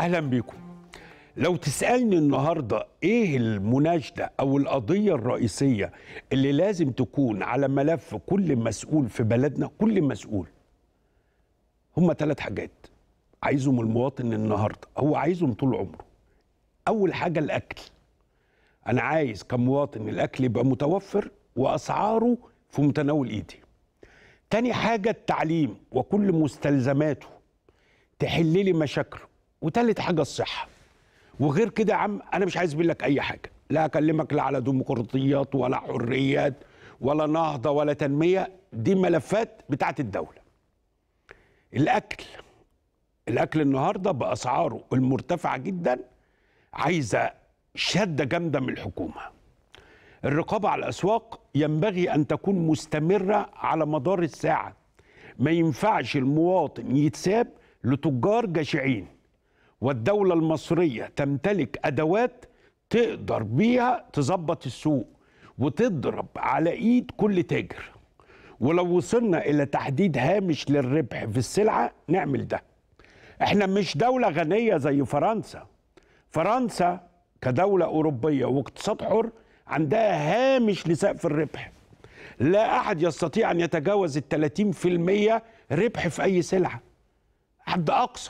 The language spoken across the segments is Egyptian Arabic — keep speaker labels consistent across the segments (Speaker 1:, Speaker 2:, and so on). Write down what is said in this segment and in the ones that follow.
Speaker 1: اهلا بيكم لو تسالني النهارده ايه المناشده او القضيه الرئيسيه اللي لازم تكون على ملف كل مسؤول في بلدنا كل مسؤول هما ثلاث حاجات عايزهم المواطن النهارده هو عايزهم طول عمره اول حاجه الاكل انا عايز كمواطن الاكل يبقى متوفر واسعاره في متناول ايدي تاني حاجه التعليم وكل مستلزماته تحل لي مشاكله وتالت حاجه الصحه وغير كده يا عم انا مش عايز منك اي حاجه لا اكلمك لا على ديمقراطيات ولا حريات ولا نهضه ولا تنميه دي ملفات بتاعت الدوله الاكل الاكل النهارده باسعاره المرتفعه جدا عايزه شده جامده من الحكومه الرقابه على الاسواق ينبغي ان تكون مستمره على مدار الساعه ما ينفعش المواطن يتساب لتجار جشعين والدولة المصرية تمتلك أدوات تقدر بيها تظبط السوق وتضرب على إيد كل تاجر ولو وصلنا إلى تحديد هامش للربح في السلعة نعمل ده احنا مش دولة غنية زي فرنسا فرنسا كدولة أوروبية واقتصاد حر عندها هامش لسقف الربح لا أحد يستطيع أن يتجاوز الثلاثين في المية ربح في أي سلعة حد أقصى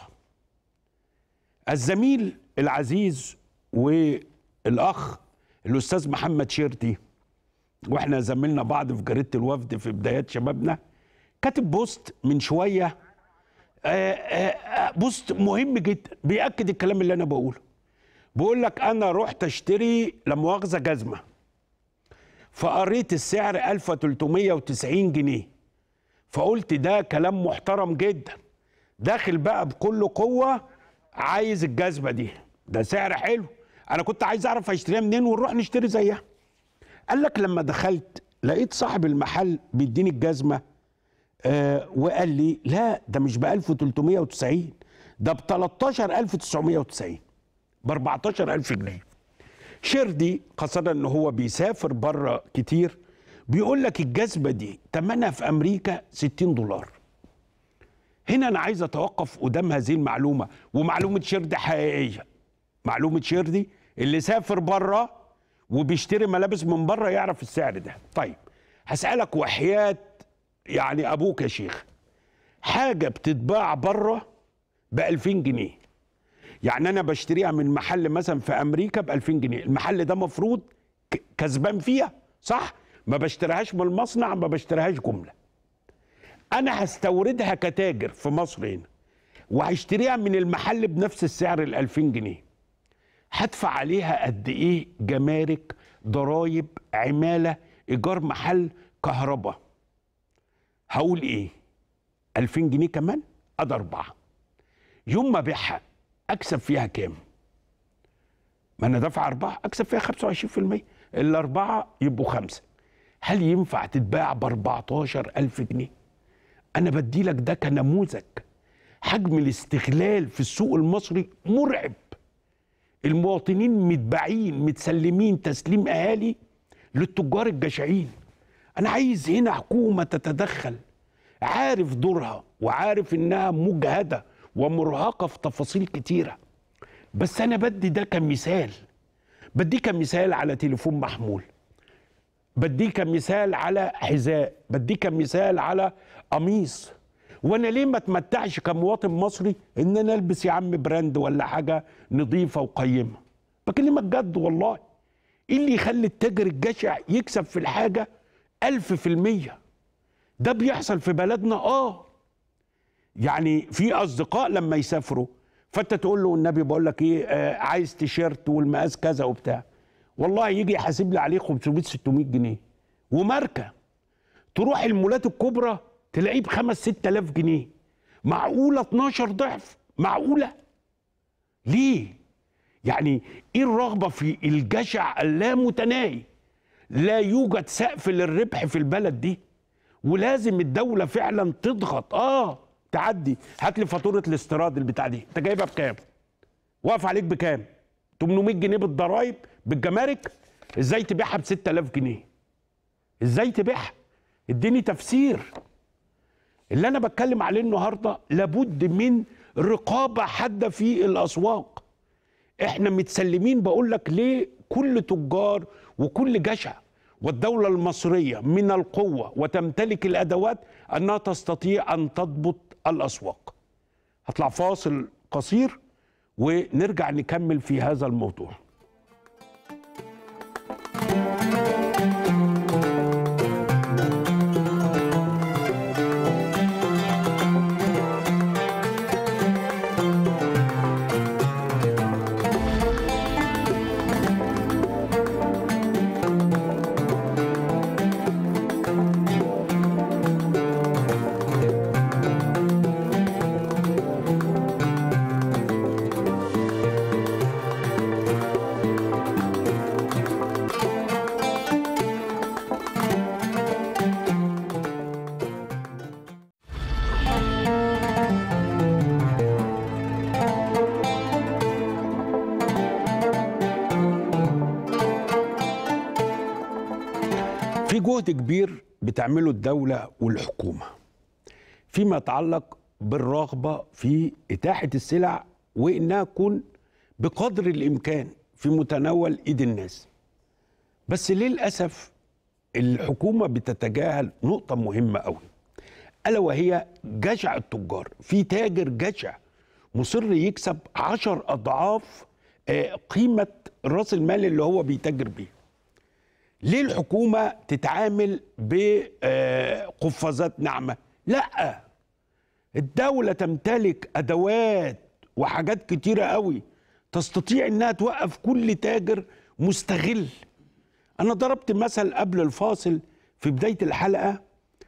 Speaker 1: الزميل العزيز والاخ الاستاذ محمد شيرتي واحنا زميلنا بعض في جريده الوفد في بدايات شبابنا كاتب بوست من شويه آآ آآ بوست مهم جدا بياكد الكلام اللي انا بقوله بقول لك انا رحت اشتري لا مؤاخذه جزمه فقريت السعر 1390 جنيه فقلت ده كلام محترم جدا داخل بقى بكل قوه عايز الجزمه دي ده سعر حلو انا كنت عايز اعرف اشتريها منين ونروح نشتري زيها قال لك لما دخلت لقيت صاحب المحل بيديني الجزمه آه وقال لي لا ده مش ب 1390 ده ب 13990 ب 14000 جنيه شردي خاصة ان هو بيسافر بره كتير بيقول لك الجزمة دي تمنها في امريكا 60 دولار هنا انا عايز اتوقف قدام هذه المعلومه ومعلومه شردي حقيقيه معلومه شردي اللي سافر بره وبيشتري ملابس من بره يعرف السعر ده طيب هسالك وحياه يعني ابوك يا شيخ حاجه بتتباع بره ب 2000 جنيه يعني انا بشتريها من محل مثلا في امريكا ب 2000 جنيه المحل ده مفروض كسبان فيها صح ما بشتريهاش من المصنع ما بشتريهاش جمله انا هستوردها كتاجر في مصر هنا وهشتريها من المحل بنفس السعر ال 2000 جنيه هدفع عليها قد ايه جمارك ضرايب عماله ايجار محل كهرباء هقول ايه 2000 جنيه كمان ادي اربعه يوم ما ابيعها اكسب فيها كام ما انا دافع اربعه اكسب فيها 25% الاربعه يبقوا خمسه هل ينفع تتباع ب 14000 جنيه انا بدي لك ده كنموذج حجم الاستغلال في السوق المصري مرعب المواطنين متباعين متسلمين تسليم اهالي للتجار الجشعين انا عايز هنا حكومه تتدخل عارف دورها وعارف انها مجهده ومرهقه في تفاصيل كتيره بس انا بدي ده كمثال بدي كمثال على تليفون محمول بديه كمثال على حذاء بديه كمثال على قميص وانا ليه ما اتمتعش كمواطن مصري ان انا البس يا عم براند ولا حاجه نظيفه وقيمه بكلمك جد والله ايه اللي يخلي التاجر الجشع يكسب في الحاجه ألف في المية ده بيحصل في بلدنا اه يعني في اصدقاء لما يسافروا فانت تقول له النبي بقول لك ايه آه عايز تيشيرت والمقاس كذا وبتاع والله يجي يحاسب لي عليه 500 600 جنيه وماركه تروح المولات الكبرى تلاقيه ب 5 6000 جنيه معقوله 12 ضعف معقوله ليه يعني ايه الرغبه في الجشع اللامتناهي لا يوجد سقف للربح في البلد دي ولازم الدوله فعلا تضغط اه تعدي هات لي فاتوره الاستيراد البتاع دي انت جايبها بكام واقف عليك بكام 800 جنيه بالضرايب بالجمارك ازاي تبيعها ب 6000 جنيه ازاي تبيعها اديني تفسير اللي انا بتكلم عليه النهارده لابد من رقابه حاده في الاسواق احنا متسلمين بقول لك ليه كل تجار وكل جشع والدوله المصريه من القوه وتمتلك الادوات انها تستطيع ان تضبط الاسواق هطلع فاصل قصير ونرجع نكمل في هذا الموضوع في جهد كبير بتعمله الدولة والحكومة فيما يتعلق بالرغبة في إتاحة السلع وإنها تكون بقدر الإمكان في متناول إيد الناس بس للأسف الحكومة بتتجاهل نقطة مهمة أوي ألا وهي جشع التجار في تاجر جشع مصر يكسب عشر أضعاف آه، قيمة رأس المال اللي هو بيتاجر بيه ليه الحكومة تتعامل بقفازات ناعمة؟ لا الدولة تمتلك أدوات وحاجات كتيرة قوي تستطيع إنها توقف كل تاجر مستغل أنا ضربت مثل قبل الفاصل في بداية الحلقة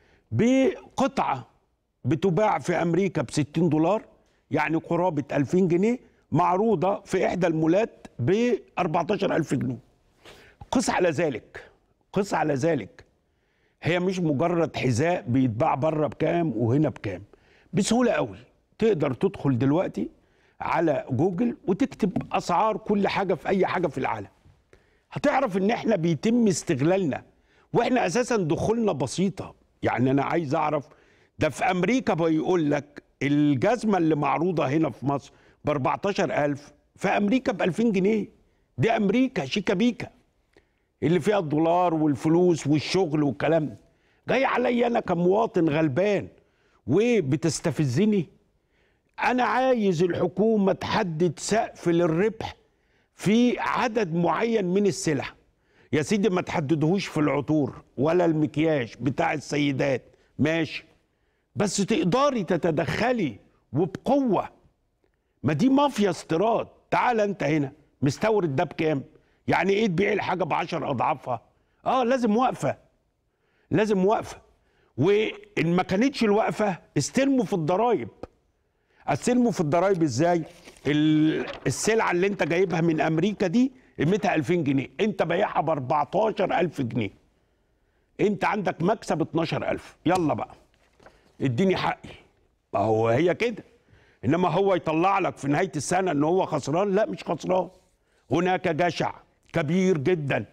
Speaker 1: بقطعة بتباع في أمريكا ب 60 دولار يعني قرابة 2000 جنيه معروضة في إحدى المولات ب 14000 جنيه قس على ذلك قس على ذلك هي مش مجرد حذاء بيتباع بره بكام وهنا بكام بسهوله قوي تقدر تدخل دلوقتي على جوجل وتكتب اسعار كل حاجه في اي حاجه في العالم هتعرف ان احنا بيتم استغلالنا واحنا اساسا دخولنا بسيطه يعني انا عايز اعرف ده في امريكا بيقول لك الجزمه اللي معروضه هنا في مصر ب 14000 في امريكا ب 2000 جنيه دي امريكا شيكا بيكا اللي فيها الدولار والفلوس والشغل والكلام ده جاي عليا انا كمواطن غلبان وبتستفزني انا عايز الحكومه تحدد سقف للربح في عدد معين من السلع يا سيدي ما تحددهوش في العطور ولا المكياج بتاع السيدات ماشي بس تقدري تتدخلي وبقوه ما دي مافيا استيراد تعال انت هنا مستورد ده بكام يعني ايه تبيع الحاجه ب 10 اضعافها اه لازم وقفه لازم وقفه وان ما كانتش الوقفه استلموا في الضرايب استلموا في الضرايب ازاي ال- السلعه اللي انت جايبها من امريكا دي قيمتها 2000 جنيه انت بايعها ب 14000 جنيه انت عندك مكسب 12000 يلا بقى اديني حقي ما هو هي كده انما هو يطلع لك في نهايه السنه ان هو خسران لا مش خسران هناك جشع كبير جدا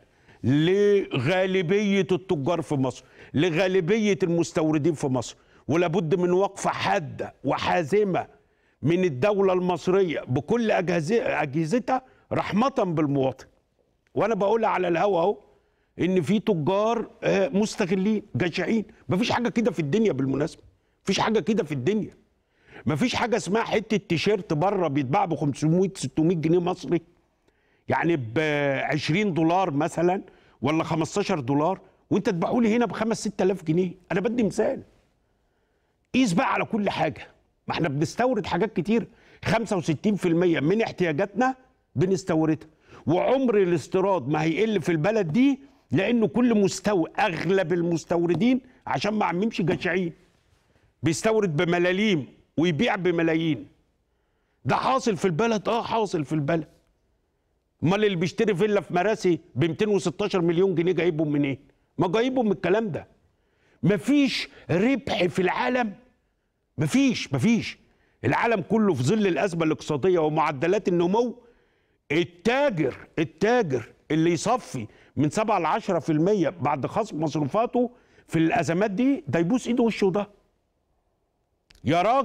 Speaker 1: لغالبيه التجار في مصر لغالبيه المستوردين في مصر ولابد من وقفه حاده وحازمه من الدوله المصريه بكل أجهزة- اجهزتها رحمه بالمواطن وانا بقولها على الهوا اهو ان في تجار آه، مستغلين جشعين مفيش حاجه كده في الدنيا بالمناسبه مفيش حاجه كده في الدنيا مفيش حاجه اسمها حته تيشيرت بره بيتباع ب 500 600 جنيه مصري يعني ب 20 دولار مثلا ولا 15 دولار وانت تبيعه لي هنا ب 5 6000 جنيه انا بدي مثال قيس بقى على كل حاجه ما احنا بنستورد حاجات كتير 65% من احتياجاتنا بنستوردها وعمر الاستيراد ما هيقل في البلد دي لانه كل مستوى اغلب المستوردين عشان ما عممش جشعين بيستورد بملاليم ويبيع بملايين ده حاصل في البلد اه حاصل في البلد امال اللي بيشتري فيلا في مراسي ب 216 مليون جنيه جايبهم منين؟ ما جايبهم من الكلام ده مفيش ربح في العالم مفيش مفيش العالم كله في ظل الازمه الاقتصاديه ومعدلات النمو التاجر التاجر اللي يصفي من 7 ل 10% بعد خصم مصروفاته في الازمات دي ده يبوس ايده وشه ده يا راجل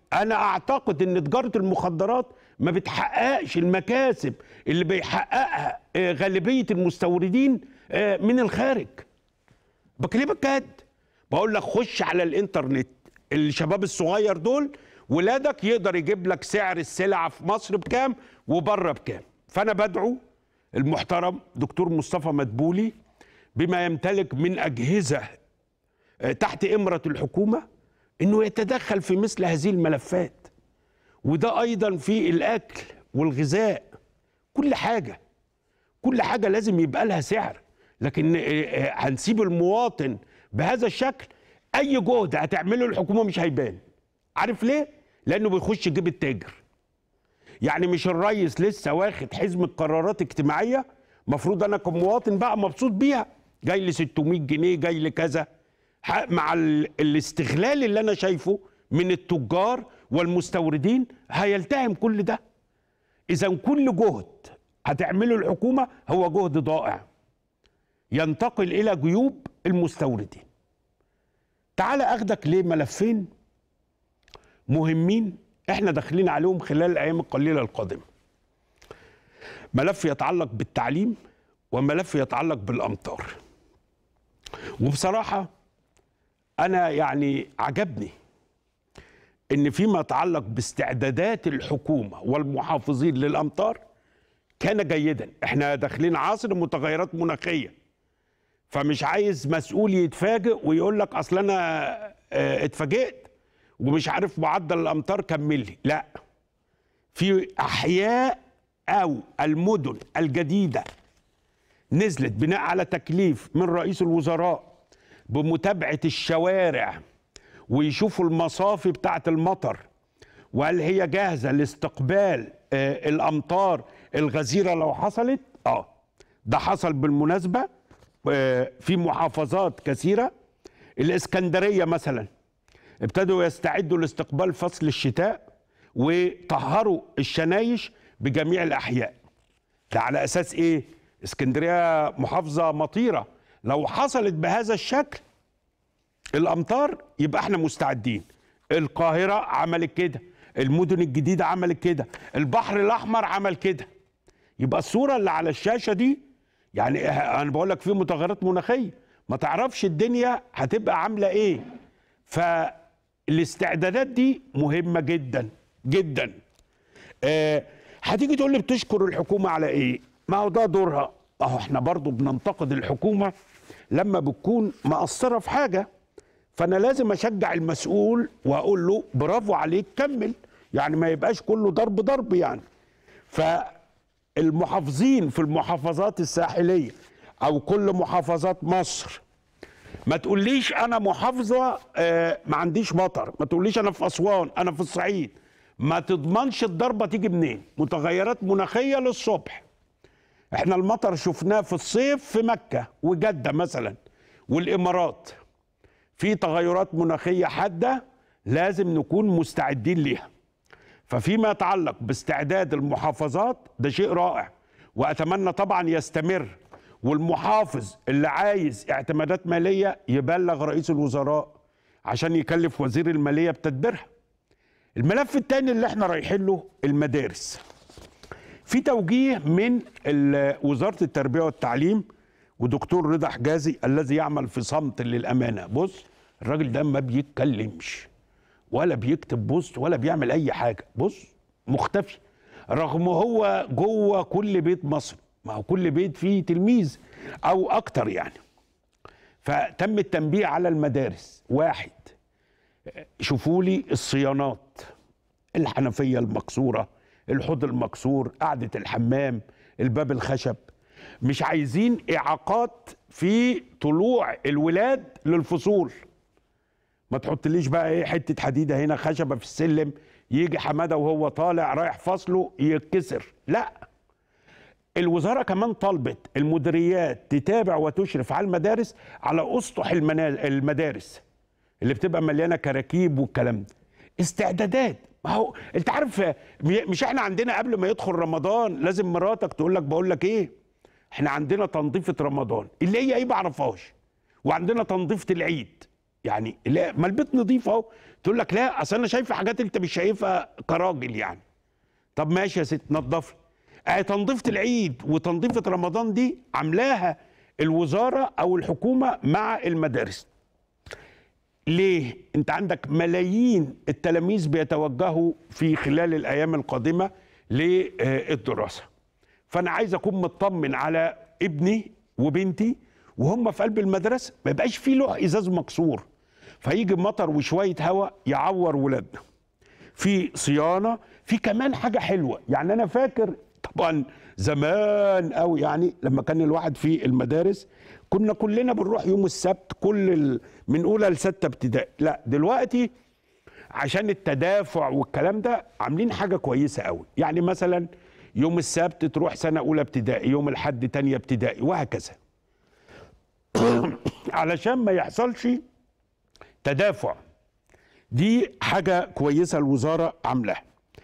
Speaker 1: انا اعتقد ان تجاره المخدرات ما بتحققش المكاسب اللي بيحققها آه، غالبيه المستوردين آه، من الخارج بكلمك جد بقول لك خش على الانترنت الشباب الصغير دول ولادك يقدر يجيب لك سعر السلعه في مصر بكام وبره بكام فانا بدعو المحترم دكتور مصطفى مدبولي بما يمتلك من اجهزه آه، تحت امره الحكومه انه يتدخل في مثل هذه الملفات وده ايضا في الاكل والغذاء كل حاجه كل حاجه لازم يبقى لها سعر لكن آه، آه، هنسيب المواطن بهذا الشكل اي جهد هتعمله الحكومه مش هيبان عارف ليه لانه بيخش جيب التاجر يعني مش الريس لسه واخد حزمه قرارات اجتماعيه مفروض انا كمواطن بقى مبسوط بيها جاي لي 600 جنيه جاي لي كذا ح- مع ال- الاستغلال اللي انا شايفه من التجار والمستوردين هيلتهم كل ده اذا كل جهد هتعمله الحكومه هو جهد ضائع ينتقل الى جيوب المستوردين تعال اخدك لملفين مهمين احنا داخلين عليهم خلال الايام القليله القادمه ملف يتعلق بالتعليم وملف يتعلق بالامطار وبصراحه انا يعني عجبني ان فيما يتعلق باستعدادات الحكومه والمحافظين للامطار كان جيدا احنا داخلين عصر متغيرات مناخيه فمش عايز مسؤول يتفاجئ ويقول لك اصل انا آه، اتفاجئت ومش عارف معدل الامطار كمل لي لا في احياء او المدن الجديده نزلت بناء على تكليف من رئيس الوزراء بمتابعه الشوارع ويشوفوا المصافي بتاعه المطر وهل هي جاهزه لاستقبال آه، الامطار الغزيره لو حصلت اه ده حصل بالمناسبه آه، في محافظات كثيره الاسكندريه مثلا ابتدوا يستعدوا لاستقبال فصل الشتاء وطهروا الشنايش بجميع الاحياء ده على اساس ايه اسكندريه محافظه مطيره لو حصلت بهذا الشكل الامطار يبقى احنا مستعدين القاهره عملت كده المدن الجديده عملت كده البحر الاحمر عمل كده يبقى الصوره اللي على الشاشه دي يعني انا بقول لك في متغيرات مناخيه ما تعرفش الدنيا هتبقى عامله ايه فالاستعدادات دي مهمه جدا جدا آه هتيجي تقول لي بتشكر الحكومه على ايه ما هو ده دورها اهو احنا برضو بننتقد الحكومه لما بتكون مقصره في حاجه فانا لازم اشجع المسؤول واقول له برافو عليك كمل يعني ما يبقاش كله ضرب ضرب يعني فالمحافظين في المحافظات الساحليه او كل محافظات مصر ما تقوليش انا محافظه آه، ما عنديش مطر ما تقوليش انا في اسوان انا في الصعيد ما تضمنش الضربه تيجي منين متغيرات مناخيه للصبح احنا المطر شفناه في الصيف في مكه وجده مثلا والامارات في تغيرات مناخيه حاده لازم نكون مستعدين ليها ففيما يتعلق باستعداد المحافظات ده شيء رائع واتمنى طبعا يستمر والمحافظ اللي عايز اعتمادات ماليه يبلغ رئيس الوزراء عشان يكلف وزير الماليه بتدبيرها الملف الثاني اللي احنا رايحين له المدارس في توجيه من ال- وزاره التربيه والتعليم ودكتور رضا حجازي الذي يعمل في صمت للامانه بص الراجل ده ما بيتكلمش ولا بيكتب بوست ولا بيعمل اي حاجه بص مختفي رغم هو جوه كل بيت مصر ما هو كل بيت فيه تلميذ او اكتر يعني فتم التنبيه على المدارس واحد شوفوا لي الصيانات الحنفيه المكسوره الحوض المكسور قعده الحمام الباب الخشب مش عايزين اعاقات في طلوع الولاد للفصول ما تحطليش بقى ايه حته حديده هنا خشبه في السلم يجي حماده وهو طالع رايح فصله يتكسر لا الوزاره كمان طلبت المديريات تتابع وتشرف على المدارس على اسطح المنا- المدارس اللي بتبقى مليانه كراكيب والكلام ده استعدادات ما هو انت عارف مش احنا عندنا قبل ما يدخل رمضان لازم مراتك تقول لك بقول لك ايه احنا عندنا تنظيفه رمضان اللي هي ايه ما اعرفهاش وعندنا تنظيفه العيد يعني لا ما البيت نظيف اهو تقول لك لا اصل انا شايفه حاجات انت مش شايفها كراجل يعني طب ماشي يا ست نظفي آه تنظيفه العيد وتنظيفه رمضان دي عاملاها الوزاره او الحكومه مع المدارس ليه انت عندك ملايين التلاميذ بيتوجهوا في خلال الايام القادمه للدراسه فانا عايز اكون مطمن على ابني وبنتي وهم في قلب المدرسه ما يبقاش في لوح ازاز مكسور فيجي مطر وشويه هواء يعور ولادنا في صيانه في كمان حاجه حلوه يعني انا فاكر طبعا زمان قوي يعني لما كان الواحد في المدارس كنا كلنا بنروح يوم السبت كل ال... من اولى لسته ابتدائي لا دلوقتي عشان التدافع والكلام ده عاملين حاجه كويسه قوي يعني مثلا يوم السبت تروح سنه اولى ابتدائي يوم الاحد تانية ابتدائي وهكذا علشان ما يحصلش تدافع دي حاجه كويسه الوزاره عاملاها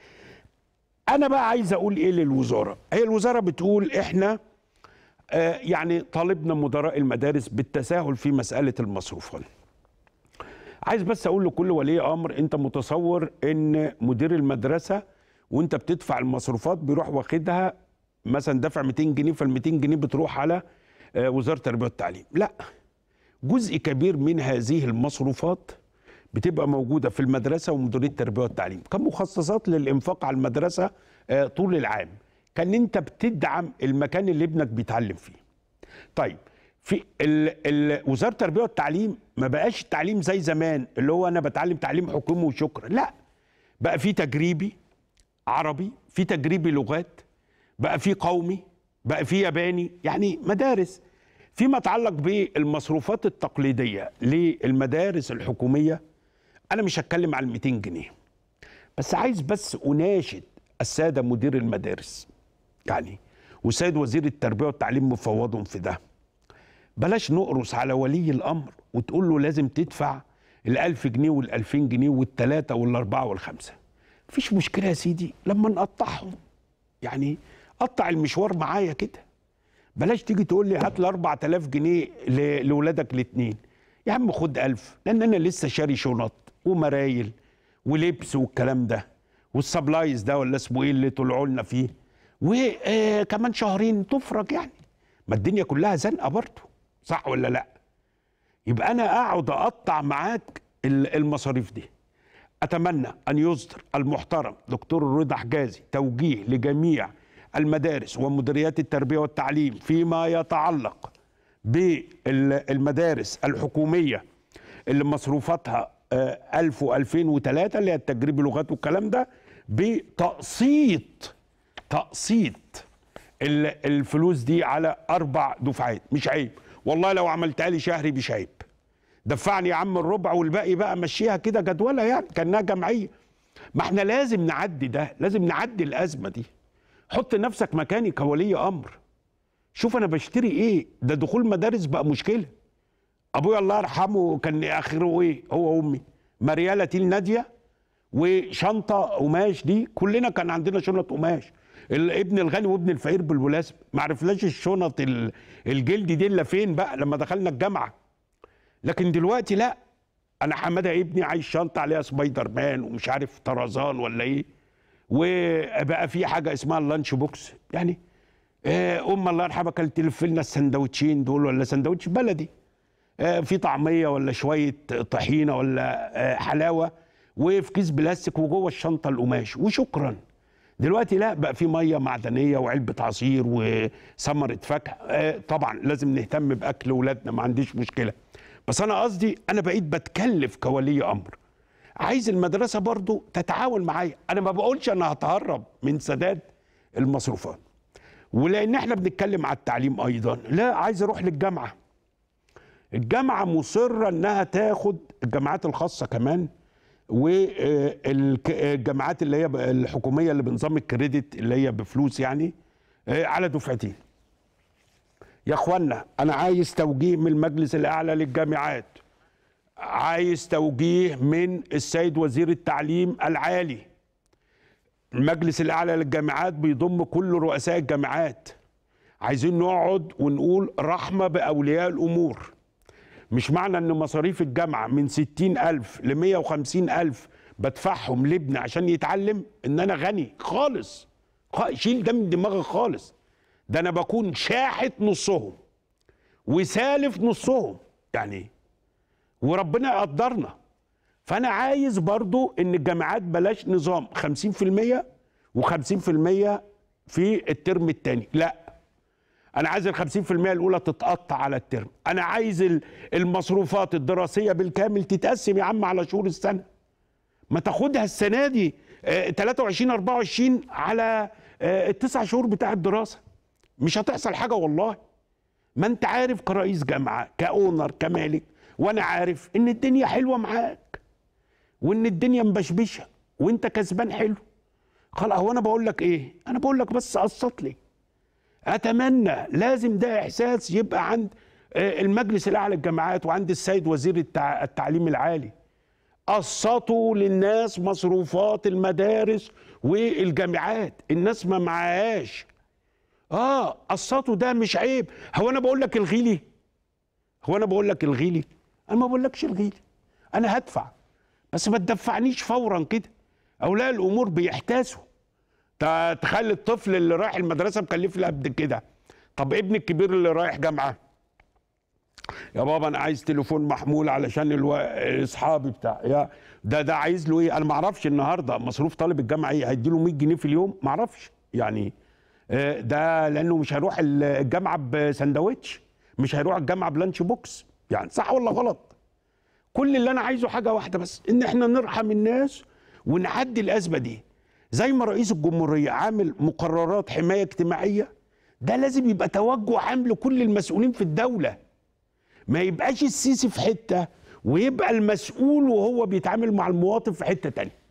Speaker 1: انا بقى عايز اقول ايه للوزاره هي الوزاره بتقول احنا آه يعني طالبنا مدراء المدارس بالتساهل في مساله المصروفات عايز بس اقول لكل ولي امر انت متصور ان مدير المدرسه وانت بتدفع المصروفات بيروح واخدها مثلا دافع 200 جنيه فال 200 جنيه بتروح على آه وزاره التربيه والتعليم لا جزء كبير من هذه المصروفات بتبقى موجوده في المدرسه ومديريه التربيه والتعليم كمخصصات للانفاق على المدرسه آه طول العام كان انت بتدعم المكان اللي ابنك بيتعلم فيه طيب في ال ال وزاره التربيه والتعليم ما بقاش التعليم زي زمان اللي هو انا بتعلم تعليم حكومي وشكرا لا بقى في تجريبي عربي في تجريبي لغات بقى في قومي بقى في ياباني يعني مدارس فيما يتعلق بالمصروفات التقليديه للمدارس الحكوميه انا مش هتكلم على 200 جنيه بس عايز بس اناشد الساده مدير المدارس يعني والسيد وزير التربيه والتعليم مفوضهم في ده بلاش نقرص على ولي الامر وتقول له لازم تدفع ال1000 جنيه وال2000 جنيه والثلاثه والاربعه والخمسه مفيش مشكله يا سيدي لما نقطعهم يعني قطع المشوار معايا كده بلاش تيجي تقول لي هات لي 4000 جنيه لاولادك الاثنين يا عم خد 1000 لان انا لسه شاري شنط ومرايل ولبس والكلام ده والسبلايز ده ولا اسمه ايه اللي طلعوا لنا فيه وكمان شهرين تفرج يعني ما الدنيا كلها زنقه برضه صح ولا لا يبقى انا اقعد اقطع معاك المصاريف دي اتمنى ان يصدر المحترم دكتور رضا حجازي توجيه لجميع المدارس ومديريات التربيه والتعليم فيما يتعلق بالمدارس الحكوميه اللي مصروفاتها 1000 و2003 اللي هي التجريب لغات والكلام ده بتقسيط تقسيط الفلوس دي على اربع دفعات مش عيب والله لو عملتها لي شهري مش عيب دفعني يا عم الربع والباقي بقى مشيها كده جدوله يعني كانها جمعيه ما احنا لازم نعدي ده لازم نعدي الازمه دي حط نفسك مكاني كولي امر شوف انا بشتري ايه ده دخول مدارس بقى مشكله ابويا الله يرحمه كان اخره ايه هو وامي مرياله تيل ناديه وشنطه قماش دي كلنا كان عندنا شنط قماش ابن الغني وابن الفقير بالمناسبه ما عرفناش الشنط الجلد دي الا فين بقى لما دخلنا الجامعه لكن دلوقتي لا انا حماده ابني عايز شنطه عليها سبايدر مان ومش عارف طرزان ولا ايه وبقى في حاجه اسمها اللانش بوكس يعني ام الله يرحمها كانت تلف لنا السندوتشين دول ولا سندوتش بلدي في طعميه ولا شويه طحينه ولا حلاوه وفي كيس بلاستيك وجوه الشنطه القماش وشكرا دلوقتي لا بقى في ميه معدنيه وعلبه عصير وثمره فاكهه طبعا لازم نهتم باكل اولادنا ما عنديش مشكله بس انا قصدي انا بقيت بتكلف كولي امر عايز المدرسه برضو تتعاون معايا انا ما بقولش انا هتهرب من سداد المصروفات ولان احنا بنتكلم على التعليم ايضا لا عايز اروح للجامعه الجامعه مصره انها تاخد الجامعات الخاصه كمان والجامعات اللي هي الحكوميه اللي بنظام الكريدت اللي هي بفلوس يعني على دفعتين يا اخوانا انا عايز توجيه من المجلس الاعلى للجامعات عايز توجيه من السيد وزير التعليم العالي المجلس الاعلى للجامعات بيضم كل رؤساء الجامعات عايزين نقعد ونقول رحمه باولياء الامور مش معنى ان مصاريف الجامعه من 60 الف ل 150 الف بدفعهم لابني عشان يتعلم ان انا غني خالص خ- شيل ده من دماغك خالص ده انا بكون شاحت نصهم وسالف نصهم يعني إيه؟ وربنا يقدرنا فانا عايز برضو ان الجامعات بلاش نظام 50% و50% في الترم الثاني لا انا عايز ال 50% الاولى تتقطع على الترم انا عايز ال- المصروفات الدراسيه بالكامل تتقسم يا عم على شهور السنه ما تاخدها السنه دي آه، 23 24 على آه، التسع شهور بتاع الدراسه مش هتحصل حاجه والله ما انت عارف كرئيس جامعه كاونر كمالك وانا عارف ان الدنيا حلوه معاك وان الدنيا مبشبشه وانت كسبان حلو خلاص هو انا بقول لك ايه انا بقول لك بس قسط لي اتمنى لازم ده احساس يبقى عند آه، المجلس الاعلى للجامعات وعند السيد وزير التع- التعليم العالي قسطوا للناس مصروفات المدارس والجامعات الناس ما معهاش اه قسطوا ده مش عيب هو انا بقول لك الغيلي هو انا بقول لك الغيلي انا ما بقولكش الغيلي انا هدفع بس ما تدفعنيش فورا كده اولياء الامور بيحتاسوا تا- تخلي الطفل اللي رايح المدرسه مكلف له قد كده طب ابني الكبير اللي رايح جامعه يا بابا انا عايز تليفون محمول علشان الو... اصحابي بتاع يا ده ده عايز له ايه انا ما اعرفش النهارده مصروف طالب الجامعه ايه هيدي له 100 جنيه في اليوم ما اعرفش يعني آه، ده لانه مش هيروح ال- الجامعه بسندوتش مش هيروح الجامعه بلانش بوكس يعني صح ولا غلط كل اللي انا عايزه حاجه واحده بس ان احنا نرحم الناس ونعدي الازمه دي زي ما رئيس الجمهوريه عامل مقررات حمايه اجتماعيه ده لازم يبقى توجه عام لكل المسؤولين في الدوله ما يبقاش السيسي في حته ويبقى المسؤول وهو بيتعامل مع المواطن في حته تانية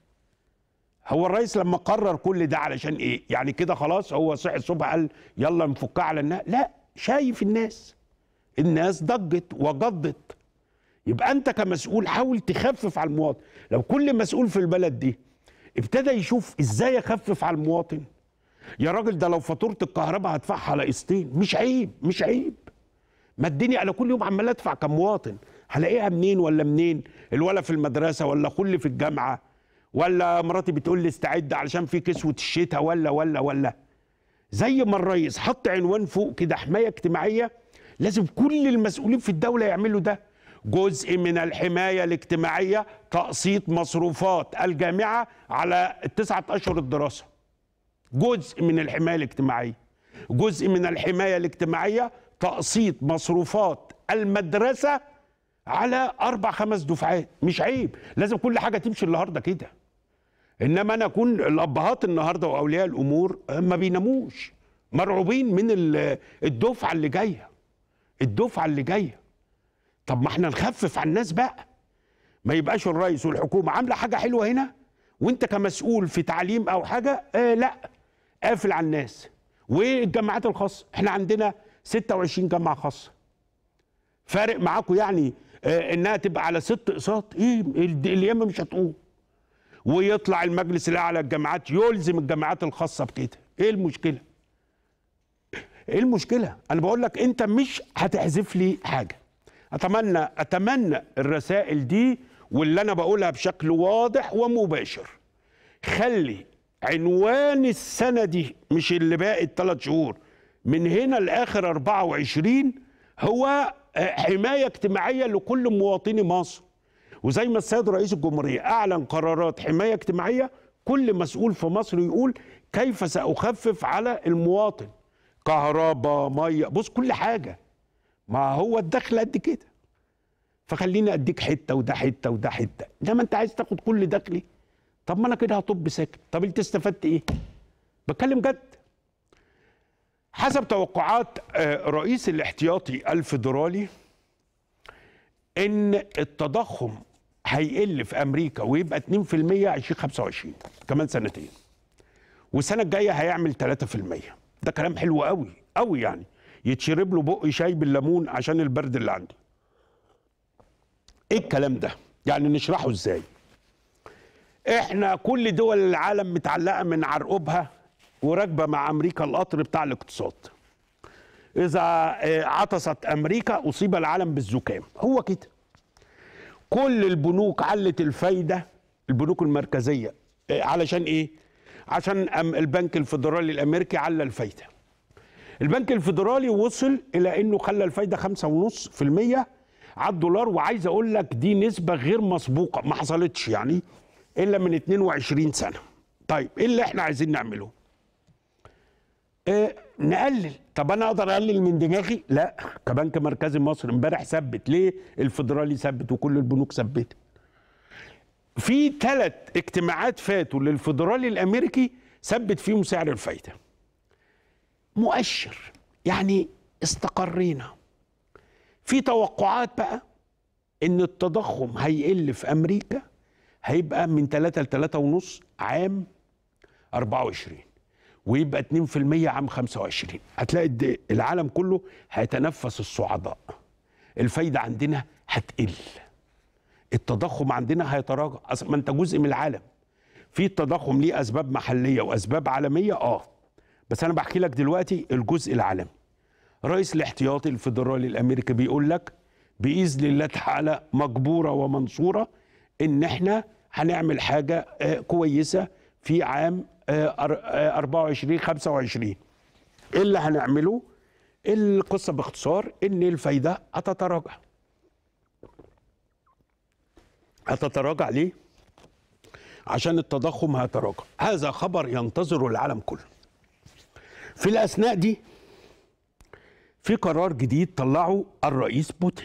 Speaker 1: هو الرئيس لما قرر كل ده علشان ايه يعني كده خلاص هو صحي الصبح قال يلا نفكها على الناس لا شايف الناس الناس ضجت وجضت يبقى انت كمسؤول حاول تخفف على المواطن لو كل مسؤول في البلد دي ابتدى يشوف ازاي يخفف على المواطن يا راجل ده لو فاتوره الكهرباء هدفعها على قسطين مش عيب مش عيب ما الدنيا انا كل يوم عمال ادفع كمواطن هلاقيها منين ولا منين الولا في المدرسه ولا خل في الجامعه ولا مراتي بتقول لي استعد علشان في كسوه الشتاء ولا ولا ولا زي ما الرئيس حط عنوان فوق كده حمايه اجتماعيه لازم كل المسؤولين في الدوله يعملوا ده جزء من الحمايه الاجتماعيه تقسيط مصروفات الجامعه على التسعه اشهر الدراسه جزء من الحمايه الاجتماعيه جزء من الحمايه الاجتماعيه تقسيط مصروفات المدرسه على اربع خمس دفعات مش عيب لازم كل حاجه تمشي النهارده كده انما انا اكون الابهات النهارده واولياء الامور ما بيناموش مرعوبين من ال- الدفعه اللي جايه الدفعه اللي جايه طب ما احنا نخفف على الناس بقى ما يبقاش الرئيس والحكومه عامله حاجه حلوه هنا وانت كمسؤول في تعليم او حاجه آه لا قافل على الناس والجامعات الخاصه احنا عندنا 26 جامعه خاصه فارق معاكم يعني آه انها تبقى على ست اقساط ايه ال- اليمه مش هتقوم ويطلع المجلس الاعلى للجامعات يلزم الجامعات الخاصه بكده ايه المشكله ايه المشكله انا بقول لك انت مش هتحذف لي حاجه اتمنى اتمنى الرسائل دي واللي انا بقولها بشكل واضح ومباشر خلي عنوان السنه دي مش اللي باقي الثلاث شهور من هنا لاخر 24 هو آه، حمايه اجتماعيه لكل مواطني مصر وزي ما السيد رئيس الجمهوريه اعلن قرارات حمايه اجتماعيه كل مسؤول في مصر يقول كيف ساخفف على المواطن كهرباء ميه بص كل حاجه ما هو الدخل قد كده فخليني اديك حته وده حته وده حته انما انت عايز تاخد كل دخلي طب ما انا كده هطب ساكت طب انت استفدت ايه بتكلم جد حسب توقعات آه، رئيس الاحتياطي الفيدرالي ان التضخم هيقل في امريكا ويبقى 2% 2025 كمان سنتين والسنه الجايه هيعمل 3% ده كلام حلو قوي قوي يعني يتشرب له بق شاي بالليمون عشان البرد اللي عندي ايه الكلام ده يعني نشرحه ازاي احنا كل دول العالم متعلقه من عرقوبها وراكبه مع امريكا القطر بتاع الاقتصاد اذا آه، عطست امريكا اصيب العالم بالزكام هو كده كل البنوك علت الفايده البنوك المركزيه آه، علشان ايه عشان أم- البنك الفيدرالي الامريكي على الفايده البنك الفيدرالي وصل الى انه خلى الفايده 5.5% على الدولار وعايز اقول لك دي نسبه غير مسبوقه ما حصلتش يعني الا من 22 سنه طيب ايه اللي احنا عايزين نعمله إيه نقلل طب انا اقدر اقلل من دماغي لا كبنك مركزي مصر امبارح ثبت ليه الفيدرالي ثبت وكل البنوك ثبتت في ثلاث اجتماعات فاتوا للفيدرالي الامريكي ثبت فيهم سعر الفايده مؤشر يعني استقرينا في توقعات بقى ان التضخم هيقل في امريكا هيبقى من 3 ل 3 ونص عام 24 ويبقى 2% عام 25 هتلاقي الد- العالم كله هيتنفس الصعداء الفايده عندنا هتقل التضخم عندنا هيتراجع أصل ما انت جزء من العالم في التضخم ليه اسباب محليه واسباب عالميه اه بس انا بحكي لك دلوقتي الجزء العالمي رئيس الاحتياطي الفيدرالي الامريكي بيقول لك باذن الله تعالى مجبوره ومنصوره ان احنا هنعمل حاجه آه، كويسه في عام آه، أر- آه، 24 25 ايه اللي هنعمله القصه باختصار ان الفايده هتتراجع هتتراجع ليه عشان التضخم هيتراجع هذا خبر ينتظره العالم كله في الاثناء دي في قرار جديد طلعه الرئيس بوتين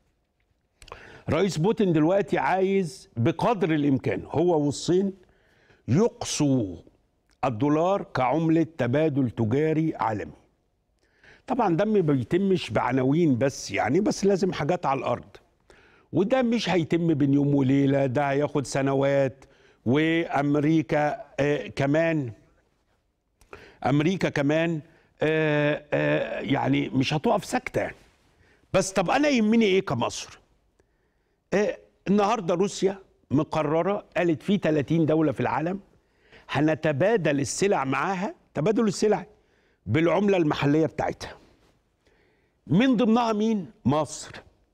Speaker 1: رئيس بوتين دلوقتي عايز بقدر الامكان هو والصين يقصوا الدولار كعمله تبادل تجاري عالمي طبعا ده ما بيتمش بعناوين بس يعني بس لازم حاجات على الارض وده مش هيتم بين يوم وليله ده هياخد سنوات وامريكا آه كمان امريكا كمان آه آه يعني مش هتقف ساكته يعني. بس طب انا يهمني ايه كمصر آه النهارده روسيا مقرره قالت في 30 دوله في العالم هنتبادل السلع معاها تبادل السلع بالعمله المحليه بتاعتها من ضمنها مين مصر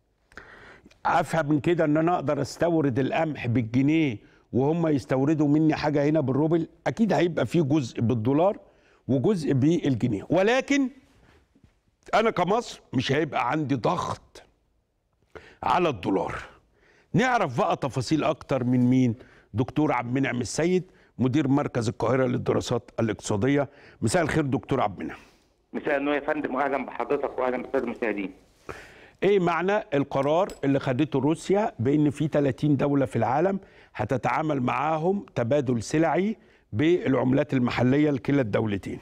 Speaker 1: افهم من كده ان انا اقدر استورد القمح بالجنيه وهم يستوردوا مني حاجه هنا بالروبل اكيد هيبقى في جزء بالدولار وجزء بالجنيه ولكن انا كمصر مش هيبقى عندي ضغط على الدولار نعرف بقى تفاصيل اكتر من مين دكتور عبد المنعم السيد مدير مركز القاهره للدراسات الاقتصاديه مساء الخير دكتور عبد المنعم
Speaker 2: مساء النور يا فندم واهلا بحضرتك واهلا بالساده المشاهدين.
Speaker 1: ايه معنى القرار اللي خدته روسيا بان في 30 دوله في العالم هتتعامل معاهم تبادل سلعي بالعملات المحليه لكلا الدولتين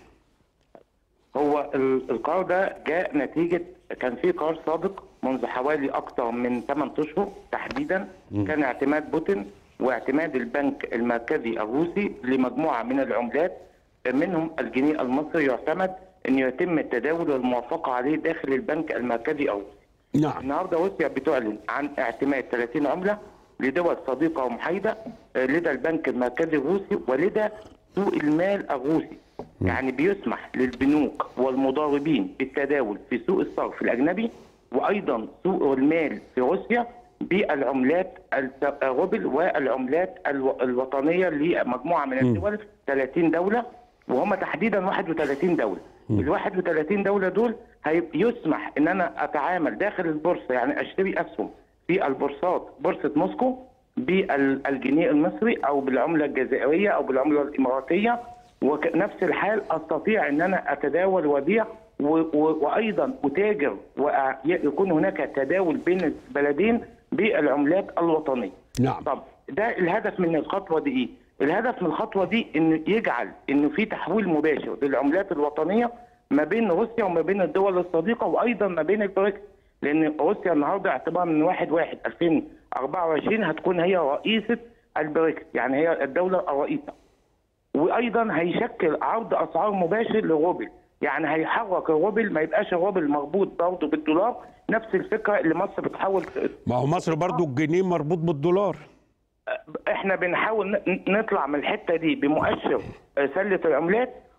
Speaker 2: هو ال- القرار ده جاء نتيجه كان في قرار سابق منذ حوالي اكثر من 8 اشهر تحديدا كان اعتماد بوتين واعتماد البنك المركزي الروسي لمجموعه من العملات منهم الجنيه المصري يعتمد ان يتم التداول والموافقه عليه داخل البنك المركزي الروسي.
Speaker 1: نعم
Speaker 2: النهارده روسيا بتعلن عن اعتماد 30 عمله لدول صديقه ومحايده آه، لدى البنك المركزي الروسي ولدى سوق المال الروسي يعني بيسمح للبنوك والمضاربين بالتداول في سوق الصرف الاجنبي وايضا سوق المال في روسيا بالعملات الت- الروبل والعملات الو- الوطنيه لمجموعه من الدول 30 دوله وهم تحديدا 31 دوله ال 31 دوله دول هيب- يسمح ان انا اتعامل داخل البورصه يعني اشتري اسهم في البورصات بورصه موسكو بالجنيه المصري او بالعمله الجزائريه او بالعمله الاماراتيه ونفس الحال استطيع ان انا اتداول وابيع و- و- وايضا اتاجر ويكون هناك تداول بين البلدين بالعملات الوطنيه.
Speaker 1: نعم
Speaker 2: طب ده الهدف من الخطوه دي ايه؟ الهدف من الخطوه دي انه يجعل انه في تحويل مباشر للعملات الوطنيه ما بين روسيا وما بين الدول الصديقه وايضا ما بين البريكس لان روسيا النهارده اعتبارا من 1 1 2024 هتكون هي رئيسه البريكس يعني هي الدوله الرئيسه وايضا هيشكل عرض اسعار مباشر للروبل يعني هيحرك الروبل ما يبقاش الروبل مربوط برضه بالدولار نفس الفكره اللي مصر بتحاول
Speaker 1: ما هو مصر برضو الجنيه مربوط بالدولار
Speaker 2: احنا بنحاول ن- نطلع من الحته دي بمؤشر آه، سله العملات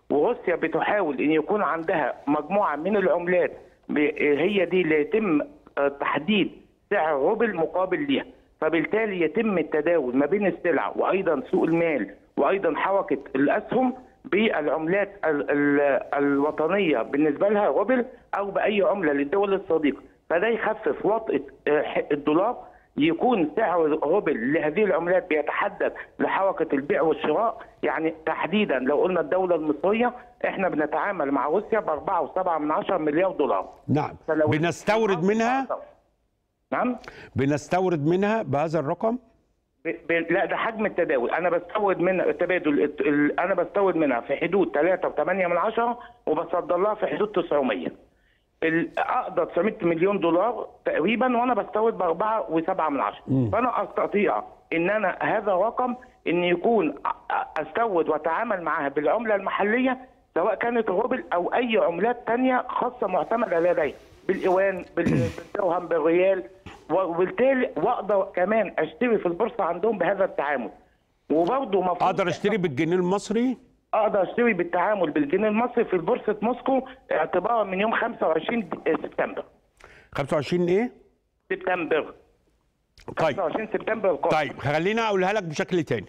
Speaker 2: وروسيا بتحاول ان يكون عندها مجموعه من العملات ب- هي دي اللي يتم آه، تحديد سعر روبل مقابل ليها فبالتالي يتم التداول ما بين السلع وايضا سوق المال وايضا حركه الاسهم بالعملات ال- ال- الوطنيه بالنسبه لها روبل او باي عمله للدول الصديقه فده يخفف وطئه آه، ح- الدولار يكون سعر روبل لهذه العملات بيتحدد لحركه البيع والشراء يعني تحديدا لو قلنا الدوله المصريه احنا بنتعامل مع روسيا ب 4.7 من عشرة مليار دولار
Speaker 1: نعم
Speaker 2: فلو-
Speaker 1: بنستورد منها
Speaker 2: نعم
Speaker 1: بنستورد منها بهذا الرقم
Speaker 2: ب... ب... لا ده حجم التداول انا بستورد من التبادل الت- ال... انا بستورد منها في حدود 3.8 من عشرة وبصدر لها في حدود 900 ال- اقدر 900 مليون دولار تقريبا وانا بستورد ب 4.7 من عشرة فانا استطيع ان انا هذا رقم ان يكون أ- أ- استورد واتعامل معها بالعمله المحليه سواء كانت روبل او اي عملات تانية خاصه معتمده لدي بالايوان بال- بالدرهم بالريال وبالتالي واقدر كمان اشتري في البورصه عندهم بهذا التعامل وبرضه مفروض
Speaker 1: اقدر اشتري بالجنيه المصري
Speaker 2: اقدر اشتري بالتعامل بالجنيه المصري في بورصه موسكو اعتبارا من يوم 25 سبتمبر
Speaker 1: 25 ايه
Speaker 2: سبتمبر
Speaker 1: طيب
Speaker 2: 25 سبتمبر القادم
Speaker 1: طيب خليني اقولها لك بشكل تاني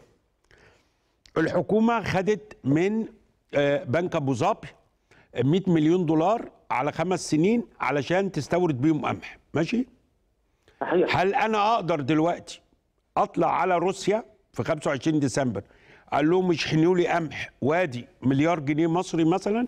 Speaker 1: الحكومه خدت من آه، بنك ابو ظبي 100 مليون دولار على خمس سنين علشان تستورد بيهم قمح ماشي
Speaker 2: صحيح
Speaker 1: هل انا اقدر دلوقتي اطلع على روسيا في 25 ديسمبر قال لهم اشحنوا لي قمح وادي مليار جنيه مصري مثلا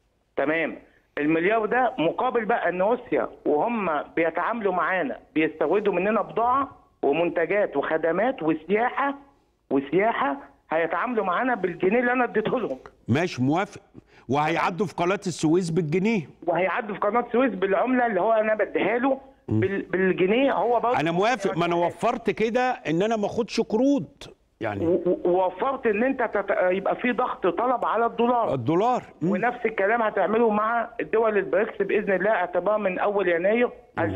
Speaker 2: تمام المليار ده مقابل بقى ان روسيا وهم بيتعاملوا معانا بيستوردوا مننا بضاعه ومنتجات وخدمات وسياحه وسياحه هيتعاملوا معانا بالجنيه اللي انا اديته لهم
Speaker 1: ماشي موافق وهيعدوا في قناه السويس بالجنيه
Speaker 2: وهيعدوا في قناه سويس بالعمله اللي هو انا بديها له بال- بالجنيه هو برضه
Speaker 1: انا موافق ما انا وفرت كده ان انا ما اخدش قروض يعني
Speaker 2: و- و- ووفرت ان انت تت... يبقى في ضغط طلب على الدولار
Speaker 1: الدولار مم.
Speaker 2: ونفس الكلام هتعمله مع الدول البريكس باذن الله اعتبار من اول يناير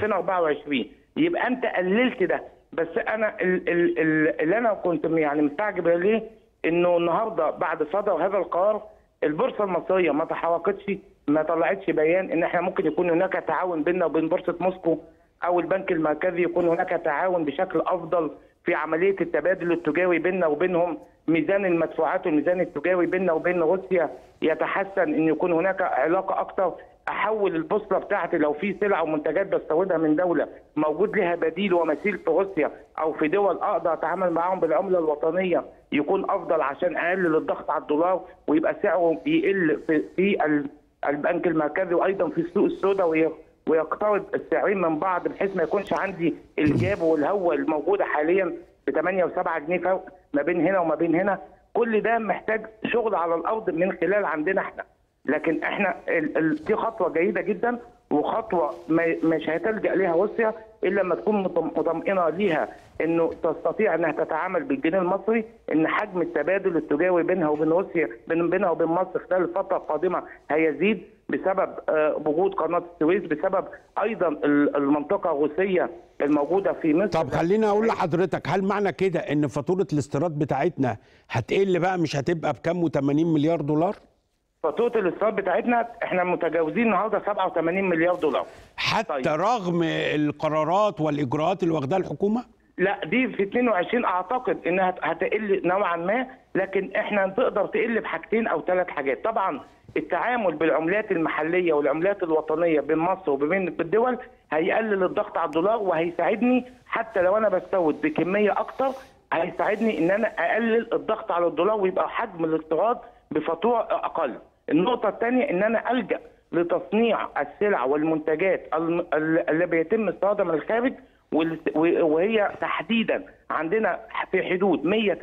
Speaker 2: 2024 يبقى انت قللت ده بس انا ال- ال- ال- اللي انا كنت يعني مستعجب ليه انه النهارده بعد صدر هذا القرار البورصه المصريه ما تحركتش ما طلعتش بيان ان احنا ممكن يكون هناك تعاون بيننا وبين بورصه موسكو او البنك المركزي يكون هناك تعاون بشكل افضل في عمليه التبادل التجاري بيننا وبينهم ميزان المدفوعات والميزان التجاري بيننا وبين روسيا يتحسن ان يكون هناك علاقه اكثر احول البوصله بتاعتي لو في سلع ومنتجات بستوردها من دوله موجود لها بديل ومثيل في روسيا او في دول اقدر اتعامل معاهم بالعمله الوطنيه يكون افضل عشان اقلل الضغط على الدولار ويبقى سعره يقل في, في ال- البنك المركزي وايضا في السوق السوداء وي- ويقترب السعرين من بعض بحيث ما يكونش عندي الجاب والهوه الموجوده حاليا ب 8 و7 جنيه فرق ما بين هنا وما بين هنا كل ده محتاج شغل على الارض من خلال عندنا احنا لكن احنا ال ال دي خطوه جيده جدا وخطوه ما مش هتلجا ليها روسيا الا لما تكون مطم- مطمئنه ليها انه تستطيع انها تتعامل بالجنيه المصري ان حجم التبادل التجاري بينها وبين روسيا بين بينها وبين مصر خلال الفتره القادمه هيزيد بسبب آه، وجود قناه السويس بسبب ايضا ال- المنطقه الروسيه الموجوده في مصر
Speaker 1: طب خليني اقول لحضرتك هل معنى كده ان فاتوره الاستيراد بتاعتنا هتقل بقى مش هتبقى بكام و80 مليار دولار
Speaker 2: فاتوره الاستيراد بتاعتنا احنا متجاوزين النهارده 87 مليار دولار
Speaker 1: حتى
Speaker 2: طيب.
Speaker 1: رغم القرارات والاجراءات اللي واخداها الحكومه
Speaker 2: لا دي في 22 اعتقد انها هتقل نوعا ما لكن احنا تقدر تقل بحاجتين او ثلاث حاجات طبعا التعامل بالعملات المحليه والعملات الوطنيه بين مصر وبين الدول هيقلل الضغط على الدولار وهيساعدني حتى لو انا بستورد بكميه اكتر هيساعدني ان انا اقلل الضغط على الدولار ويبقى حجم الاستيراد بفاتوره اقل النقطه الثانيه ان انا الجا لتصنيع السلع والمنتجات الم- ال- اللي بيتم استيرادها من الخارج وال- و- وهي تحديدا عندنا في حدود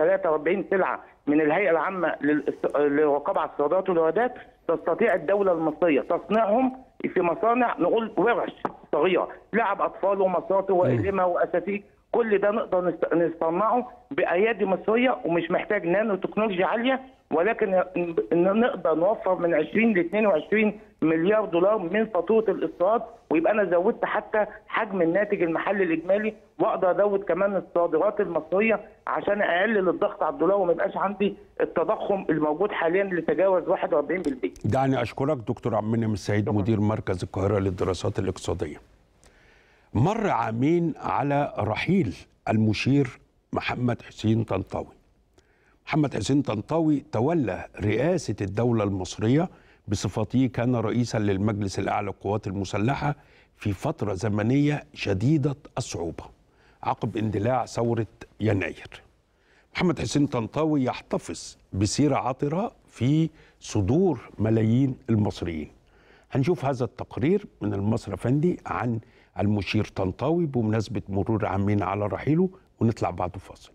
Speaker 2: 143 سلعه من الهيئه العامه للاست- للرقابه على الصادرات والواردات تستطيع الدوله المصريه تصنيعهم في مصانع نقول ورش صغيره لعب اطفال ومساطر وأقلمة واساتيك كل ده نقدر نست- نصنعه بايادي مصريه ومش محتاج نانو تكنولوجيا عاليه ولكن ن- نقدر نوفر من 20 ل 22 مليار دولار من فاتوره الاستيراد ويبقى انا زودت حتى حجم الناتج المحلي الاجمالي واقدر ازود كمان الصادرات المصريه عشان اقلل الضغط على الدولار وما يبقاش عندي التضخم الموجود حاليا اللي تجاوز 41%
Speaker 1: دعني اشكرك دكتور عبد المنعم السيد مدير مركز القاهره للدراسات الاقتصاديه. مر عامين على رحيل المشير محمد حسين طنطاوي. محمد حسين طنطاوي تولى رئاسه الدوله المصريه بصفته كان رئيسا للمجلس الاعلى للقوات المسلحه في فتره زمنيه شديده الصعوبه عقب اندلاع ثوره يناير. محمد حسين طنطاوي يحتفظ بسيرة عطرة في صدور ملايين المصريين هنشوف هذا التقرير من المصري فندي عن المشير طنطاوي بمناسبة مرور عامين على رحيله ونطلع بعد فاصل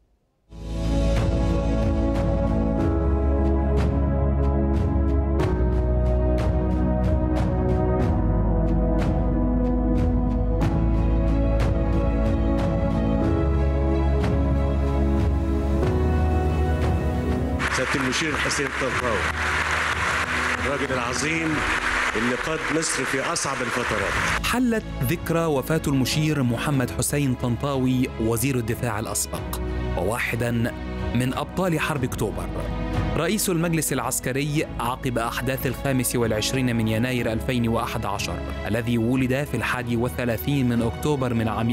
Speaker 3: سياده المشير حسين طنطاوي الراجل العظيم اللي قاد مصر في اصعب الفترات
Speaker 4: حلت ذكرى وفاة المشير محمد حسين طنطاوي وزير الدفاع الأسبق وواحدا من أبطال حرب أكتوبر رئيس المجلس العسكري عقب أحداث الخامس والعشرين من يناير 2011 الذي ولد في الحادي والثلاثين من أكتوبر من عام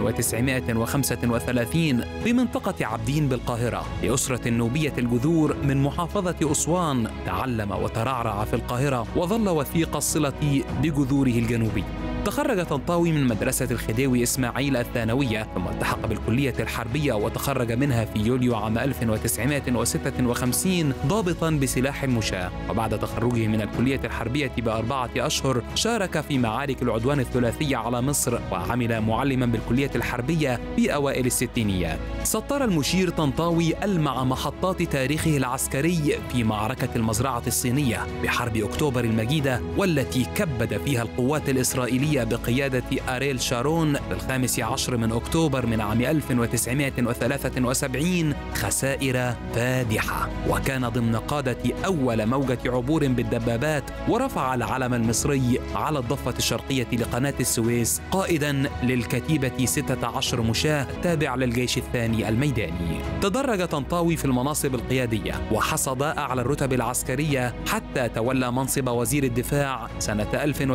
Speaker 4: 1935 في منطقة عبدين بالقاهرة لأسرة نوبية الجذور من محافظة أسوان تعلم وترعرع في القاهرة وظل وثيق الصلة بجذوره الجنوبية تخرج طنطاوي من مدرسة الخديوي إسماعيل الثانوية ثم التحق بالكلية الحربية وتخرج منها في يوليو عام 1956 ضابطا بسلاح المشاة وبعد تخرجه من الكلية الحربية بأربعة أشهر شارك في معارك العدوان الثلاثية على مصر وعمل معلما بالكلية الحربية في أوائل الستينيات سطر المشير طنطاوي ألمع محطات تاريخه العسكري في معركة المزرعة الصينية بحرب أكتوبر المجيدة والتي كبد فيها القوات الإسرائيلية بقيادة أريل شارون في الخامس عشر من أكتوبر من عام 1973 خسائر فادحة وكان ضمن قادة أول موجة عبور بالدبابات ورفع العلم المصري على الضفة الشرقية لقناة السويس قائدا للكتيبة 16 مشاة تابع للجيش الثاني الميداني تدرج طنطاوي في المناصب القيادية وحصد أعلى الرتب العسكرية حتى تولى منصب وزير الدفاع سنة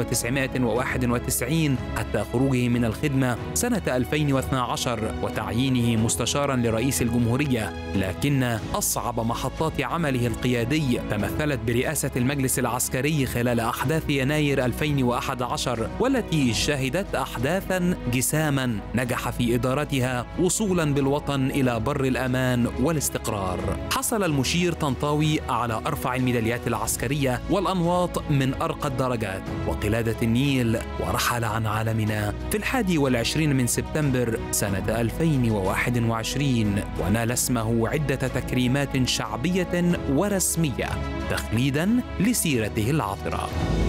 Speaker 4: 1991 حتى خروجه من الخدمة سنة 2012 وتعيينه مستشارا لرئيس الجمهورية لكن أصعب محطات عمله القيادي تمثلت برئاسة المجلس العسكري خلال أحداث يناير 2011 والتي شهدت أحداثا جساما نجح في إدارتها وصولا بالوطن إلى بر الأمان والاستقرار حصل المشير طنطاوي على أرفع الميداليات العسكرية والأنواط من أرقى الدرجات وقلادة النيل ورحل عن عالمنا في الحادي والعشرين من سبتمبر سنة 2021 ونال اسمه عدة تكريمات شعبية ورسمية تخليدا لسيرته العطرة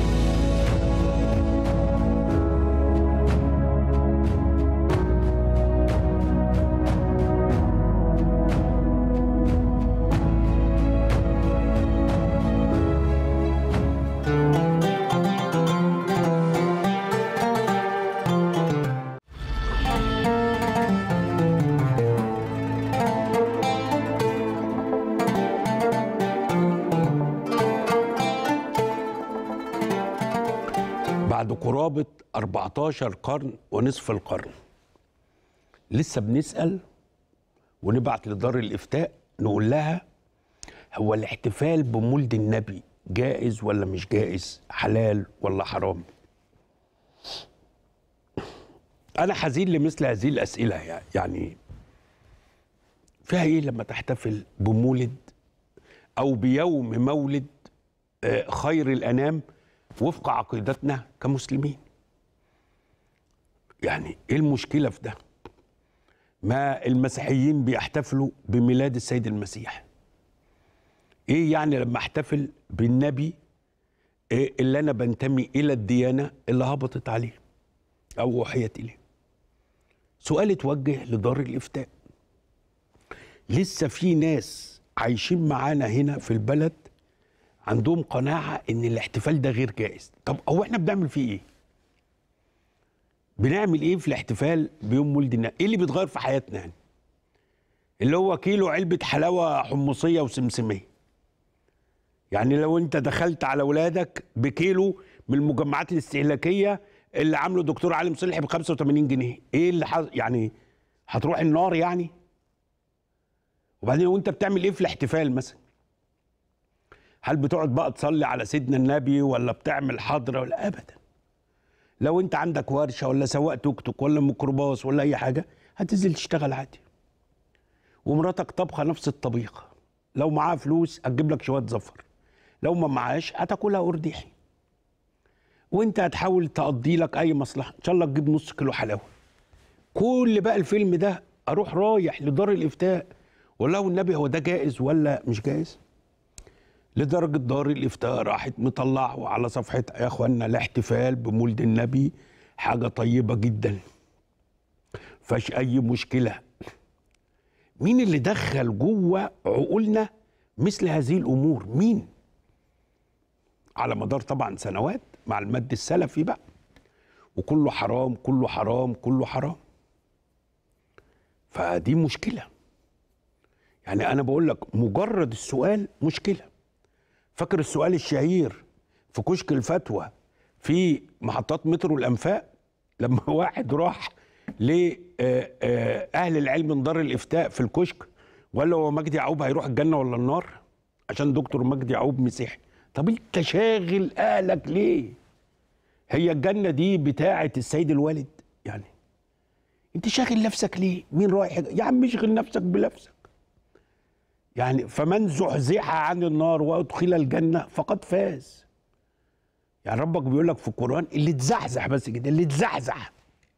Speaker 1: بعد قرابة 14 قرن ونصف القرن لسه بنسأل ونبعت لدار الإفتاء نقول لها هو الاحتفال بمولد النبي جائز ولا مش جائز حلال ولا حرام أنا حزين لمثل هذه الأسئلة يعني فيها إيه لما تحتفل بمولد أو بيوم مولد آه، خير الأنام وفق عقيدتنا كمسلمين يعني ايه المشكله في ده ما المسيحيين بيحتفلوا بميلاد السيد المسيح ايه يعني لما احتفل بالنبي إيه اللي انا بنتمي الى الديانه اللي هبطت عليه او وحيت اليه سؤال اتوجه لدار الافتاء لسه في ناس عايشين معانا هنا في البلد عندهم قناعه ان الاحتفال ده غير جائز طب هو احنا بنعمل فيه ايه بنعمل ايه في الاحتفال بيوم ولد النبي ايه اللي بيتغير في حياتنا يعني اللي هو كيلو علبه حلاوه حمصيه وسمسميه يعني لو انت دخلت على اولادك بكيلو من المجمعات الاستهلاكيه اللي عامله دكتور علي مصلحي ب 85 جنيه ايه اللي حظ... يعني هتروح النار يعني وبعدين وانت بتعمل ايه في الاحتفال مثلا هل بتقعد بقى تصلي على سيدنا النبي ولا بتعمل حضره ولا ابدا لو انت عندك ورشه ولا سواق توك توك ولا ميكروباص ولا اي حاجه هتنزل تشتغل عادي ومراتك طبخه نفس الطبيخه لو معاها فلوس هتجيب لك شويه زفر لو ما معاش هتاكلها قرديحي وانت هتحاول تقضي لك اي مصلحه ان شاء الله تجيب نص كيلو حلاوه كل بقى الفيلم ده اروح رايح لدار الافتاء والله والنبي هو ده جائز ولا مش جائز لدرجه دار الافتاء راحت مطلعه على صفحتها يا اخوانا الاحتفال بمولد النبي حاجه طيبه جدا فاش اي مشكله مين اللي دخل جوه عقولنا مثل هذه الامور مين على مدار طبعا سنوات مع المد السلفي بقى وكله حرام كله حرام كله حرام فدي مشكله يعني انا بقول لك مجرد السؤال مشكله فاكر السؤال الشهير في كشك الفتوى في محطات مترو الانفاق لما واحد راح لاهل العلم من دار الافتاء في الكشك وقال له هو مجدي يعقوب هيروح الجنه ولا النار عشان دكتور مجدي يعقوب مسيحي طب انت شاغل اهلك ليه هي الجنه دي بتاعه السيد الوالد يعني انت شاغل نفسك ليه مين رايح يا عم اشغل نفسك بنفسك يعني فمن زحزح عن النار وادخل الجنه فقد فاز يعني ربك بيقول لك في القران اللي اتزحزح بس كده اللي اتزحزح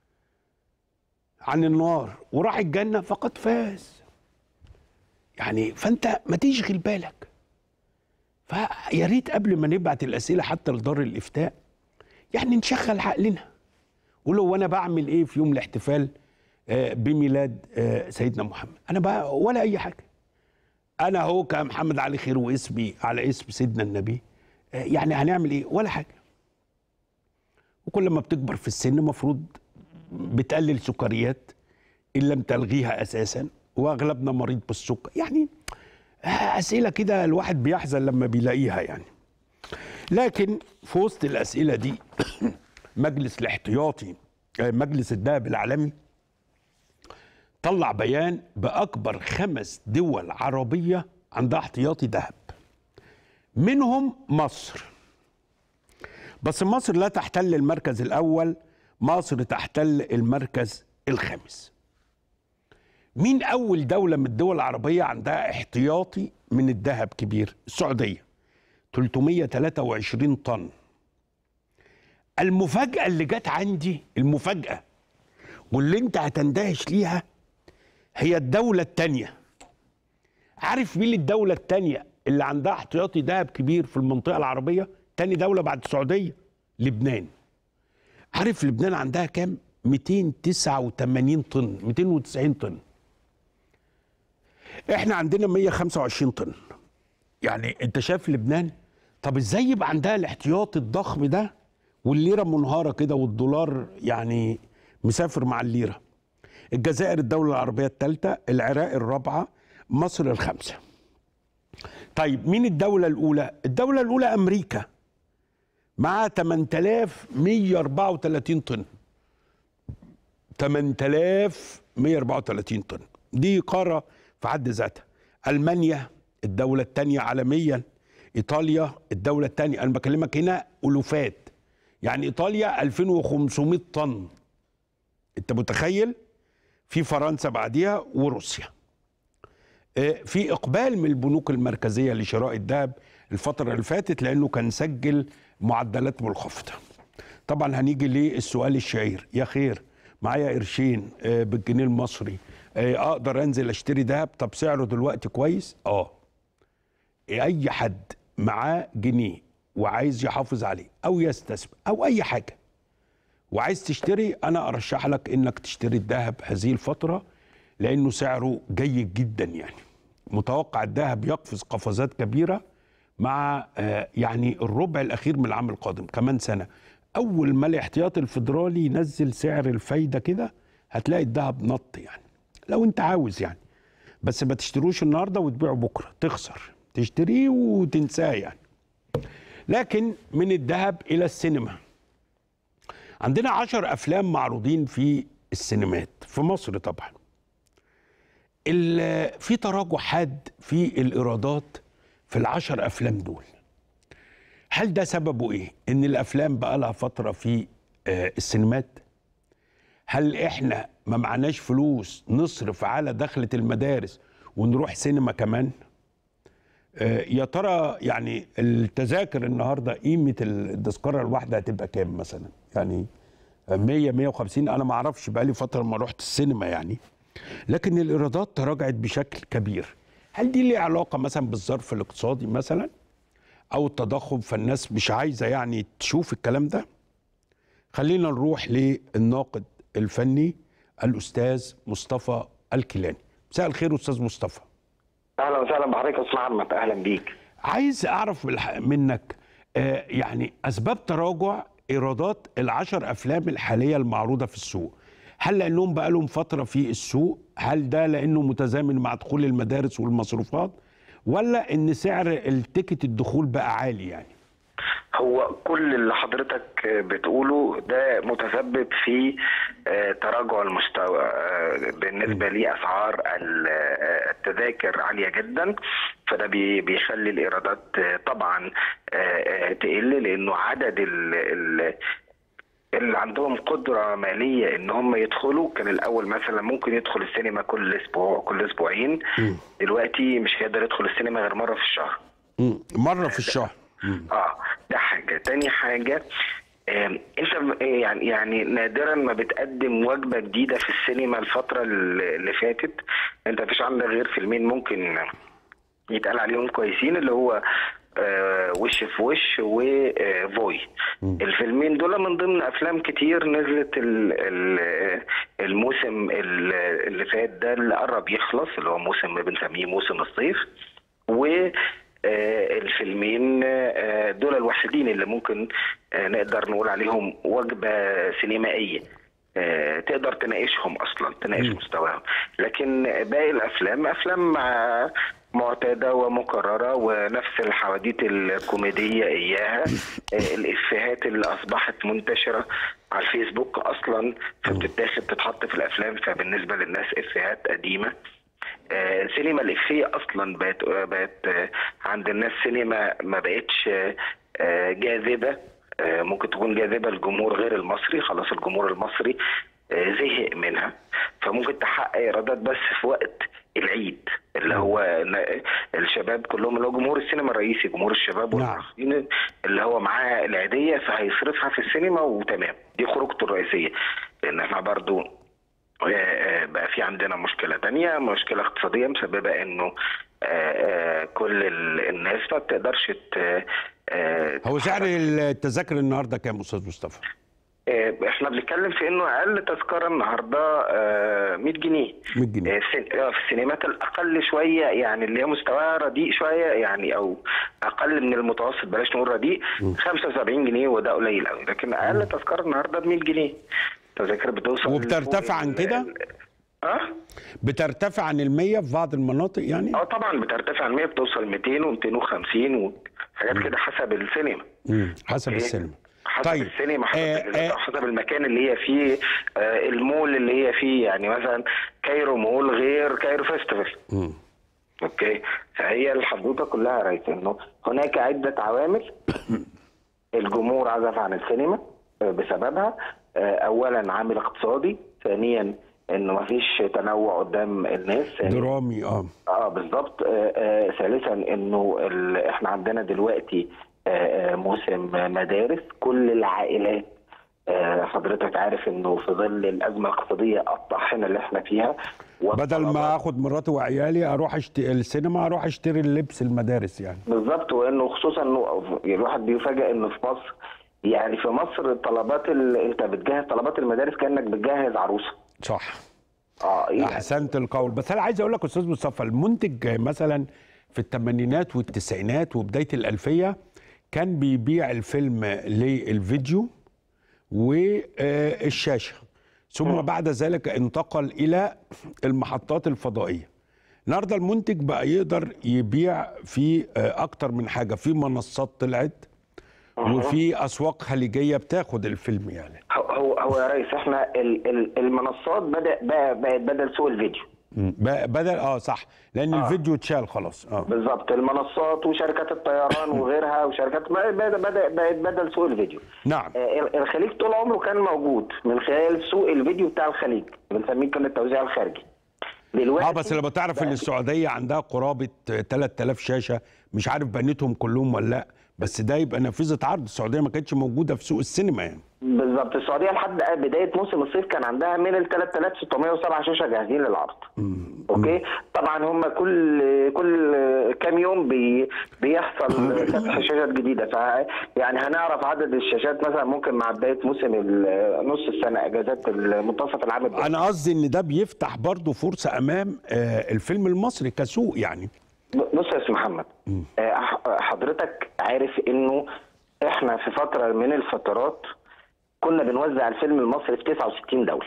Speaker 1: عن النار وراح الجنه فقد فاز يعني فانت ما تشغل بالك فيا ريت قبل ما نبعت الاسئله حتى لدار الافتاء يعني نشغل عقلنا ولو وانا بعمل ايه في يوم الاحتفال آه، بميلاد آه، سيدنا محمد انا بقى ولا اي حاجه انا هو كمحمد علي خير واسمي على اسم سيدنا النبي آه، يعني هنعمل ايه ولا حاجه وكل ما بتكبر في السن مفروض بتقلل سكريات ان لم تلغيها اساسا واغلبنا مريض بالسكر يعني اسئله كده الواحد بيحزن لما بيلاقيها يعني لكن في وسط الاسئله دي مجلس الاحتياطي آه، مجلس الذهب العالمي طلع بيان باكبر خمس دول عربيه عندها احتياطي ذهب منهم مصر بس مصر لا تحتل المركز الاول مصر تحتل المركز الخامس مين اول دوله من الدول العربيه عندها احتياطي من الذهب كبير السعوديه 323 طن المفاجاه اللي جت عندي المفاجاه واللي انت هتندهش ليها هي الدوله الثانيه عارف مين الدوله الثانيه اللي عندها احتياطي ذهب كبير في المنطقه العربيه تاني دوله بعد السعوديه لبنان عارف لبنان عندها كام 289 طن 290 طن احنا عندنا 125 طن يعني انت شايف لبنان طب ازاي يبقى عندها الاحتياط الضخم ده والليره منهاره كده والدولار يعني مسافر مع الليره الجزائر الدوله العربيه الثالثه العراق الرابعه مصر الخامسه طيب مين الدوله الاولى الدوله الاولى امريكا مع 8134 طن 8134 طن دي قاره في حد ذاتها المانيا الدوله الثانيه عالميا ايطاليا الدوله الثانيه انا بكلمك هنا الوفات يعني ايطاليا 2500 طن انت متخيل في فرنسا بعديها وروسيا آه، في اقبال من البنوك المركزيه لشراء الذهب الفتره اللي فاتت لانه كان سجل معدلات منخفضه طبعا هنيجي للسؤال الشهير يا خير معايا قرشين آه، بالجنيه المصري آه، اقدر انزل اشتري ذهب طب سعره دلوقتي كويس اه اي حد معاه جنيه وعايز يحافظ عليه او يستثمر او اي حاجه وعايز تشتري انا ارشح لك انك تشتري الذهب هذه الفتره لانه سعره جيد جدا يعني متوقع الذهب يقفز قفزات كبيره مع آه، يعني الربع الاخير من العام القادم كمان سنه اول ما الاحتياطي الفيدرالي ينزل سعر الفايده كده هتلاقي الذهب نط يعني لو انت عاوز يعني بس ما تشتروش النهارده وتبيعه بكره تخسر تشتريه وتنساه يعني لكن من الذهب الى السينما عندنا عشر افلام معروضين في السينمات في مصر طبعا ال- في تراجع حاد في الايرادات في العشر افلام دول هل ده سببه ايه ان الافلام بقى لها فتره في آه، السينمات هل احنا ما معناش فلوس نصرف على دخلة المدارس ونروح سينما كمان آه، يا ترى يعني التذاكر النهارده قيمه التذكره الواحده هتبقى كام مثلا يعني 100 150 انا ما اعرفش بقالي فتره ما رحت السينما يعني لكن الايرادات تراجعت بشكل كبير هل دي ليها علاقه مثلا بالظرف الاقتصادي مثلا او التضخم فالناس مش عايزه يعني تشوف الكلام ده خلينا نروح للناقد الفني الاستاذ مصطفى الكيلاني مساء الخير استاذ مصطفى
Speaker 5: اهلا وسهلا بحضرتك يا استاذ محمد اهلا بيك
Speaker 1: عايز اعرف بالح- منك آه، يعني اسباب تراجع ايرادات العشر افلام الحاليه المعروضه في السوق هل لانهم بقى لهم فتره في السوق هل ده لانه متزامن مع دخول المدارس والمصروفات ولا ان سعر التيكت الدخول بقى عالي يعني
Speaker 5: هو كل اللي حضرتك بتقوله ده متسبب في آه، تراجع المستوى آه، بالنسبه لاسعار ال- آه، التذاكر عاليه جدا فده بي- بيخلي الايرادات آه، طبعا آه، آه، تقل لانه عدد ال- ال- اللي عندهم قدرة مالية ان هم يدخلوا كان الاول مثلا ممكن يدخل السينما كل اسبوع كل اسبوعين دلوقتي مش هيقدر يدخل السينما غير مرة في الشهر
Speaker 1: مم، مره في الشهر مم.
Speaker 5: اه ده حاجة تاني حاجة آم، انت م- يعني يعني نادرا ما بتقدم وجبة جديدة في السينما الفترة اللي اللي فاتت انت مفيش عندك غير فيلمين ممكن يتقال عليهم كويسين اللي هو آه، وش في وش وفوي الفيلمين دول من ضمن افلام كتير نزلت ال- ال- الموسم ال- اللي فات ده اللي قرب يخلص اللي هو موسم بنسميه موسم الصيف و آه، الفيلمين آه، دول الوحيدين اللي ممكن آه، نقدر نقول عليهم وجبة سينمائية آه، تقدر تناقشهم اصلا تناقش مستواهم لكن باقي الافلام افلام آه، معتاده ومكرره ونفس الحواديت الكوميديه اياها آه، الافيهات اللي اصبحت منتشره على الفيسبوك اصلا فبتتاخد تتحط في الافلام فبالنسبه للناس افيهات قديمه آه، سينما الإفيه أصلا بقت بقت آه، عند الناس سينما ما بقتش آه، آه، جاذبة آه، ممكن تكون جاذبة للجمهور غير المصري خلاص الجمهور المصري آه، زهق منها فممكن تحقق إيرادات بس في وقت العيد اللي هو ن- الشباب كلهم اللي هو جمهور السينما الرئيسي جمهور الشباب
Speaker 1: نعم.
Speaker 5: والمصريين اللي هو معاه العيدية فهيصرفها في السينما وتمام دي خروجته الرئيسية لأن احنا برضو آه، آه، بقى في عندنا مشكلة تانية مشكلة اقتصادية مسببة انه آه، آه، كل ال- الناس ما بتقدرش ت- آه،
Speaker 1: هو سعر التذاكر النهارده كام استاذ مصطفى
Speaker 5: آه، احنا بنتكلم في انه اقل تذكرة النهاردة آه، 100 جنيه
Speaker 1: 100 جنيه
Speaker 5: آه، في آه، في السينمات الاقل شويه يعني اللي هي مستواها رديء شويه يعني او اقل من المتوسط بلاش نقول رديء 75 جنيه وده قليل قوي لكن اقل تذكره النهارده ب 100 جنيه تذاكر بتوصل
Speaker 1: وبترتفع
Speaker 5: لفوق
Speaker 1: عن
Speaker 5: ال-
Speaker 1: كده؟
Speaker 5: ال- اه
Speaker 1: بترتفع عن المية في بعض المناطق يعني
Speaker 5: اه طبعا بترتفع عن 100 بتوصل 200 و250 وحاجات كده حسب السينما
Speaker 1: مم. حسب
Speaker 5: إيه؟
Speaker 1: السينما
Speaker 5: حسب
Speaker 1: طيب.
Speaker 5: السينما حسب
Speaker 1: آه،
Speaker 5: الإجازة،
Speaker 1: آه.
Speaker 5: حسب المكان اللي هي فيه آه المول اللي هي فيه يعني مثلا كايرو مول غير كايرو فيستيفال
Speaker 1: مم.
Speaker 5: اوكي فهي الحدوته كلها يا ريس انه هناك عده عوامل الجمهور عزف عن السينما آه، بسببها آه، اولا عامل اقتصادي ثانيا انه مفيش تنوع قدام الناس ثانيا
Speaker 1: درامي اه
Speaker 5: اه بالظبط آه آه ثالثا انه ال... احنا عندنا دلوقتي آه آه موسم مدارس كل العائلات آه حضرتك عارف انه في ظل الازمه الاقتصاديه الطاحنه اللي احنا فيها
Speaker 1: بدل ما
Speaker 5: والطلبات-
Speaker 1: اخد مراتي وعيالي اروح اشتري السينما اروح اشتري اللبس المدارس يعني
Speaker 5: بالظبط وانه خصوصا انه الواحد بيفاجئ انه في مصر يعني في مصر طلبات ال... انت بتجهز طلبات المدارس كانك بتجهز عروسه
Speaker 1: صح
Speaker 5: اه يعني
Speaker 1: احسنت القول بس انا عايز اقول لك استاذ مصطفى المنتج مثلا في الثمانينات والتسعينات وبدايه الالفيه كان بيبيع الفيلم للفيديو والشاشه ثم بعد ذلك انتقل الى المحطات الفضائيه النهارده المنتج بقى يقدر يبيع في آه، اكتر من حاجه في منصات طلعت وفي اسواق خليجيه بتاخد الفيلم يعني
Speaker 5: هو هو هو يا ريس احنا ال- ال- المنصات بدا بقى- بقت بدل سوق الفيديو
Speaker 1: ب- بدل اه صح لان الفيديو اتشال خلاص اه
Speaker 5: بالظبط المنصات وشركات الطيران وغيرها وشركات ما- بدا بدا بقت بدل سوق الفيديو
Speaker 1: نعم
Speaker 5: آه، ال- الخليج طول عمره كان موجود من خلال سوق الفيديو بتاع الخليج بنسميه كان التوزيع الخارجي دلوقتي
Speaker 1: اه بس لما تعرف ان السعوديه عندها قرابه 3000 شاشه مش عارف بنيتهم كلهم ولا لا بس ده يبقى نافذه عرض السعوديه ما كانتش موجوده في سوق السينما يعني
Speaker 5: بالظبط السعوديه لحد بدايه موسم الصيف كان عندها من ال 3607 شاشه جاهزين للعرض اوكي طبعا هم كل كل كام يوم بي بيحصل فتح شاشات جديده ف يعني هنعرف عدد الشاشات مثلا ممكن مع بدايه موسم ال- نص السنه اجازات منتصف العام الجاي
Speaker 1: انا قصدي ان ده بيفتح برضه فرصه امام آه الفيلم المصري كسوق يعني
Speaker 5: بص يا استاذ محمد آه، ح- حضرتك عارف انه احنا في فتره من الفترات كنا بنوزع الفيلم المصري في 69 دوله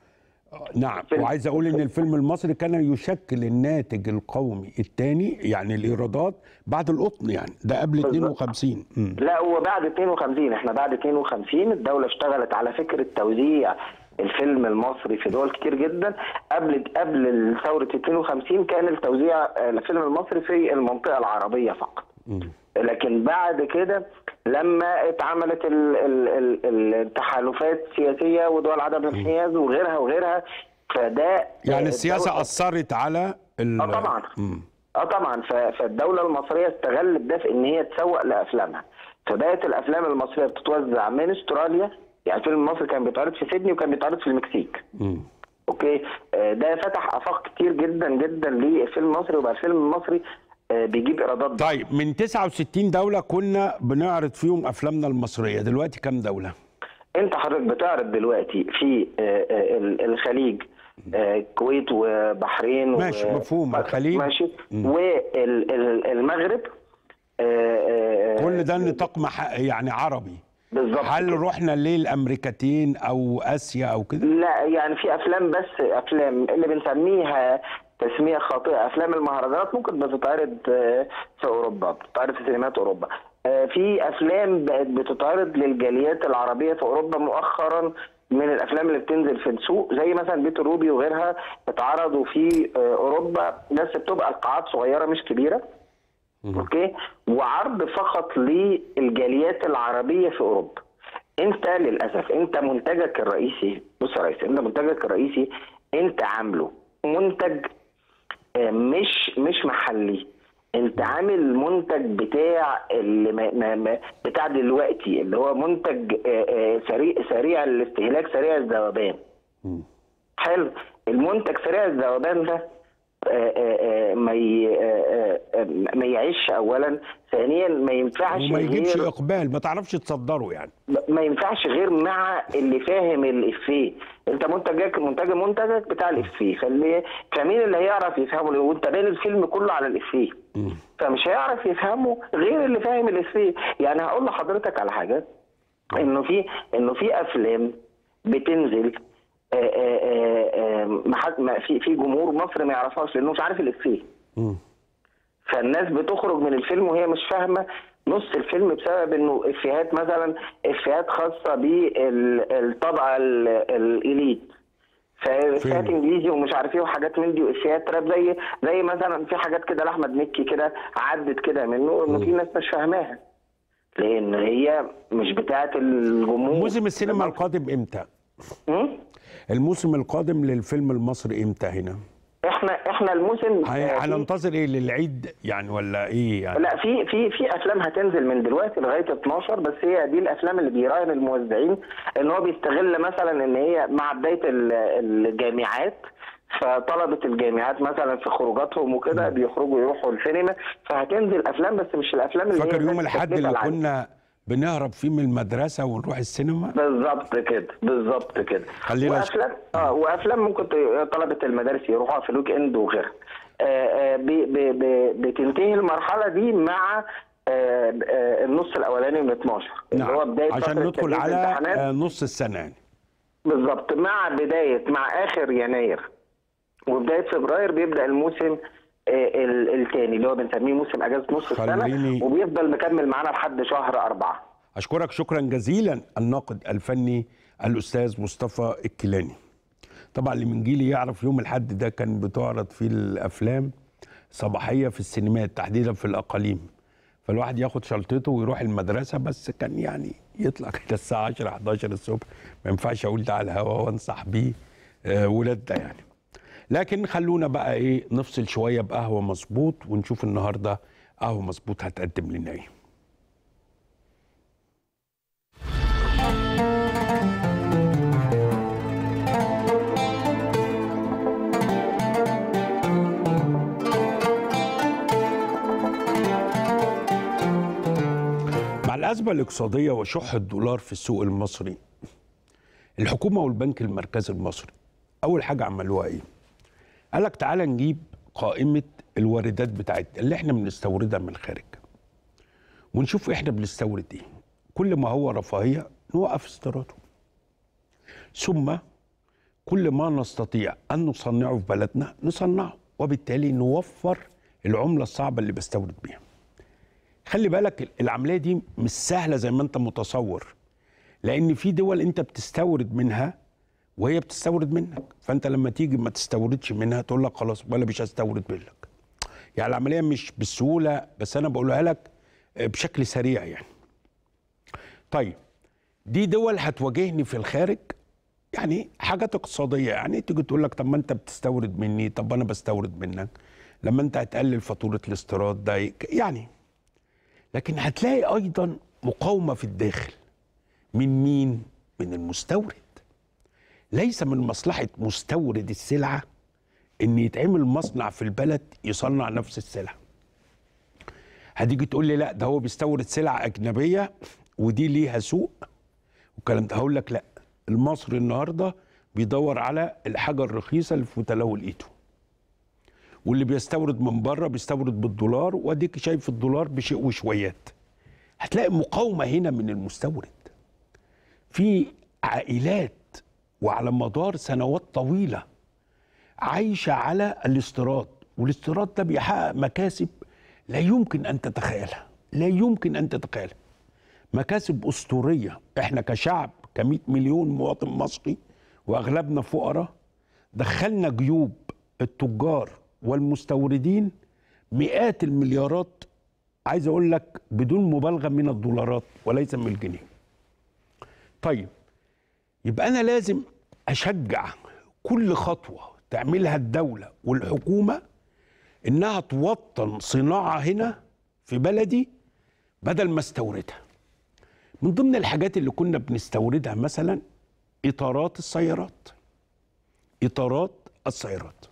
Speaker 1: نعم
Speaker 5: فيلم.
Speaker 1: وعايز اقول ان الفيلم المصري كان يشكل الناتج القومي الثاني يعني الايرادات بعد القطن يعني ده قبل 52 مم.
Speaker 5: لا هو بعد 52 احنا بعد 52 الدوله اشتغلت على فكره توزيع الفيلم المصري في دول كتير جدا قبل قبل ثوره 52 كان التوزيع آه، الفيلم المصري في المنطقه العربيه فقط لكن بعد كده لما اتعملت ال- ال- ال- التحالفات السياسيه ودول عدم الانحياز وغيرها وغيرها فده
Speaker 1: يعني
Speaker 5: آه،
Speaker 1: السياسه
Speaker 5: الدولة-
Speaker 1: اثرت على ال-
Speaker 5: اه طبعا
Speaker 1: مم.
Speaker 5: اه طبعا ف- فالدوله المصريه استغلت ده في ان هي تسوق لافلامها فبقت الافلام المصريه بتتوزع من استراليا يعني الفيلم المصري كان بيتعرض في سيدني وكان بيتعرض في المكسيك
Speaker 1: مم.
Speaker 5: اوكي آه، ده فتح افاق كتير جدا جدا للفيلم المصري وبقى الفيلم المصري آه، بيجيب ايرادات
Speaker 1: طيب من 69 دوله كنا بنعرض فيهم افلامنا المصريه دلوقتي كام دوله
Speaker 5: انت حضرتك بتعرض دلوقتي في آه، آه، ال- الخليج آه، الكويت وبحرين
Speaker 1: ماشي،
Speaker 5: و-
Speaker 1: مفهوم. الخليج.
Speaker 5: ماشي والمغرب
Speaker 1: كل ده نطاق مح... يعني عربي
Speaker 5: بالظبط
Speaker 1: هل
Speaker 5: كده.
Speaker 1: رحنا ليه الامريكتين او اسيا او كده
Speaker 5: لا يعني في افلام بس افلام اللي بنسميها تسميه خاطئه افلام المهرجانات ممكن بتتعرض آه، في اوروبا بتتعرض في سينمات اوروبا آه، في افلام بقت بتتعرض للجاليات العربيه في اوروبا مؤخرا من الافلام اللي بتنزل في السوق زي مثلا بيت الروبي وغيرها اتعرضوا في آه، اوروبا بس بتبقى القاعات صغيره مش كبيره اوكي وعرض فقط للجاليات العربيه في اوروبا انت للاسف انت منتجك الرئيسي بص يا ريس انت منتجك الرئيسي انت عامله منتج آه، مش مش محلي انت عامل منتج بتاع اللي ما ما ما بتاع دلوقتي اللي هو منتج آه، آه، سريع سريع الاستهلاك سريع الذوبان حلو المنتج سريع الذوبان ده آه، آه، آه، ما ي- آه، آه، ما يعيش اولا ثانيا ما ينفعش
Speaker 1: وما يجيبش
Speaker 5: غير
Speaker 1: اقبال ما تعرفش تصدره يعني
Speaker 5: ما ينفعش غير مع اللي فاهم الافيه انت منتجك منتج منتجك بتاع الافيه فاللي فمين اللي هيعرف يفهمه وانت باني الفيلم كله على الافيه فمش هيعرف يفهمه غير اللي فاهم الافيه يعني هقول لحضرتك على حاجه انه في انه في افلام بتنزل آه، آه، آه، آه، ما حد- ما- في في جمهور مصر ما يعرفهاش لانه مش عارف الافيه فالناس بتخرج من الفيلم وهي مش فاهمه نص الفيلم بسبب انه افيهات مثلا افيهات خاصه بالطبقه ال- الاليت فافيهات انجليزي ومش عارف ايه وحاجات من دي وافيهات راب زي زي مثلا في حاجات كده لاحمد مكي كده عدت كده منه انه في ناس مش فاهماها لان هي مش بتاعه الجمهور
Speaker 1: موسم السينما القادم امتى
Speaker 5: م?
Speaker 1: الموسم القادم للفيلم المصري امتى هنا
Speaker 5: احنا احنا الموسم
Speaker 1: هي-
Speaker 5: آه، في-
Speaker 1: هننتظر ايه للعيد يعني ولا ايه يعني
Speaker 5: لا في في في افلام هتنزل من دلوقتي لغايه 12 بس هي دي الافلام اللي بيراهن الموزعين ان هو بيستغل مثلا ان هي مع بدايه ال- الجامعات فطلبه الجامعات مثلا في خروجاتهم وكده بيخرجوا يروحوا السينما فهتنزل افلام بس مش الافلام اللي
Speaker 1: فاكر
Speaker 5: هي
Speaker 1: يوم
Speaker 5: ذات
Speaker 1: الاحد
Speaker 5: التكلفة
Speaker 1: اللي
Speaker 5: العالية.
Speaker 1: كنا بنهرب فيه من المدرسه ونروح السينما
Speaker 5: بالظبط كده بالظبط كده
Speaker 1: خلينا نش-
Speaker 5: وافلام اه وافلام ممكن ت- طلبه المدارس يروحوها في الويك اند وغيرها آه، آه، بي- بي- بي- بتنتهي المرحله دي مع آه، آه، النص الاولاني من 12 اللي هو بدايه
Speaker 1: عشان
Speaker 5: فترة
Speaker 1: ندخل
Speaker 5: تجهيز
Speaker 1: على
Speaker 5: الامتحانات.
Speaker 1: آه، نص السنه يعني
Speaker 5: بالظبط مع بدايه مع اخر يناير وبدايه فبراير بيبدا الموسم الثاني اللي هو بنسميه موسم اجازه نص السنه
Speaker 1: خليني-
Speaker 5: وبيفضل مكمل معانا لحد شهر أربعة
Speaker 1: اشكرك شكرا جزيلا الناقد الفني الاستاذ مصطفى الكيلاني طبعا اللي من جيلي يعرف يوم الحد ده كان بتعرض فيه الافلام صباحيه في السينمات تحديدا في الاقاليم فالواحد ياخد شنطته ويروح المدرسه بس كان يعني يطلع كده الساعه 10 11 الصبح ما ينفعش اقول ده على الهوا وانصح بيه آه، ولاد ده يعني لكن خلونا بقى ايه نفصل شويه بقهوه مظبوط ونشوف النهارده قهوه مظبوط هتقدم لنا ايه مع الأزمة الاقتصادية وشح الدولار في السوق المصري الحكومة والبنك المركزي المصري أول حاجة عملوها إيه؟ قال لك تعالى نجيب قائمة الواردات بتاعتنا اللي احنا بنستوردها من الخارج ونشوف احنا بنستورد ايه كل ما هو رفاهية نوقف استيراده ثم كل ما نستطيع أن نصنعه في بلدنا نصنعه وبالتالي نوفر العملة الصعبة اللي بستورد بيها خلي بالك العمليه دي مش سهله زي ما انت متصور لان في دول انت بتستورد منها وهي بتستورد منك فانت لما تيجي ما تستوردش منها تقول لك خلاص ولا مش هستورد منك يعني العمليه مش بالسهوله بس انا بقولها لك بشكل سريع يعني طيب دي دول هتواجهني في الخارج يعني حاجات اقتصاديه يعني تيجي تقول لك طب ما انت بتستورد مني طب انا بستورد منك لما انت هتقلل فاتوره الاستيراد ده يك- يعني لكن هتلاقي ايضا مقاومه في الداخل من مين من المستورد ليس من مصلحه مستورد السلعه ان يتعمل مصنع في البلد يصنع نفس السلعه هتيجي تقول لي لا ده هو بيستورد سلع اجنبيه ودي ليها سوق والكلام ده هقول لك لا المصري النهارده بيدور على الحاجه الرخيصه اللي في متناول ايده واللي بيستورد من بره بيستورد بالدولار واديك شايف الدولار بشيء وشويات هتلاقي مقاومه هنا من المستورد في عائلات وعلى مدار سنوات طويله عايشه على الاستيراد والاستيراد ده بيحقق مكاسب لا يمكن ان تتخيلها لا يمكن ان تتخيلها مكاسب اسطوريه احنا كشعب ك مليون مواطن مصري واغلبنا فقراء دخلنا جيوب التجار والمستوردين مئات المليارات عايز اقول لك بدون مبالغه من الدولارات وليس من الجنيه طيب يبقى انا لازم اشجع كل خطوه تعملها الدوله والحكومه انها توطن صناعه هنا في بلدي بدل ما استوردها من ضمن الحاجات اللي كنا بنستوردها مثلا اطارات السيارات اطارات السيارات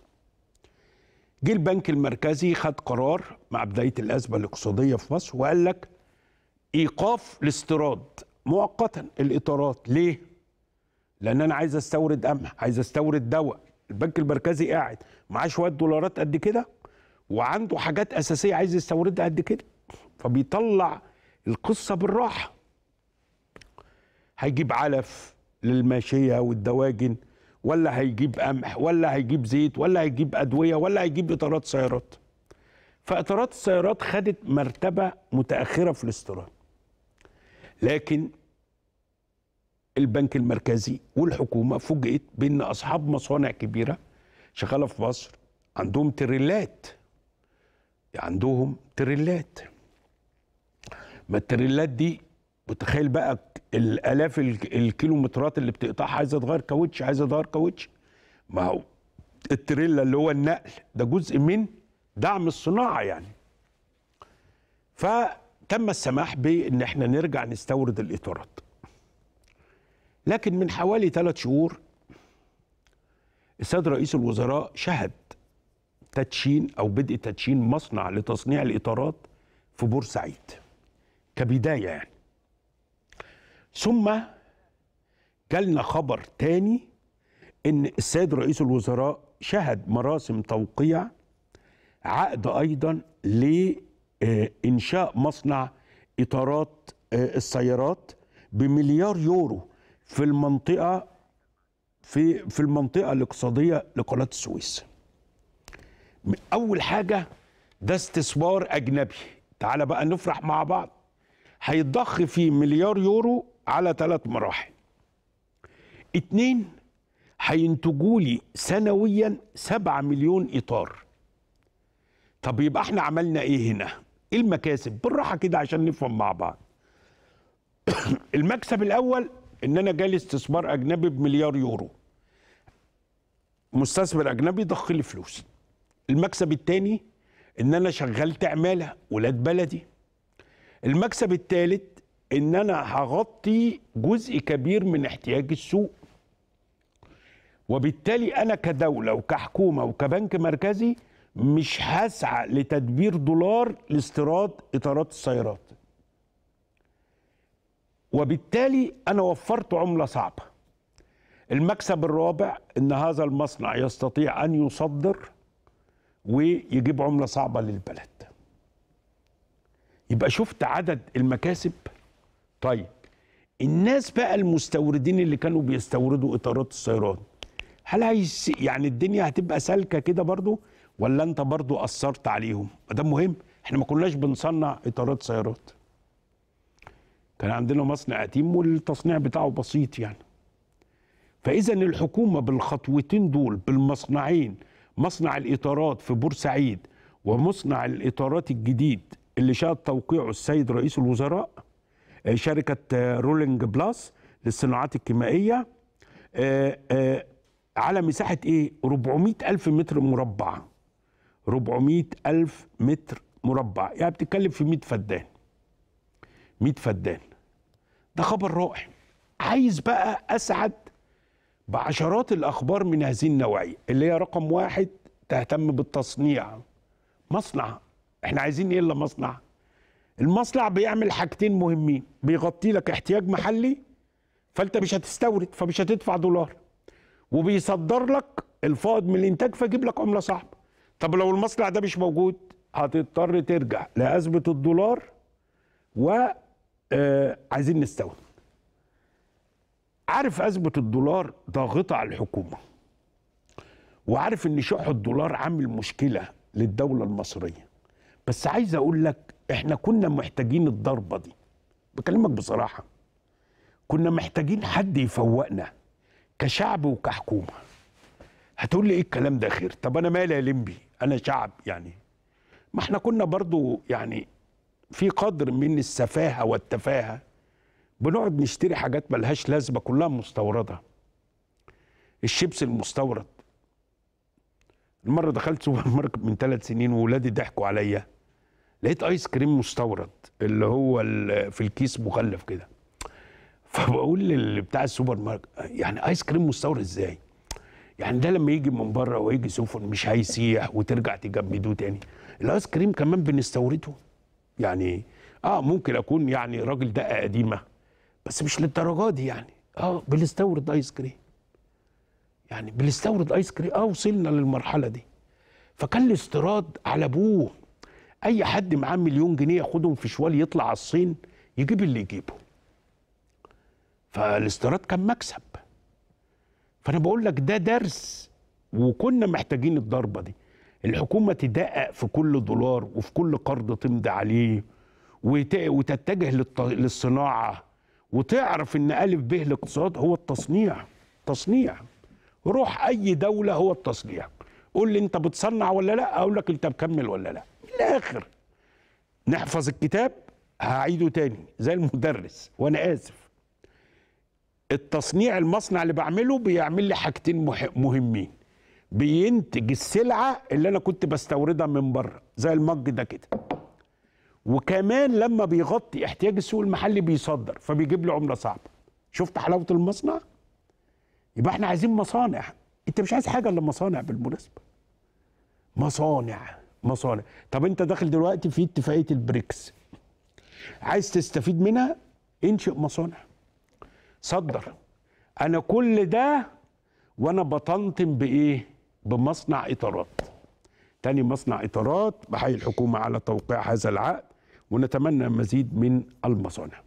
Speaker 1: جه البنك المركزي خد قرار مع بدايه الازمه الاقتصاديه في مصر وقال لك ايقاف الاستيراد مؤقتا الاطارات ليه؟ لان انا عايز استورد قمح عايز استورد دواء البنك المركزي قاعد معاه شويه دولارات قد كده وعنده حاجات اساسيه عايز يستوردها قد كده فبيطلع القصه بالراحه هيجيب علف للماشيه والدواجن ولا هيجيب قمح ولا هيجيب زيت ولا هيجيب ادويه ولا هيجيب اطارات سيارات فاطارات السيارات خدت مرتبه متاخره في الاستيراد لكن البنك المركزي والحكومه فوجئت بان اصحاب مصانع كبيره شغاله في مصر عندهم تريلات عندهم تريلات ما التريلات دي متخيل بقى الالاف الك- الكيلومترات اللي بتقطعها عايزه تغير كاوتش عايزه تغير كاوتش ما هو التريلا اللي هو النقل ده جزء من دعم الصناعه يعني فتم السماح بان احنا نرجع نستورد الاطارات لكن من حوالي ثلاث شهور السيد رئيس الوزراء شهد تدشين او بدء تدشين مصنع لتصنيع الاطارات في بورسعيد كبدايه يعني ثم جالنا خبر تاني ان السيد رئيس الوزراء شهد مراسم توقيع عقد ايضا لانشاء مصنع اطارات آه، السيارات بمليار يورو في المنطقه في في المنطقه الاقتصاديه لقناه السويس. اول حاجه ده استثمار اجنبي تعال بقى نفرح مع بعض هيتضخ فيه مليار يورو على ثلاث مراحل اتنين هينتجوا لي سنويا سبعة مليون اطار طب يبقى احنا عملنا ايه هنا ايه المكاسب بالراحه كده عشان نفهم مع بعض المكسب الاول ان انا جالي استثمار اجنبي بمليار يورو مستثمر اجنبي ضخ لي فلوس المكسب الثاني ان انا شغلت عماله ولاد بلدي المكسب الثالث ان انا هغطي جزء كبير من احتياج السوق وبالتالي انا كدوله وكحكومه وكبنك مركزي مش هسعى لتدبير دولار لاستيراد اطارات السيارات وبالتالي انا وفرت عمله صعبه المكسب الرابع ان هذا المصنع يستطيع ان يصدر ويجيب عمله صعبه للبلد يبقى شفت عدد المكاسب طيب الناس بقى المستوردين اللي كانوا بيستوردوا اطارات السيارات هل هيس يعني الدنيا هتبقى سالكه كده برضو ولا انت برضو اثرت عليهم ده مهم احنا ما كناش بنصنع اطارات سيارات كان عندنا مصنع قديم والتصنيع بتاعه بسيط يعني فاذا الحكومه بالخطوتين دول بالمصنعين مصنع الاطارات في بورسعيد ومصنع الاطارات الجديد اللي شهد توقيعه السيد رئيس الوزراء آه، شركه آه، رولينج بلاس للصناعات الكيميائيه آه، آه، على مساحه ايه 400 الف متر مربع 400 الف متر مربع يعني بتتكلم في 100 فدان 100 فدان ده خبر رائع عايز بقى اسعد بعشرات الاخبار من هذه النوعيه اللي هي رقم واحد تهتم بالتصنيع مصنع احنا عايزين ايه الا مصنع المصنع بيعمل حاجتين مهمين بيغطي لك احتياج محلي فانت مش هتستورد فمش هتدفع دولار وبيصدر لك الفائض من الانتاج فيجيب لك عمله صعبه طب لو المصنع ده مش موجود هتضطر ترجع لازمه الدولار و آه، عايزين نستورد عارف أزمة الدولار ضاغطة على الحكومة وعارف إن شح الدولار عامل مشكلة للدولة المصرية بس عايز أقول لك إحنا كنا محتاجين الضربة دي بكلمك بصراحة كنا محتاجين حد يفوقنا كشعب وكحكومة هتقول لي إيه الكلام ده خير طب أنا مالي يا لمبي أنا شعب يعني ما إحنا كنا برضو يعني في قدر من السفاهة والتفاهة بنقعد نشتري حاجات ملهاش لازمه كلها مستورده الشيبس المستورد المره دخلت سوبر ماركت من ثلاث سنين وولادي ضحكوا عليا لقيت ايس كريم مستورد اللي هو ال- في الكيس مغلف كده فبقول لل- بتاع السوبر ماركت يعني ايس كريم مستورد ازاي يعني ده لما يجي من بره ويجي سفن مش هيسيح وترجع تجمدوه تاني الايس كريم كمان بنستورده يعني اه ممكن اكون يعني راجل دقه قديمه بس مش للدرجه دي يعني اه بنستورد ايس كريم يعني بنستورد ايس كريم اه وصلنا للمرحله دي فكان الاستيراد على ابوه اي حد معاه مليون جنيه ياخدهم في شوال يطلع على الصين يجيب اللي يجيبه فالاستيراد كان مكسب فانا بقول لك ده درس وكنا محتاجين الضربه دي الحكومه تدقق في كل دولار وفي كل قرض تمضي عليه وت- وتتجه للط- للصناعه وتعرف ان الف ب الاقتصاد هو التصنيع تصنيع روح اي دوله هو التصنيع قول لي انت بتصنع ولا لا اقول لك انت مكمل ولا لا من الاخر نحفظ الكتاب هعيده تاني زي المدرس وانا اسف التصنيع المصنع اللي بعمله بيعمل لي حاجتين مح- مهمين بينتج السلعه اللي انا كنت بستوردها من بره زي المج ده كده وكمان لما بيغطي احتياج السوق المحلي بيصدر فبيجيب لي عمله صعبه شفت حلاوه المصنع يبقى احنا عايزين مصانع انت مش عايز حاجه الا مصانع بالمناسبه مصانع مصانع طب انت داخل دلوقتي في اتفاقيه البريكس عايز تستفيد منها انشئ مصانع صدر انا كل ده وانا بطنطن بايه بمصنع اطارات تاني مصنع إطارات بحي الحكومة على توقيع هذا العقد ونتمنى مزيد من المصانع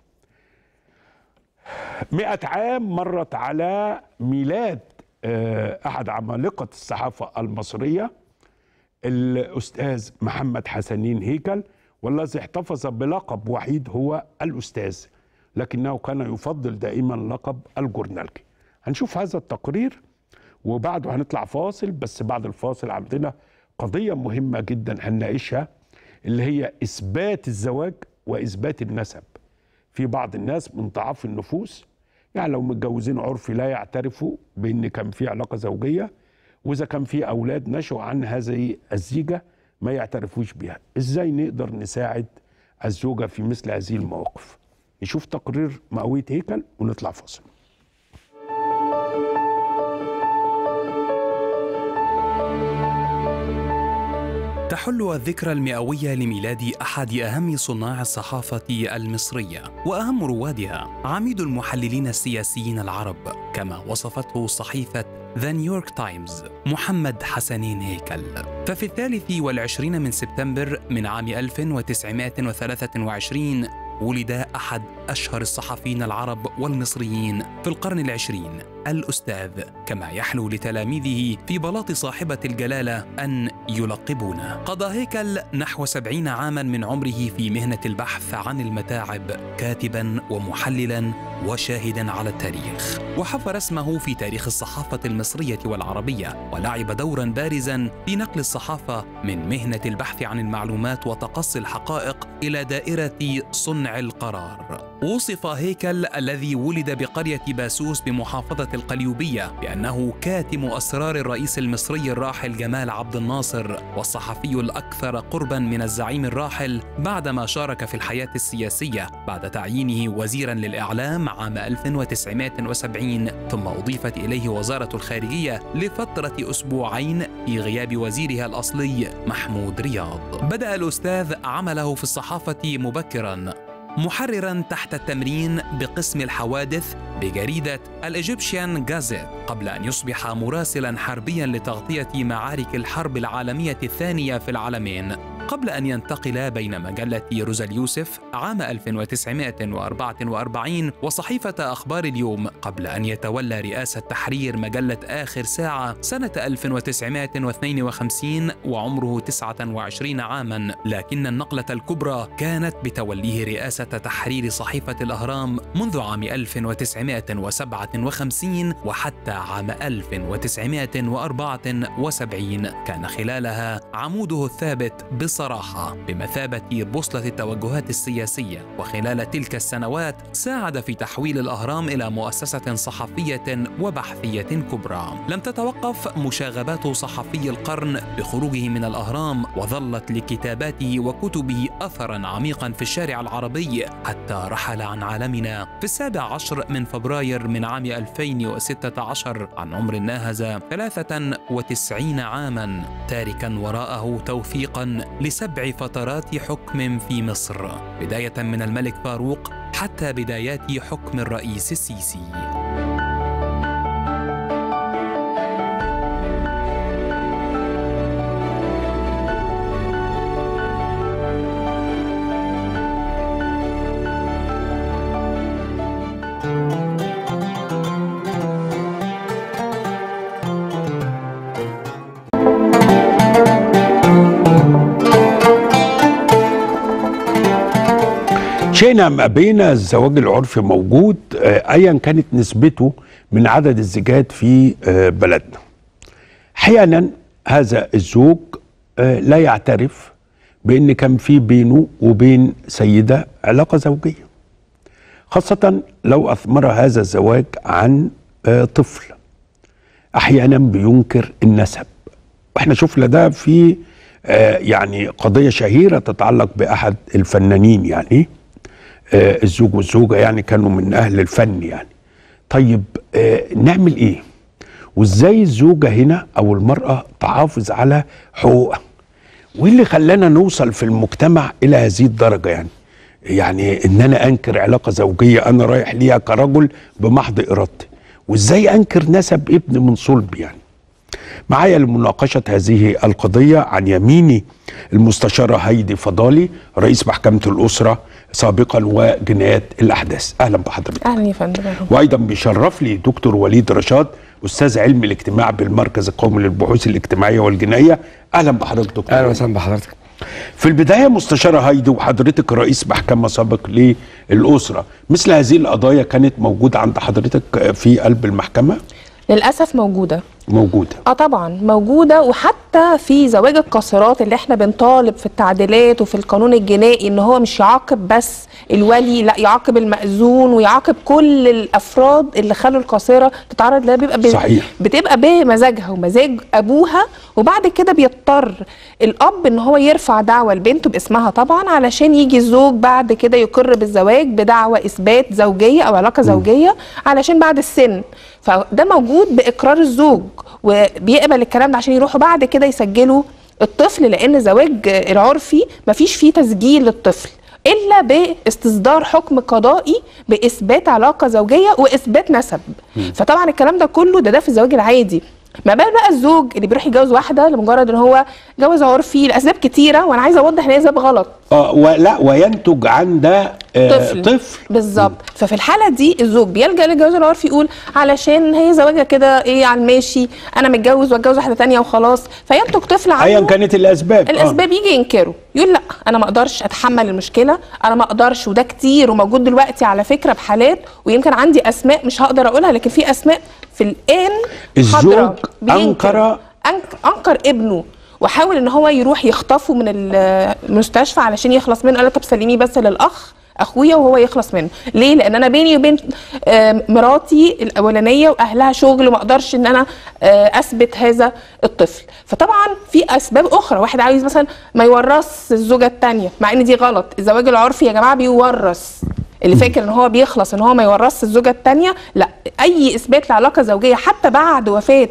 Speaker 1: مئة عام مرت على ميلاد آه، أحد عمالقة الصحافة المصرية الأستاذ محمد حسنين هيكل والذي احتفظ بلقب وحيد هو الأستاذ لكنه كان يفضل دائما لقب الجورنالكي هنشوف هذا التقرير وبعده هنطلع فاصل بس بعد الفاصل عندنا قضية مهمة جدا هنناقشها اللي هي إثبات الزواج وإثبات النسب في بعض الناس من ضعاف النفوس يعني لو متجوزين عرفي لا يعترفوا بان كان في علاقه زوجيه واذا كان في اولاد نشأوا عن هذه الزيجه ما يعترفوش بها ازاي نقدر نساعد الزوجه في مثل هذه المواقف نشوف تقرير مئوية هيكل ونطلع فاصل
Speaker 4: تحل الذكرى المئوية لميلاد أحد أهم صناع الصحافة المصرية وأهم روادها عميد المحللين السياسيين العرب كما وصفته صحيفة ذا نيويورك تايمز محمد حسنين هيكل ففي الثالث والعشرين من سبتمبر من عام 1923 ولد أحد أشهر الصحفيين العرب والمصريين في القرن العشرين الأستاذ كما يحلو لتلاميذه في بلاط صاحبة الجلالة أن يلقبونه قضى هيكل نحو سبعين عاما من عمره في مهنة البحث عن المتاعب كاتبا ومحللا وشاهدا على التاريخ وحفر اسمه في تاريخ الصحافة المصرية والعربية ولعب دورا بارزا في نقل الصحافة من مهنة البحث عن المعلومات وتقصي الحقائق إلى دائرة صنع القرار وصف هيكل الذي ولد بقرية باسوس بمحافظة القليوبية بأنه كاتم أسرار الرئيس المصري الراحل جمال عبد الناصر والصحفي الأكثر قربا من الزعيم الراحل بعدما شارك في الحياة السياسية بعد تعيينه وزيرا للإعلام عام 1970 ثم أضيفت إليه وزارة الخارجية لفترة أسبوعين في غياب وزيرها الأصلي محمود رياض بدأ الأستاذ عمله في الصحافة مبكرا محررا تحت التمرين بقسم الحوادث بجريدة الإيجيبشيان جازيت قبل أن يصبح مراسلا حربيا لتغطية معارك الحرب العالمية الثانية في العالمين قبل أن ينتقل بين مجلة روزا اليوسف عام 1944 وصحيفة أخبار اليوم قبل أن يتولى رئاسة تحرير مجلة آخر ساعة سنة 1952 وعمره 29 عاما لكن النقلة الكبرى كانت بتوليه رئاسة تحرير صحيفة الأهرام منذ عام 1957 وحتى عام 1974 كان خلالها عموده الثابت بصراحة بمثابة بوصلة التوجهات السياسية وخلال تلك السنوات ساعد في تحويل الأهرام إلى مؤسسة صحفية وبحثية كبرى لم تتوقف مشاغبات صحفي القرن بخروجه من الأهرام وظلت لكتاباته وكتبه أثرا عميقا في الشارع العربي حتى رحل عن عالمنا في السابع عشر من فبراير من عام 2016 عن عمر ناهز 93 عاما تاركا وراءه توثيقا لسبع فترات حكم في مصر بداية من الملك فاروق حتى بدايات حكم الرئيس السيسي
Speaker 1: شئنا ما بين الزواج العرفي موجود آه، ايا كانت نسبته من عدد الزيجات في آه، بلدنا احيانا هذا الزوج آه، لا يعترف بان كان في بينه وبين سيده علاقه زوجيه خاصه لو اثمر هذا الزواج عن آه، طفل احيانا بينكر النسب واحنا شفنا ده في آه، يعني قضيه شهيره تتعلق باحد الفنانين يعني آه، الزوج والزوجه يعني كانوا من اهل الفن يعني طيب آه، نعمل ايه وازاي الزوجه هنا او المراه تحافظ على حقوقها وايه اللي خلانا نوصل في المجتمع الى هذه الدرجه يعني يعني ان انا انكر علاقه زوجيه انا رايح ليها كرجل بمحض ارادتي وازاي انكر نسب ابن من صلب يعني معايا لمناقشة هذه القضية عن يميني المستشارة هيدي فضالي رئيس محكمة الأسرة سابقا وجنايات الأحداث أهلا بحضرتك
Speaker 6: اهلا يا فندم أهلاً.
Speaker 1: وايضا بيشرف لي دكتور وليد رشاد استاذ علم الاجتماع بالمركز القومي للبحوث الاجتماعيه والجنائيه اهلا بحضرتك دكتور
Speaker 7: اهلا وسهلا بحضرتك
Speaker 1: في البدايه مستشاره هايدي وحضرتك رئيس محكمه سابق للاسره مثل هذه القضايا كانت موجوده عند حضرتك في قلب المحكمه
Speaker 6: للاسف موجوده
Speaker 1: موجوده
Speaker 6: اه طبعا موجوده وحتى في زواج القاصرات اللي احنا بنطالب في التعديلات وفي القانون الجنائي ان هو مش يعاقب بس الولي لا يعاقب المأذون ويعاقب كل الافراد اللي خلوا القاصره تتعرض لها بيبقى ب...
Speaker 1: صحيح.
Speaker 6: بتبقى بمزاجها ومزاج ابوها وبعد كده بيضطر الاب ان هو يرفع دعوه لبنته باسمها طبعا علشان يجي الزوج بعد كده يقر بالزواج بدعوى اثبات زوجيه او علاقه زوجيه علشان بعد السن فده موجود باقرار الزوج وبيقبل الكلام ده عشان يروحوا بعد كده يسجلوا الطفل لان الزواج العرفي مفيش فيه تسجيل للطفل الا باستصدار حكم قضائي باثبات علاقه زوجيه واثبات نسب فطبعا الكلام ده كله ده ده في الزواج العادي ما بال بقى الزوج اللي بيروح يتجوز واحده لمجرد ان هو جواز عرفي لاسباب كتيره وانا عايزه اوضح ان هي اسباب غلط
Speaker 1: اه ولا وينتج عن ده آه
Speaker 6: طفل
Speaker 1: طفل
Speaker 6: بالظبط ففي الحاله دي الزوج بيلجا للجواز العرفي يقول علشان هي زواجها كده ايه على الماشي انا متجوز واتجوز واحده تانية وخلاص فينتج طفل عنه
Speaker 1: ايا كانت الاسباب
Speaker 6: الاسباب يجي ينكره يقول لا انا ما اقدرش اتحمل المشكله انا ما اقدرش وده كتير وموجود دلوقتي على فكره بحالات ويمكن عندي اسماء مش هقدر اقولها لكن في اسماء في الان
Speaker 1: الزوج
Speaker 6: حاضرة بينكر.
Speaker 1: أنكر-
Speaker 6: أنك- انكر ابنه وحاول ان هو يروح يخطفه من ال- المستشفى علشان يخلص منه قال له طب سلميه بس للاخ اخويا وهو يخلص منه ليه لان انا بيني وبين آه، مراتي الاولانيه واهلها شغل وما اقدرش ان انا آه، اثبت هذا الطفل فطبعا في اسباب اخرى واحد عايز مثلا ما يورث الزوجه الثانيه مع ان دي غلط الزواج العرفي يا جماعه بيورث اللي فاكر ان هو بيخلص ان هو ما يورثش الزوجه الثانيه لا اي اثبات لعلاقه زوجيه حتى بعد وفاه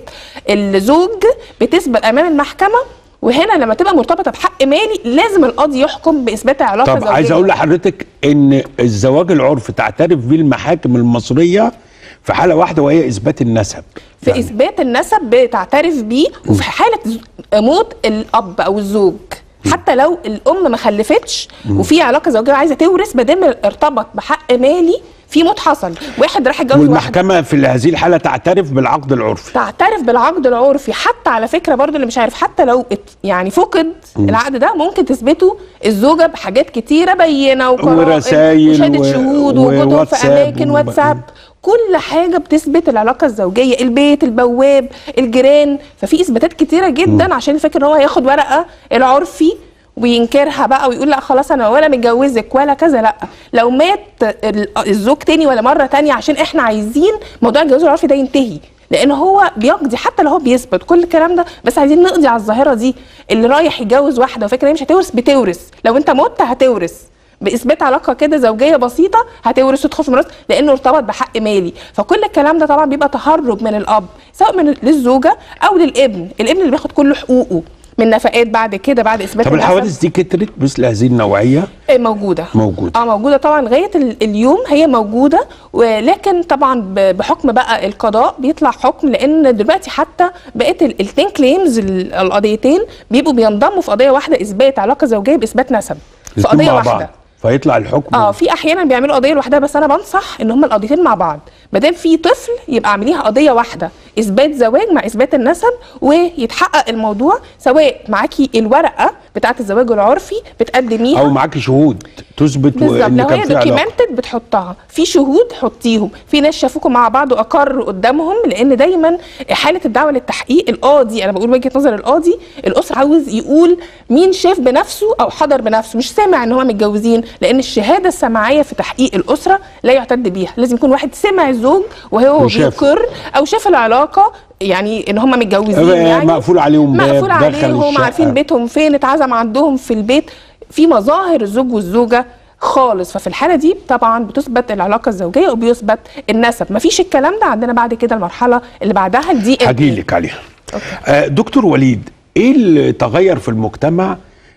Speaker 6: الزوج بتثبت امام المحكمه وهنا لما تبقى مرتبطه بحق مالي لازم القاضي يحكم باثبات علاقه
Speaker 1: طب
Speaker 6: زوجيه
Speaker 1: عايز اقول لحضرتك ان الزواج العرفي تعترف به المحاكم المصريه في حاله واحده وهي اثبات النسب
Speaker 6: في يعني. اثبات النسب بتعترف بيه وفي حاله ز- موت الاب او الزوج حتى لو الام ما خلفتش وفي علاقه زوجيه عايزه تورث ما دام ارتبط بحق مالي في موت حصل واحد راح يتجوز واحده
Speaker 1: والمحكمه في هذه الحاله تعترف بالعقد العرفي
Speaker 6: تعترف بالعقد العرفي حتى على فكره برضو اللي مش عارف حتى لو ات يعني فقد العقد ده ممكن تثبته الزوجه بحاجات كتيره بينه وقرائن
Speaker 1: ورسايل
Speaker 6: وشهاده
Speaker 1: و-
Speaker 6: شهود ووجودهم في
Speaker 1: وواتساب
Speaker 6: اماكن
Speaker 1: و-
Speaker 6: واتساب كل حاجه بتثبت العلاقه الزوجيه البيت البواب الجيران ففي اثباتات كتيره جدا عشان فاكر ان هو هياخد ورقه العرفي وينكرها بقى ويقول لا خلاص انا ولا متجوزك ولا كذا لا لو مات ال- الزوج تاني ولا مره تانية عشان احنا عايزين موضوع الجواز العرفي ده ينتهي لان هو بيقضي حتى لو هو بيثبت كل الكلام ده بس عايزين نقضي على الظاهره دي اللي رايح يتجوز واحده وفاكر إن هي مش هتورث بتورث لو انت مت هتورث باثبات علاقه كده زوجيه بسيطه هتورث وتدخل في ميراث لانه ارتبط بحق مالي فكل الكلام ده طبعا بيبقى تهرب من الاب سواء من للزوجه او للابن الابن اللي بياخد كل حقوقه من نفقات بعد كده بعد اثبات
Speaker 1: طب
Speaker 6: النسب.
Speaker 1: الحوادث دي كترت مثل هذه النوعيه
Speaker 6: إيه موجودة
Speaker 1: موجودة.
Speaker 6: اه موجودة طبعا لغاية ال- اليوم هي موجودة ولكن طبعا ب- بحكم بقى القضاء بيطلع حكم لأن دلوقتي حتى بقت التين كليمز القضيتين بيبقوا بينضموا في قضية واحدة إثبات علاقة زوجية بإثبات نسب في
Speaker 1: الاتنين
Speaker 6: قضية
Speaker 1: مع
Speaker 6: واحدة
Speaker 1: بعض فيطلع الحكم
Speaker 6: اه في احيانا بيعملوا قضيه لوحدها بس انا بنصح ان هم القضيتين مع بعض ما دام في طفل يبقى عامليها قضيه واحده اثبات زواج مع اثبات النسب ويتحقق الموضوع سواء معاكي الورقه بتاعه الزواج العرفي بتقدميها
Speaker 1: او معاك شهود تثبت
Speaker 6: بالظبط
Speaker 1: ان
Speaker 6: لو
Speaker 1: كان
Speaker 6: هي
Speaker 1: في علاقه
Speaker 6: دوكيومنتد بتحطها في شهود حطيهم في ناس شافوكم مع بعض واقروا قدامهم لان دايما حاله الدعوه للتحقيق القاضي انا بقول وجهه نظر القاضي الاسره عاوز يقول مين شاف بنفسه او حضر بنفسه مش سامع ان هما متجوزين لان الشهاده السماعيه في تحقيق الاسره لا يعتد بيها لازم يكون واحد سمع الزوج وهو
Speaker 1: وشافه.
Speaker 6: بيقر او شاف العلاقه يعني ان هم متجوزين
Speaker 1: آه،
Speaker 6: يعني
Speaker 1: مقفول عليهم باب،
Speaker 6: مقفول
Speaker 1: دخل
Speaker 6: عليهم
Speaker 1: الشقة.
Speaker 6: عارفين بيتهم فين اتعزم عندهم في البيت في مظاهر الزوج والزوجه خالص ففي الحاله دي طبعا بتثبت العلاقه الزوجيه وبيثبت النسب مفيش الكلام ده عندنا بعد كده المرحله اللي بعدها الدي ان
Speaker 1: هجيلك عليها آه دكتور وليد ايه اللي تغير في المجتمع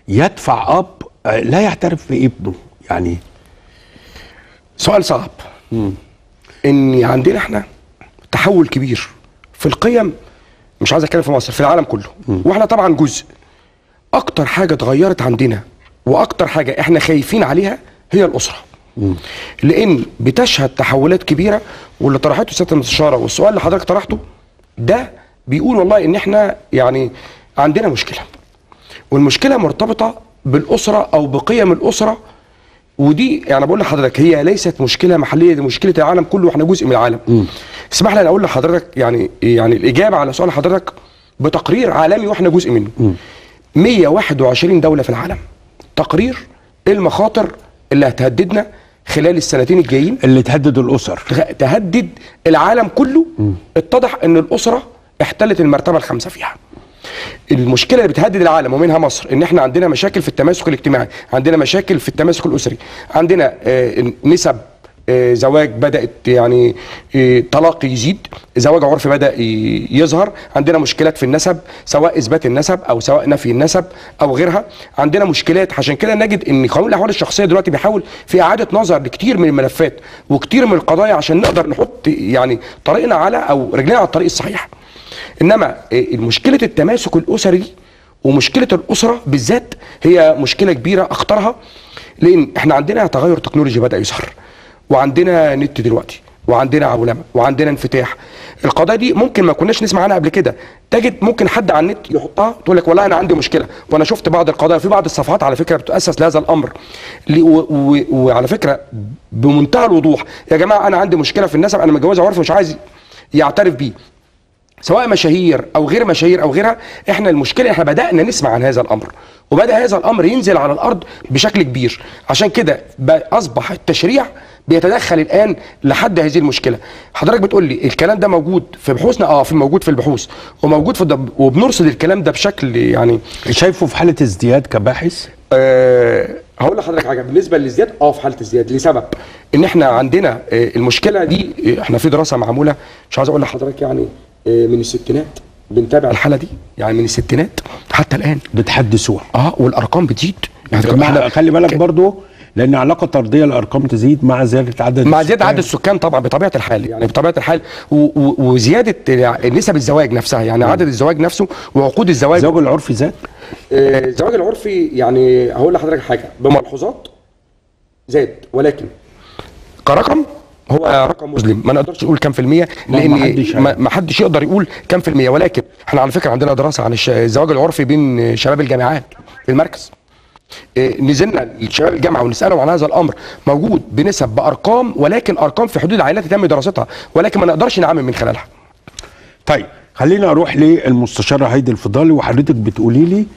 Speaker 1: يدفع اب آه لا يعترف بابنه يعني
Speaker 7: سؤال صعب ان عندنا احنا تحول كبير في القيم مش عايز اتكلم في مصر في العالم كله واحنا طبعا جزء اكتر حاجه اتغيرت عندنا واكتر حاجه احنا خايفين عليها هي الاسره لان بتشهد تحولات كبيره واللي طرحته سياده المستشاره والسؤال اللي حضرتك طرحته ده بيقول والله ان احنا يعني عندنا مشكله والمشكله مرتبطه بالاسره او بقيم الاسره ودي يعني بقول لحضرتك هي ليست مشكله محليه دي مشكله العالم كله واحنا جزء من العالم اسمح لي انا اقول لحضرتك يعني يعني الاجابه على سؤال حضرتك بتقرير عالمي واحنا جزء منه 121 دوله في العالم تقرير المخاطر اللي هتهددنا خلال السنتين الجايين
Speaker 1: اللي تهدد الاسر
Speaker 7: تغ- تهدد العالم كله اتضح ان الاسره احتلت المرتبه الخامسه فيها المشكله اللي بتهدد العالم ومنها مصر ان احنا عندنا مشاكل في التماسك الاجتماعي عندنا مشاكل في التماسك الاسري عندنا آه، نسب آه، زواج بدات يعني آه، طلاق يزيد زواج عرفي بدا ي- يظهر عندنا مشكلات في النسب سواء اثبات النسب او سواء نفي النسب او غيرها عندنا مشكلات عشان كده نجد ان قانون الاحوال الشخصيه دلوقتي بيحاول في اعاده نظر لكتير من الملفات وكتير من القضايا عشان نقدر نحط يعني طريقنا على او رجلنا على الطريق الصحيح انما إيه، مشكله التماسك الاسري دي ومشكله الاسره بالذات هي مشكله كبيره اخطرها لان احنا عندنا تغير تكنولوجي بدا يظهر وعندنا نت دلوقتي وعندنا عولمه وعندنا انفتاح القضايا دي ممكن ما كناش نسمع عنها قبل كده تجد ممكن حد على النت يحطها تقول لك والله انا عندي مشكله وانا شفت بعض القضايا في بعض الصفحات على فكره بتؤسس لهذا الامر لي- و- و- وعلى فكره بمنتهى الوضوح يا جماعه انا عندي مشكله في النسب انا متجوزه عرفي مش عايز يعترف بيه سواء مشاهير او غير مشاهير او غيرها احنا المشكله احنا بدانا نسمع عن هذا الامر وبدا هذا الامر ينزل على الارض بشكل كبير عشان كده بقى اصبح التشريع بيتدخل الان لحد هذه المشكله حضرتك بتقول لي الكلام ده موجود في بحوثنا اه في موجود في البحوث وموجود في الدب وبنرصد الكلام ده بشكل يعني
Speaker 1: شايفه في حاله ازدياد كباحث
Speaker 7: أه هقول لحضرتك حاجه بالنسبه للازدياد اه في حاله ازدياد لسبب ان احنا عندنا آه، المشكله دي آه، احنا في دراسه معموله مش عايز اقول لحضرتك يعني آه، من الستينات بنتابع الحاله دي يعني من الستينات حتى الان
Speaker 1: بتحدثوها
Speaker 7: اه والارقام بتزيد يعني
Speaker 1: طب
Speaker 7: طب
Speaker 1: ما
Speaker 7: احنا
Speaker 1: خلي بالك برضو لان علاقه طرديه الارقام تزيد مع زياده عدد
Speaker 7: مع زياده
Speaker 1: السكان.
Speaker 7: عدد السكان طبعا بطبيعه الحال يعني بطبيعه الحال و- و- وزياده نسب الزواج نفسها يعني عدد الزواج نفسه وعقود الزواج
Speaker 1: الزواج العرفي زاد
Speaker 7: آه، الزواج العرفي يعني هقول لحضرتك حاجه بملحوظات زاد ولكن كرقم هو رقم مظلم ما نقدرش نقول كام في المية
Speaker 1: ما-
Speaker 7: لان
Speaker 1: ما حدش
Speaker 7: ما
Speaker 1: عارف.
Speaker 7: ما حدش يقدر يقول كام في المية ولكن احنا على فكره عندنا دراسه عن الش- الزواج العرفي بين شباب الجامعات في المركز إيه، نزلنا لشباب الجامعه ونسالهم عن هذا الامر موجود بنسب بارقام ولكن ارقام في حدود العائلات تم دراستها ولكن ما نقدرش نعمم من خلالها
Speaker 1: طيب خلينا اروح للمستشاره هيدي الفضالي وحضرتك بتقولي لي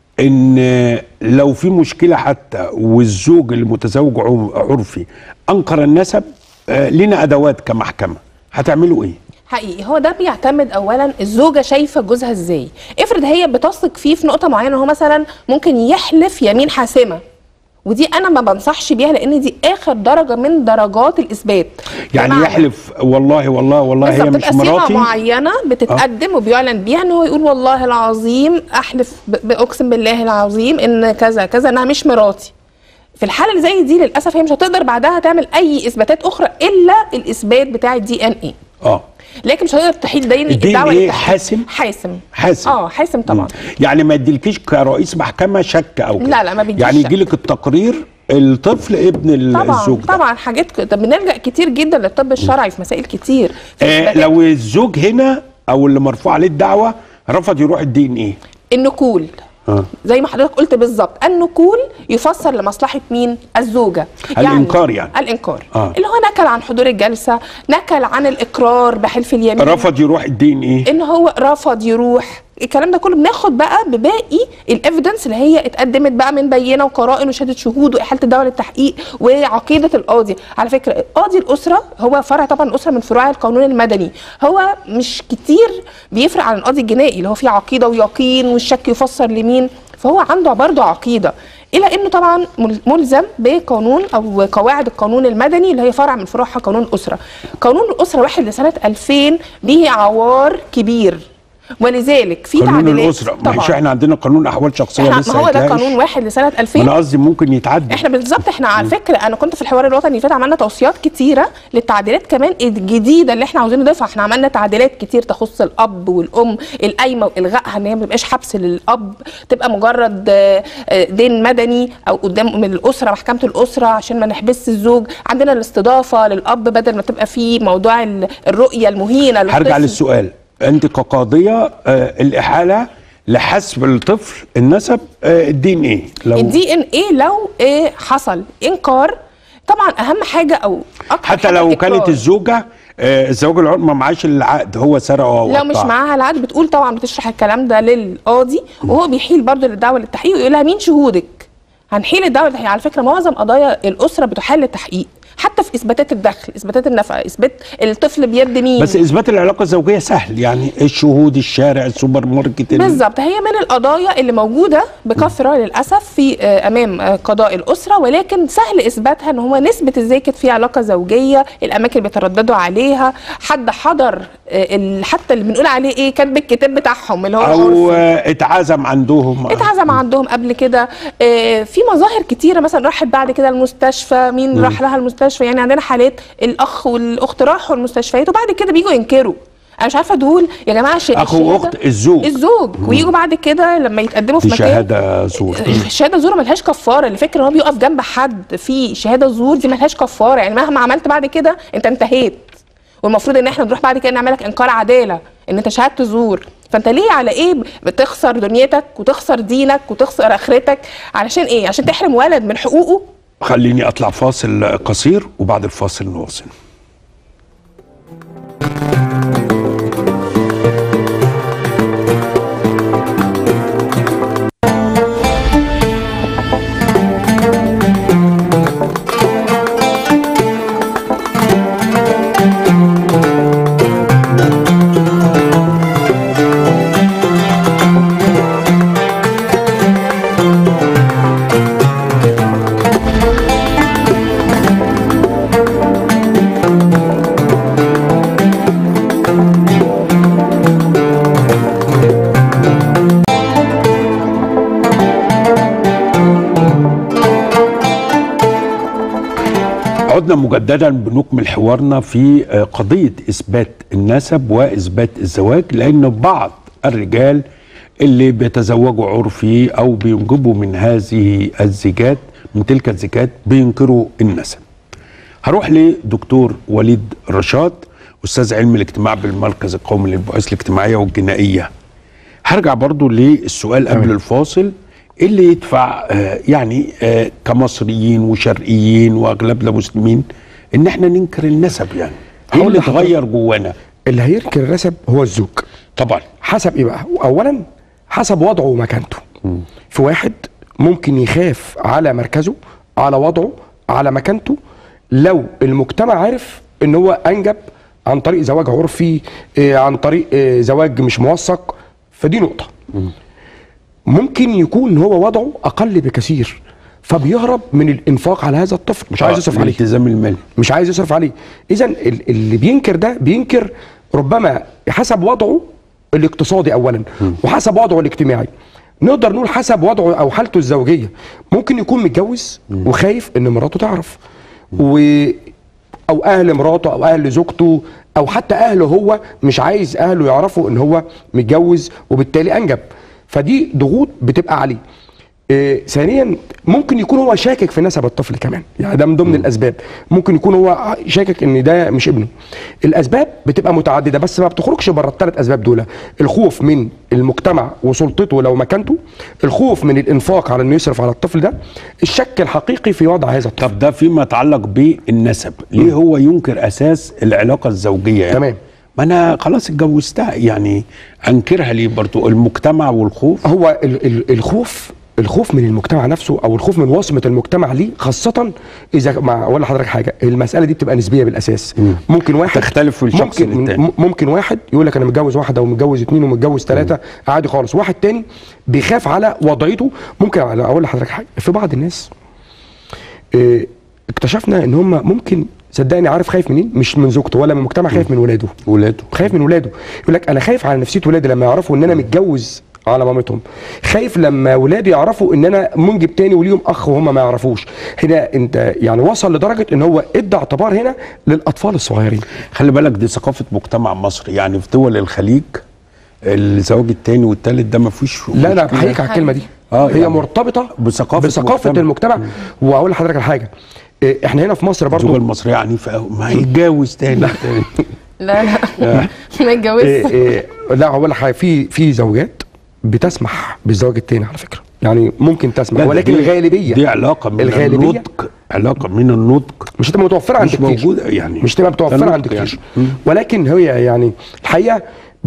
Speaker 1: ان لو في مشكله حتى والزوج المتزوج عم- عرفي انكر النسب آه، لنا ادوات كمحكمه هتعملوا ايه؟
Speaker 6: حقيقي هو ده بيعتمد اولا الزوجه شايفه جوزها ازاي افرض هي بتثق فيه في نقطه معينه هو مثلا ممكن يحلف يمين حاسمه ودي انا ما بنصحش بيها لان دي اخر درجه من درجات الاثبات
Speaker 1: يعني
Speaker 6: بمعنى-
Speaker 1: يحلف والله والله والله هي
Speaker 6: بالظبط
Speaker 1: مش
Speaker 6: تبقى صيغه
Speaker 1: مراتي
Speaker 6: معينه بتتقدم وبيعلن بيها ان هو يقول والله العظيم احلف ب- باقسم بالله العظيم ان كذا كذا انها مش مراتي في الحاله اللي زي دي للاسف هي مش هتقدر بعدها تعمل اي اثباتات اخرى الا الاثبات بتاع الدي ان اي
Speaker 1: اه
Speaker 6: لكن مش هتقدر تحيل دين
Speaker 1: الدي إن
Speaker 6: الدعوه
Speaker 1: إيه
Speaker 6: للتحقيق.
Speaker 1: حاسم؟
Speaker 6: حاسم
Speaker 1: حاسم
Speaker 6: اه حاسم طبعا
Speaker 1: يعني ما يديلكيش كرئيس محكمه شك او كده
Speaker 6: لا، لا، ما بيديش
Speaker 1: يعني
Speaker 6: شك.
Speaker 1: يجيلك التقرير الطفل ابن ال-
Speaker 6: طبعا
Speaker 1: الزوج ده
Speaker 6: طبعا حاجات ك- طب بنلجا كتير جدا للطب الشرعي في مسائل كتير في
Speaker 1: آه
Speaker 6: إثباتات
Speaker 1: لو الزوج هنا او اللي مرفوع عليه الدعوه رفض يروح الدي ان ايه
Speaker 6: النكول
Speaker 1: آه.
Speaker 6: زي ما حضرتك قلت بالظبط النكول يفسر لمصلحه مين الزوجه
Speaker 1: الإنكار يعني.
Speaker 6: الانكار
Speaker 1: آه.
Speaker 6: اللي هو نكل عن حضور الجلسه نكل عن الاقرار بحلف اليمين
Speaker 1: رفض يروح الدي ان ايه
Speaker 6: ان هو رفض يروح الكلام ده كله بناخد بقى بباقي الايفيدنس اللي هي اتقدمت بقى من بينه وقرائن وشهاده شهود واحاله الدعوه للتحقيق وعقيده القاضي على فكره قاضي الاسره هو فرع طبعا الاسره من فروع القانون المدني هو مش كتير بيفرق عن القاضي الجنائي اللي هو فيه عقيده ويقين والشك يفسر لمين فهو عنده برضه عقيده الى انه طبعا مل- ملزم بقانون او قواعد القانون المدني اللي هي فرع من فروعها قانون الاسره قانون الاسره واحد لسنه 2000 به عوار كبير ولذلك في
Speaker 1: قانون
Speaker 6: تعديلات
Speaker 1: الاسره ما مش احنا عندنا قانون احوال شخصيه
Speaker 6: احنا
Speaker 1: لسه
Speaker 6: ما هو ده
Speaker 1: هيتناقش.
Speaker 6: قانون واحد لسنه 2000
Speaker 1: ما انا قصدي ممكن يتعدل
Speaker 6: احنا بالظبط احنا على فكره انا كنت في الحوار الوطني اللي فات عملنا توصيات كتيره للتعديلات كمان الجديده اللي احنا عاوزين نضيفها احنا عملنا تعديلات كتير تخص الاب والام القايمه والغائها ان هي ما تبقاش حبس للاب تبقى مجرد آه، آه، دين مدني او قدام من الاسره محكمه الاسره عشان ما نحبسش الزوج عندنا الاستضافه للاب بدل ما تبقى في موضوع ال- الرؤيه المهينه
Speaker 1: هرجع
Speaker 6: للطفل.
Speaker 1: للسؤال انت كقاضيه آه الاحاله لحسب الطفل النسب آه الدين ايه لو
Speaker 6: الدي ان ايه لو إيه حصل انكار طبعا اهم حاجه او اكتر
Speaker 1: حتى
Speaker 6: حاجة
Speaker 1: لو
Speaker 6: الإنكار.
Speaker 1: كانت الزوجه آه الزواج العرفي ما معاش العقد هو سرقه او
Speaker 6: لو مش
Speaker 1: قطعه.
Speaker 6: معاها العقد بتقول طبعا بتشرح الكلام ده للقاضي وهو بيحيل برضه للدعوه للتحقيق ويقول لها مين شهودك هنحيل الدعوه للتحقيق على فكره معظم قضايا الاسره بتحال للتحقيق حتى في اثباتات الدخل اثباتات النفقه اثبات الطفل بيد مين
Speaker 1: بس اثبات العلاقه الزوجيه سهل يعني الشهود الشارع السوبر ماركت ال-
Speaker 6: بالظبط هي من القضايا اللي موجوده بكثره للاسف في آه، امام آه، قضاء الاسره ولكن سهل اثباتها ان هو نسبه ازاي كانت في علاقه زوجيه الاماكن اللي بيترددوا عليها حد حضر آه، ال- حتى اللي بنقول عليه ايه كاتب الكتاب بتاعهم اللي هو
Speaker 1: او
Speaker 6: العرفي.
Speaker 1: آه اتعزم عندهم
Speaker 6: اتعزم عندهم قبل كده آه، في مظاهر كتيره مثلا راحت بعد كده المستشفى مين راح لها المستشفى يعني عندنا حالات الاخ والاخت راحوا المستشفيات وبعد كده بيجوا ينكروا انا مش عارفه دول يا جماعه ش-
Speaker 1: اخو
Speaker 6: الشهادة-
Speaker 1: واخت الزوج
Speaker 6: الزوج ويجوا بعد كده لما يتقدموا في
Speaker 1: دي
Speaker 6: مكان
Speaker 1: شهاده زور
Speaker 6: الشهاده زور ملهاش كفاره اللي فكره ان هو بيقف جنب حد في شهاده زور دي ملهاش كفاره يعني مهما عملت بعد كده انت انتهيت والمفروض ان احنا نروح بعد كده نعمل لك انكار عداله ان انت شهاده زور فانت ليه على ايه بتخسر دنيتك وتخسر دينك وتخسر اخرتك علشان ايه عشان تحرم ولد من حقوقه
Speaker 1: خليني اطلع فاصل قصير وبعد الفاصل نواصل عدنا مجددا بنكمل حوارنا في آه، قضية إثبات النسب وإثبات الزواج لأن بعض الرجال اللي بيتزوجوا عرفي أو بينجبوا من هذه الزيجات من تلك الزيجات بينكروا النسب هروح لدكتور وليد رشاد أستاذ علم الاجتماع بالمركز القومي للبحوث الاجتماعية والجنائية هرجع برضو للسؤال قبل الفاصل إيه اللي يدفع آه يعني آه كمصريين وشرقيين واغلبنا مسلمين ان احنا ننكر النسب يعني ايه
Speaker 7: هقول
Speaker 1: اللي
Speaker 7: لحضرتك-
Speaker 1: اتغير جوانا
Speaker 7: اللي هينكر النسب هو الزوج
Speaker 1: طبعا
Speaker 7: حسب ايه بقى اولا حسب وضعه ومكانته في واحد ممكن يخاف على مركزه على وضعه على مكانته لو المجتمع عرف ان هو انجب عن طريق زواج عرفي آه، عن طريق آه، زواج مش موثق فدي نقطه ممكن يكون هو وضعه اقل بكثير فبيهرب من الانفاق على هذا الطفل مش عايز
Speaker 1: آه،
Speaker 7: يصرف عليه
Speaker 1: الالتزام المالي
Speaker 7: مش عايز يصرف عليه اذا ال- اللي بينكر ده بينكر ربما حسب وضعه الاقتصادي اولا وحسب وضعه الاجتماعي نقدر نقول حسب وضعه او حالته الزوجيه ممكن يكون متجوز وخايف ان مراته تعرف و او اهل مراته او اهل زوجته او حتى اهله هو مش عايز اهله يعرفوا ان هو متجوز وبالتالي انجب فدي ضغوط بتبقى عليه إيه ثانيا ممكن يكون هو شاكك في نسب الطفل كمان يعني ده من ضمن الاسباب ممكن يكون هو شاكك ان ده مش ابنه الاسباب بتبقى متعدده بس ما بتخرجش بره الثلاث اسباب دول الخوف من المجتمع وسلطته لو مكانته الخوف من الانفاق على انه يصرف على الطفل ده الشك الحقيقي في وضع هذا الطفل
Speaker 1: طب ده فيما يتعلق بالنسب ليه هو ينكر اساس العلاقه الزوجيه يعني
Speaker 7: تمام.
Speaker 1: ما انا خلاص اتجوزتها يعني انكرها ليه برضو المجتمع والخوف
Speaker 7: هو ال- ال- الخوف الخوف من المجتمع نفسه او الخوف من وصمه المجتمع ليه خاصه اذا مع اقول لحضرتك حاجه المساله دي بتبقى نسبيه بالاساس ممكن واحد
Speaker 1: تختلف في الشخص
Speaker 7: ممكن
Speaker 1: للتاني.
Speaker 7: م- ممكن واحد يقول لك انا متجوز واحده ومتجوز اتنين ومتجوز ثلاثه عادي خالص واحد تاني بيخاف على وضعيته ممكن اقول لحضرتك حاجه في بعض الناس آه، اكتشفنا ان هم ممكن صدقني عارف خايف منين مش من زوجته ولا من المجتمع خايف من ولاده
Speaker 1: ولاده
Speaker 7: خايف من ولاده يقول لك انا خايف على نفسيه ولادي لما يعرفوا ان انا متجوز على مامتهم خايف لما ولادي يعرفوا ان انا منجب تاني وليهم اخ وهم ما يعرفوش هنا انت يعني وصل لدرجه ان هو ادى اعتبار هنا للاطفال الصغيرين
Speaker 1: خلي بالك دي ثقافه مجتمع مصري يعني في دول الخليج الزواج التاني والتالت ده ما فيش
Speaker 7: لا لا بحييك على الكلمه دي
Speaker 1: آه،
Speaker 7: هي
Speaker 1: يعني
Speaker 7: مرتبطه
Speaker 1: بثقافة
Speaker 7: بثقافه
Speaker 1: مجتمع.
Speaker 7: المجتمع وهقول لحضرتك على حاجه إيه، احنا هنا في مصر
Speaker 1: الزوجه
Speaker 7: برضو
Speaker 1: المصريه عنيفه قوي ما هيتجوز تاني تاني.
Speaker 6: لا لا ما
Speaker 7: إيه
Speaker 6: يتجوزش
Speaker 7: إيه لا هقول لك حاجه في في زوجات بتسمح بالزواج التاني على فكره يعني ممكن تسمح
Speaker 1: لا،
Speaker 7: ولكن
Speaker 1: دي-
Speaker 7: الغالبيه
Speaker 1: دي علاقه من
Speaker 7: الغالبية
Speaker 1: النضج علاقه من النضج
Speaker 7: مش هتبقى متوفره عند
Speaker 1: مش
Speaker 7: كتير
Speaker 1: موجودة يعني.
Speaker 7: مش تبقى متوفره
Speaker 1: تنوع
Speaker 7: عند
Speaker 1: يعني.
Speaker 7: كتير ولكن هي يعني الحقيقه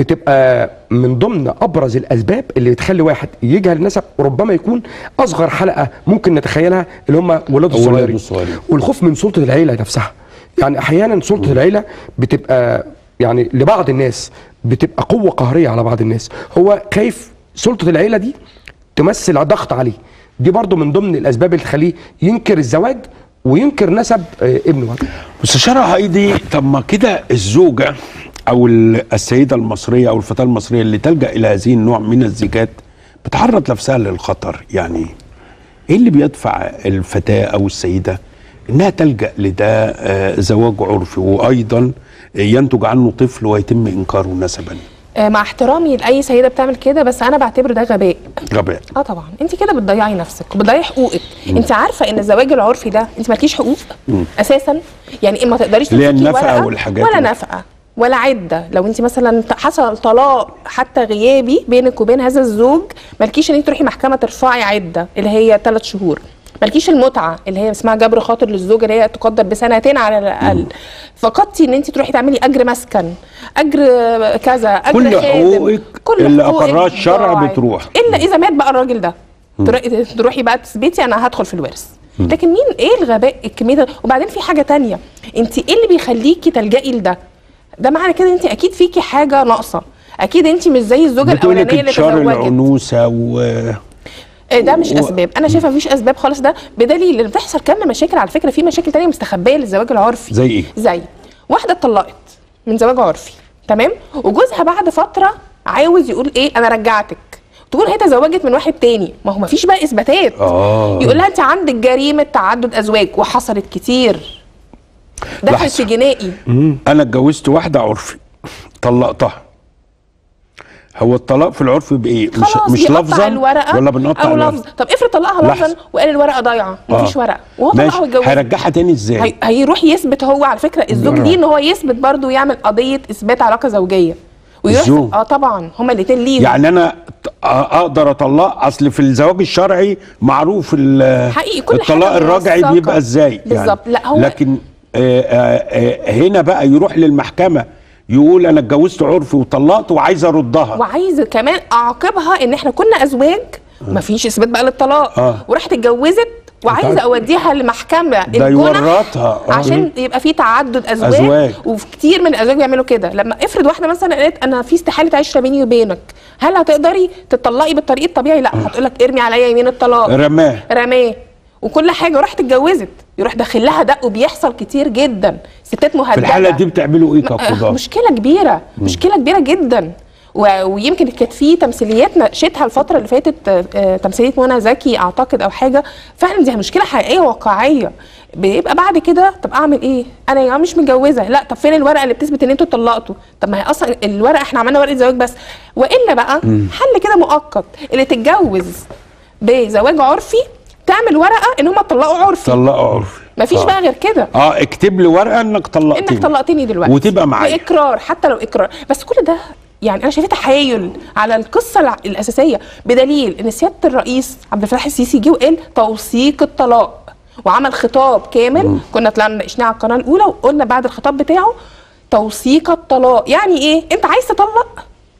Speaker 7: بتبقى من ضمن ابرز الاسباب اللي بتخلي واحد يجهل النسب ربما يكون اصغر حلقه ممكن نتخيلها اللي هم ولاده الصغيرين
Speaker 1: الصغيرين.
Speaker 7: والخوف من سلطه العيله نفسها يعني احيانا سلطه العيله بتبقى يعني لبعض الناس بتبقى قوه قهريه على بعض الناس هو خايف سلطه العيله دي تمثل ضغط عليه دي برضو من ضمن الاسباب اللي تخليه ينكر الزواج وينكر نسب آه، ابنه
Speaker 1: مستشارة هايدي طب ما كده الزوجة أو ال- السيدة المصرية أو الفتاة المصرية اللي تلجأ إلى هذه النوع من الزيجات بتعرض نفسها للخطر يعني إيه اللي بيدفع الفتاة أو السيدة إنها تلجأ لده آه، زواج عرفي وأيضا ينتج عنه طفل ويتم إنكاره نسبا
Speaker 6: آه، مع احترامي لاي سيده بتعمل كده بس انا بعتبره ده غباء
Speaker 1: غباء
Speaker 6: اه طبعا انت كده بتضيعي نفسك وبتضيعي حقوقك انت عارفه ان الزواج العرفي ده انت مالكيش حقوق اساسا يعني ما تقدريش
Speaker 1: اللي هي
Speaker 6: تمسكي
Speaker 1: النفقة
Speaker 6: ورقة
Speaker 1: والحاجات
Speaker 6: ولا
Speaker 1: اللي-
Speaker 6: نفقه ولا عده لو انت مثلا حصل طلاق حتى غيابي بينك وبين هذا الزوج مالكيش ان انت تروحي محكمه ترفعي عده اللي هي ثلاث شهور مالكيش المتعه اللي هي اسمها جبر خاطر للزوج اللي هي تقدر بسنتين على الاقل فقدتي ان انت تروحي تعملي اجر مسكن اجر كذا اجر
Speaker 1: كل
Speaker 6: خادم.
Speaker 1: حقوقك
Speaker 6: كل
Speaker 1: اللي
Speaker 6: حقوقك
Speaker 1: أقرها الشرع
Speaker 6: ضاعت.
Speaker 1: بتروح.
Speaker 6: الا اذا مات بقى الراجل ده تروحي تروحي بقى تثبتي انا هدخل في الورث لكن مين ايه الغباء الكميه ده وبعدين في حاجه تانية انت ايه اللي بيخليكي تلجئي لده ده معنى كده انت اكيد فيكي حاجه ناقصه اكيد انت مش زي الزوجه
Speaker 1: بتقولك
Speaker 6: الاولانيه اللي
Speaker 1: انتشار
Speaker 6: تزوجت
Speaker 1: العنوسة و
Speaker 6: إيه ده مش
Speaker 1: و-
Speaker 6: اسباب انا شايفه مفيش اسباب خالص ده بدليل ان بتحصل كم مشاكل على فكره في مشاكل تانية مستخبيه للزواج العرفي
Speaker 1: زي إيه؟
Speaker 6: زي واحده اتطلقت من زواج عرفي تمام وجوزها بعد فتره عاوز يقول ايه انا رجعتك تقول هي تزوجت من واحد تاني ما هو مفيش بقى اثباتات
Speaker 1: آه.
Speaker 6: يقول لها انت عندك جريمه تعدد ازواج وحصلت كتير دخل
Speaker 1: لحظة.
Speaker 6: في جنائي
Speaker 1: انا اتجوزت واحده عرفي طلقتها هو الطلاق في العرف بايه مش
Speaker 6: خلاص
Speaker 1: مش
Speaker 6: بيقطع
Speaker 1: لفظا
Speaker 6: الورقه
Speaker 1: ولا بنقطع
Speaker 6: او
Speaker 1: الورقة؟
Speaker 6: لفظ طب افرض طلقها لفظا
Speaker 1: لحظة.
Speaker 6: وقال الورقه ضايعه مفيش
Speaker 1: آه.
Speaker 6: ورقه وهو
Speaker 1: ماشي
Speaker 6: طلقها واتجوزها
Speaker 1: هيرجعها تاني ازاي
Speaker 6: هي... هيروح يثبت هو على فكره الزوج ليه ان هو يثبت برضه يعمل قضيه اثبات علاقه زوجيه ويروح
Speaker 1: الزوج.
Speaker 6: اه طبعا هما الاثنين ليهم
Speaker 1: يعني انا ط- اقدر اطلق اصل في الزواج الشرعي معروف ال-
Speaker 6: حقيقي كل
Speaker 1: الطلاق
Speaker 6: حاجة
Speaker 1: الرجعي
Speaker 6: موثقة.
Speaker 1: بيبقى ازاي
Speaker 6: بالظبط. لا، هو-
Speaker 1: لكن آه آه آه هنا بقى يروح للمحكمه يقول انا اتجوزت عرفي وطلقت وعايز اردها
Speaker 6: وعايز كمان اعاقبها ان احنا كنا ازواج مفيش اثبات بقى للطلاق
Speaker 1: آه.
Speaker 6: وراحت اتجوزت وعايزه اوديها لمحكمه
Speaker 1: ده
Speaker 6: الجنح
Speaker 1: يورطها. آه.
Speaker 6: عشان يبقى في تعدد ازواج,
Speaker 1: أزواج.
Speaker 6: وفي كتير من الازواج بيعملوا كده لما افرض واحده مثلا قالت انا في استحاله عشره بيني وبينك هل هتقدري تطلقي بالطريق الطبيعي لا هتقول لك ارمي عليا يمين الطلاق
Speaker 1: رماه
Speaker 6: رماه وكل حاجه وراحت اتجوزت يروح داخل لها دق وبيحصل كتير جدا ستات مهدده
Speaker 1: في الحاله دي بتعملوا ايه
Speaker 6: آه،
Speaker 1: كقضاه
Speaker 6: مشكله كبيره مشكله كبيره جدا و- ويمكن كانت في تمثيليات ناقشتها الفتره اللي فاتت آه، آه، تمثيليه منى زكي اعتقد او حاجه فعلا دي مشكله حقيقيه واقعيه بيبقى بعد كده طب اعمل ايه انا يا جماعه مش متجوزه لا طب فين الورقه اللي بتثبت ان انتوا اتطلقتوا طب ما هي اصلا الورقه احنا عملنا ورقه زواج بس والا بقى حل كده مؤقت اللي تتجوز بزواج عرفي تعمل ورقه ان هم اتطلقوا عرفي
Speaker 1: طلقوا عرفي
Speaker 6: مفيش بقى غير كده
Speaker 1: اه اكتب لي ورقه انك طلقتني
Speaker 6: انك طلقتني دلوقتي
Speaker 1: وتبقى معايا
Speaker 6: باقرار حتى لو اقرار بس كل ده يعني انا شايفاه تحايل على القصه الع- الاساسيه بدليل ان سياده الرئيس عبد الفتاح السيسي جه وقال توثيق الطلاق وعمل خطاب كامل كنا طلعنا ناقشناه على القناه الاولى وقلنا بعد الخطاب بتاعه توثيق الطلاق يعني ايه انت عايز تطلق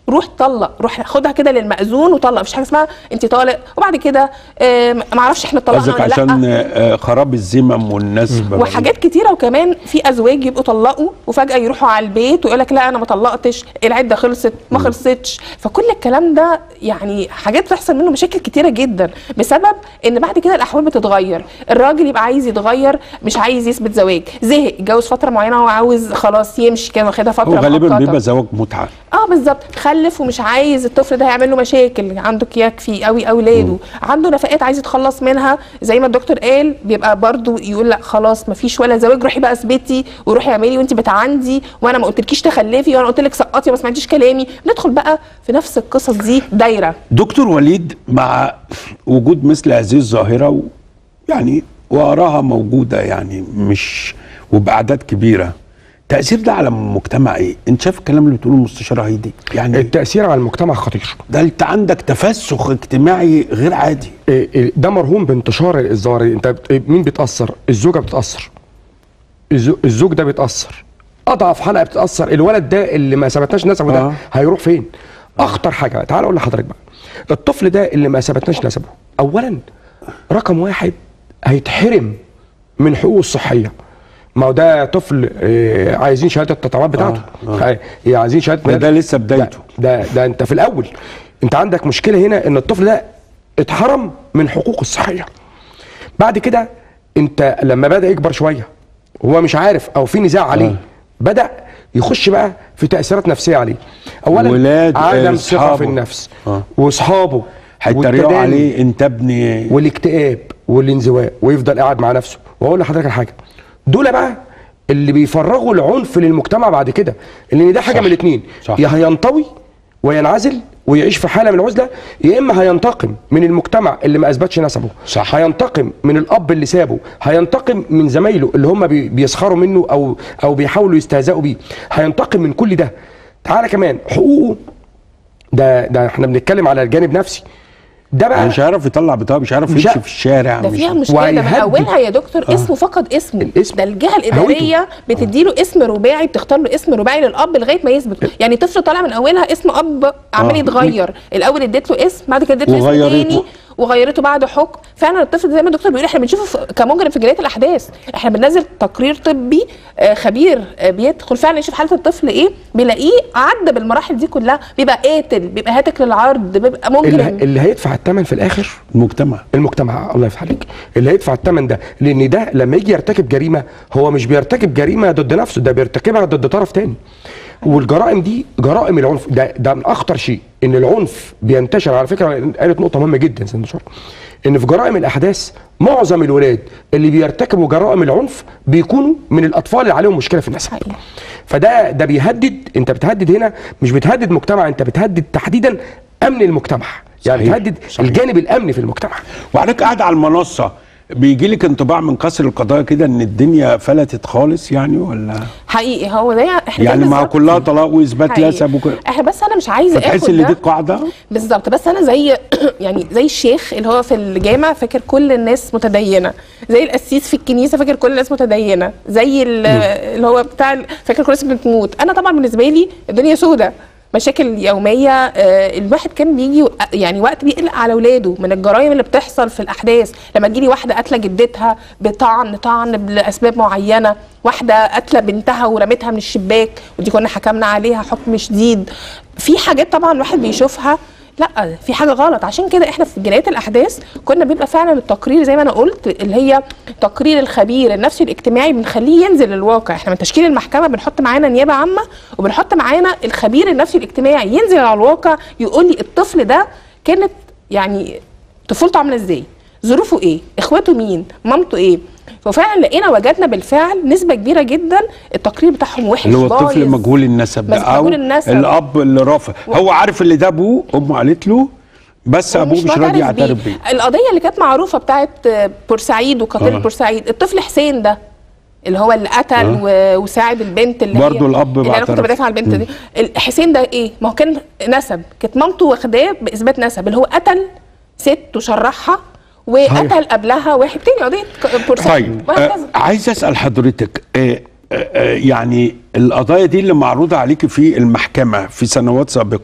Speaker 6: روح طلق روح خدها كده للمأذون وطلق مفيش حاجه اسمها انت طالق وبعد كده آه، ما اعرفش احنا اتطلقنا
Speaker 1: قصدك
Speaker 6: ولا لا
Speaker 1: عشان آه، خراب الذمم والناس بقى-
Speaker 6: وحاجات كتيره وكمان في ازواج يبقوا طلقوا وفجاه يروحوا على البيت ويقول لك لا انا ما طلقتش العده خلصت ما خلصتش فكل الكلام ده يعني حاجات بتحصل منه مشاكل كتيره جدا بسبب ان بعد كده الاحوال بتتغير الراجل يبقى عايز يتغير مش عايز يثبت زواج زهق اتجوز فتره معينه وعاوز خلاص يمشي كده واخدها فتره
Speaker 1: هو غالبا
Speaker 6: مؤقتة.
Speaker 1: بيبقى زواج متعه
Speaker 6: اه بالظبط خلف ومش عايز الطفل ده هيعمل له مشاكل عنده يكفي قوي اولاده عنده نفقات عايز يتخلص منها زي ما الدكتور قال بيبقى برضو يقول لا خلاص مفيش ولا زواج روحي بقى اثبتي وروحي اعملي وانت بتعندي وانا ما قلتلكيش تخلفي وانا قلت لك سقطي وما سمعتيش كلامي ندخل بقى في نفس القصص دي دايره
Speaker 1: دكتور وليد مع وجود مثل هذه الظاهره و يعني واراها موجوده يعني مش وباعداد كبيره تاثير ده على المجتمع ايه انت شايف الكلام اللي بتقوله المستشاره هيدي يعني
Speaker 7: التاثير على المجتمع خطير
Speaker 1: ده انت عندك تفسخ اجتماعي غير عادي
Speaker 7: إيه إيه ده مرهون بانتشار الظاهره دي. انت بت- إيه مين بيتاثر الزوجه بتتاثر الزو- الزوج ده بيتاثر اضعف حلقه بتتاثر الولد ده اللي ما ثبتناش نسبه ده
Speaker 1: آه.
Speaker 7: هيروح فين اخطر حاجه تعال اقول لحضرتك بقى الطفل ده اللي ما ثبتناش نسبه اولا رقم واحد هيتحرم من حقوقه الصحيه ما هو ده طفل آه، عايزين شهاده التطعيمات بتاعته آه. هي عايزين شهاده
Speaker 1: ده, ده لسه بدايته
Speaker 7: ده ده انت في الاول انت عندك مشكله هنا ان الطفل ده اتحرم من حقوقه الصحيه بعد كده انت لما بدا يكبر شويه هو مش عارف او في نزاع عليه
Speaker 1: آه.
Speaker 7: بدا يخش بقى في تاثيرات نفسيه عليه اولا
Speaker 1: ولاد، آه،
Speaker 7: عدم ثقه
Speaker 1: أصحابه.
Speaker 7: في النفس
Speaker 1: آه.
Speaker 7: واصحابه
Speaker 1: هيتريقوا
Speaker 7: والتدين
Speaker 1: عليه انت ابني
Speaker 7: والاكتئاب والانزواء ويفضل قاعد مع نفسه واقول لحضرتك على حاجه دول بقى اللي بيفرغوا العنف للمجتمع بعد كده لان ده حاجه
Speaker 1: صح.
Speaker 7: من الاثنين
Speaker 1: صح.
Speaker 7: يا هينطوي وينعزل ويعيش في حاله من العزله يا اما هينتقم من المجتمع اللي ما اثبتش نسبه
Speaker 1: صح.
Speaker 7: هينتقم من الاب اللي سابه هينتقم من زمايله اللي هم بي- بيسخروا منه او او بيحاولوا يستهزئوا بيه هينتقم من كل ده تعالى كمان حقوقه ده ده احنا بنتكلم على الجانب نفسي ده بقى
Speaker 1: مش عارف يطلع بطاقه مش عارف
Speaker 7: مش
Speaker 1: يمشي
Speaker 7: عارف.
Speaker 1: في الشارع
Speaker 6: ده
Speaker 1: مش
Speaker 6: فيها
Speaker 1: عارف.
Speaker 6: مشكله ده من
Speaker 7: وهيهدد.
Speaker 6: اولها يا دكتور اسمه فقد اسمه
Speaker 7: الاسم.
Speaker 6: ده الجهه الاداريه بتديله اسم رباعي بتختار له اسم رباعي للاب لغايه ما يثبت يعني طفل طالع من اولها اسم اب عمال
Speaker 1: آه.
Speaker 6: يتغير الاول اديت له اسم بعد كده اديت له اسم
Speaker 1: وغيرته.
Speaker 6: تاني وغيرته بعد حكم فعلا الطفل زي ما الدكتور بيقول احنا بنشوفه في- كمجرم في جريده الاحداث احنا بننزل تقرير طبي آه، خبير آه، بيدخل فعلا يشوف حاله الطفل ايه بيلاقيه عدى بالمراحل دي كلها بيبقى قاتل بيبقى هاتك للعرض بيبقى
Speaker 7: اللي,
Speaker 6: مجرم
Speaker 7: اللي هيدفع الثمن في الاخر
Speaker 1: المجتمع
Speaker 7: المجتمع الله يفتح عليك اللي هيدفع الثمن ده لان ده لما يجي يرتكب جريمه هو مش بيرتكب جريمه ضد نفسه ده بيرتكبها ضد طرف تاني والجرائم دي جرائم العنف ده ده من اخطر شيء ان العنف بينتشر على فكره قالت نقطه مهمه جدا سيدنا شرف ان في جرائم الاحداث معظم الولاد اللي بيرتكبوا جرائم العنف بيكونوا من الاطفال اللي عليهم مشكله في النسب
Speaker 6: حقيقي.
Speaker 7: فده ده بيهدد انت بتهدد هنا مش بتهدد مجتمع انت بتهدد تحديدا امن المجتمع يعني
Speaker 1: صحيح.
Speaker 7: بتهدد
Speaker 1: صحيح.
Speaker 7: الجانب الامني في المجتمع
Speaker 1: وحضرتك قاعد على المنصه بيجي لك انطباع من كسر القضايا كده ان الدنيا فلتت خالص يعني ولا
Speaker 6: حقيقي هو ده احنا
Speaker 1: يعني
Speaker 6: زي
Speaker 1: مع
Speaker 6: بالظبط.
Speaker 1: كلها طلاق واثبات
Speaker 6: حقيقي.
Speaker 1: نسب وكده
Speaker 6: احنا بس انا مش عايزه
Speaker 1: فتحس
Speaker 6: اخد
Speaker 1: ان دي
Speaker 6: ده
Speaker 1: القاعده
Speaker 6: بالظبط بس انا زي يعني زي الشيخ اللي هو في الجامع فاكر كل الناس متدينه زي القسيس في الكنيسه فاكر كل الناس متدينه زي ال- اللي هو بتاع ال- فاكر كل الناس بتموت انا طبعا بالنسبه لي الدنيا سودة مشاكل يوميه آه، الواحد كان بيجي و- يعني وقت بيقلق على اولاده من الجرائم اللي بتحصل في الاحداث لما تجيلي واحده قاتله جدتها بطعن طعن لاسباب معينه واحده قاتله بنتها ورمتها من الشباك ودي كنا حكمنا عليها حكم شديد في حاجات طبعا الواحد بيشوفها لا في حاجه غلط عشان كده احنا في جنايات الاحداث كنا بيبقى فعلا التقرير زي ما انا قلت اللي هي تقرير الخبير النفسي الاجتماعي بنخليه ينزل للواقع احنا من تشكيل المحكمه بنحط معانا نيابه عامه وبنحط معانا الخبير النفسي الاجتماعي ينزل على الواقع يقول لي الطفل ده كانت يعني طفولته عامله ازاي ظروفه ايه اخواته مين مامته ايه ففعلا لقينا وجدنا بالفعل نسبه كبيره جدا التقرير بتاعهم وحش
Speaker 1: اللي هو الطفل
Speaker 6: بايظ.
Speaker 1: مجهول النسب ده
Speaker 6: بس
Speaker 1: او
Speaker 6: مجهول النسب.
Speaker 1: الاب اللي رافض هو عارف اللي ده ابوه امه قالت له بس ابوه مش راضي يعترف بيه
Speaker 6: القضيه اللي كانت معروفه بتاعت بورسعيد وقتيل
Speaker 1: آه.
Speaker 6: بورسعيد الطفل حسين ده اللي هو اللي قتل
Speaker 1: آه.
Speaker 6: و- وساعد البنت اللي
Speaker 1: برضه
Speaker 6: هي
Speaker 1: الأب
Speaker 6: اللي انا كنت
Speaker 1: بعترف.
Speaker 6: بدافع عن البنت دي ال- حسين ده ايه ما هو كان نسب كانت مامته واخداه باثبات نسب اللي هو قتل ست وشرحها وقتل قبلها واحد تاني قضيه ك- بورسعيد
Speaker 1: طيب
Speaker 6: وهكذا
Speaker 1: آه عايز اسال حضرتك آه آه آه، يعني القضايا دي اللي معروضه عليك في المحكمه في سنوات سابقه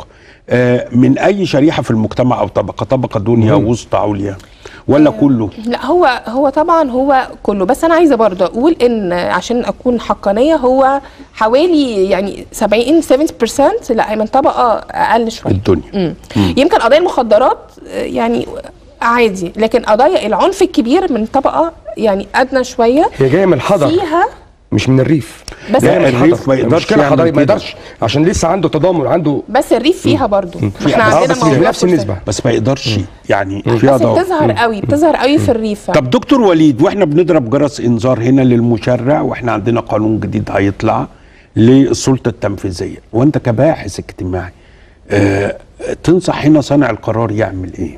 Speaker 1: آه، من اي شريحه في المجتمع او طبقه طبقه دنيا وسطى عليا ولا كله
Speaker 6: لا هو هو طبعا هو كله بس انا عايزه برضه اقول ان عشان اكون حقانيه هو حوالي يعني 70 70% لا هي من طبقه اقل شويه
Speaker 1: الدنيا
Speaker 6: مم. يمكن قضايا المخدرات آه، يعني عادي لكن قضايا العنف الكبير من طبقه يعني ادنى شويه
Speaker 7: هي جايه من الحضر
Speaker 6: فيها
Speaker 7: مش من الريف
Speaker 6: بس
Speaker 7: جايه من
Speaker 1: الريف
Speaker 7: الحضر.
Speaker 1: ما يقدرش
Speaker 7: المشكله
Speaker 1: يعمل
Speaker 7: حضرتك ما
Speaker 1: كده.
Speaker 7: يقدرش عشان لسه عنده تضامن عنده
Speaker 6: بس الريف فيها برضه احنا
Speaker 7: آه،
Speaker 6: عندنا
Speaker 7: بس مش
Speaker 6: موضوع
Speaker 7: بنفس
Speaker 6: فرصة.
Speaker 7: النسبه
Speaker 1: بس ما يقدرش يعني فيها
Speaker 6: بس
Speaker 1: ضوء
Speaker 6: بتظهر قوي بتظهر قوي في الريف
Speaker 1: طب دكتور وليد واحنا بنضرب جرس انذار هنا للمشرع واحنا عندنا قانون جديد هيطلع للسلطه التنفيذيه وانت كباحث اجتماعي آه تنصح هنا صانع القرار يعمل ايه؟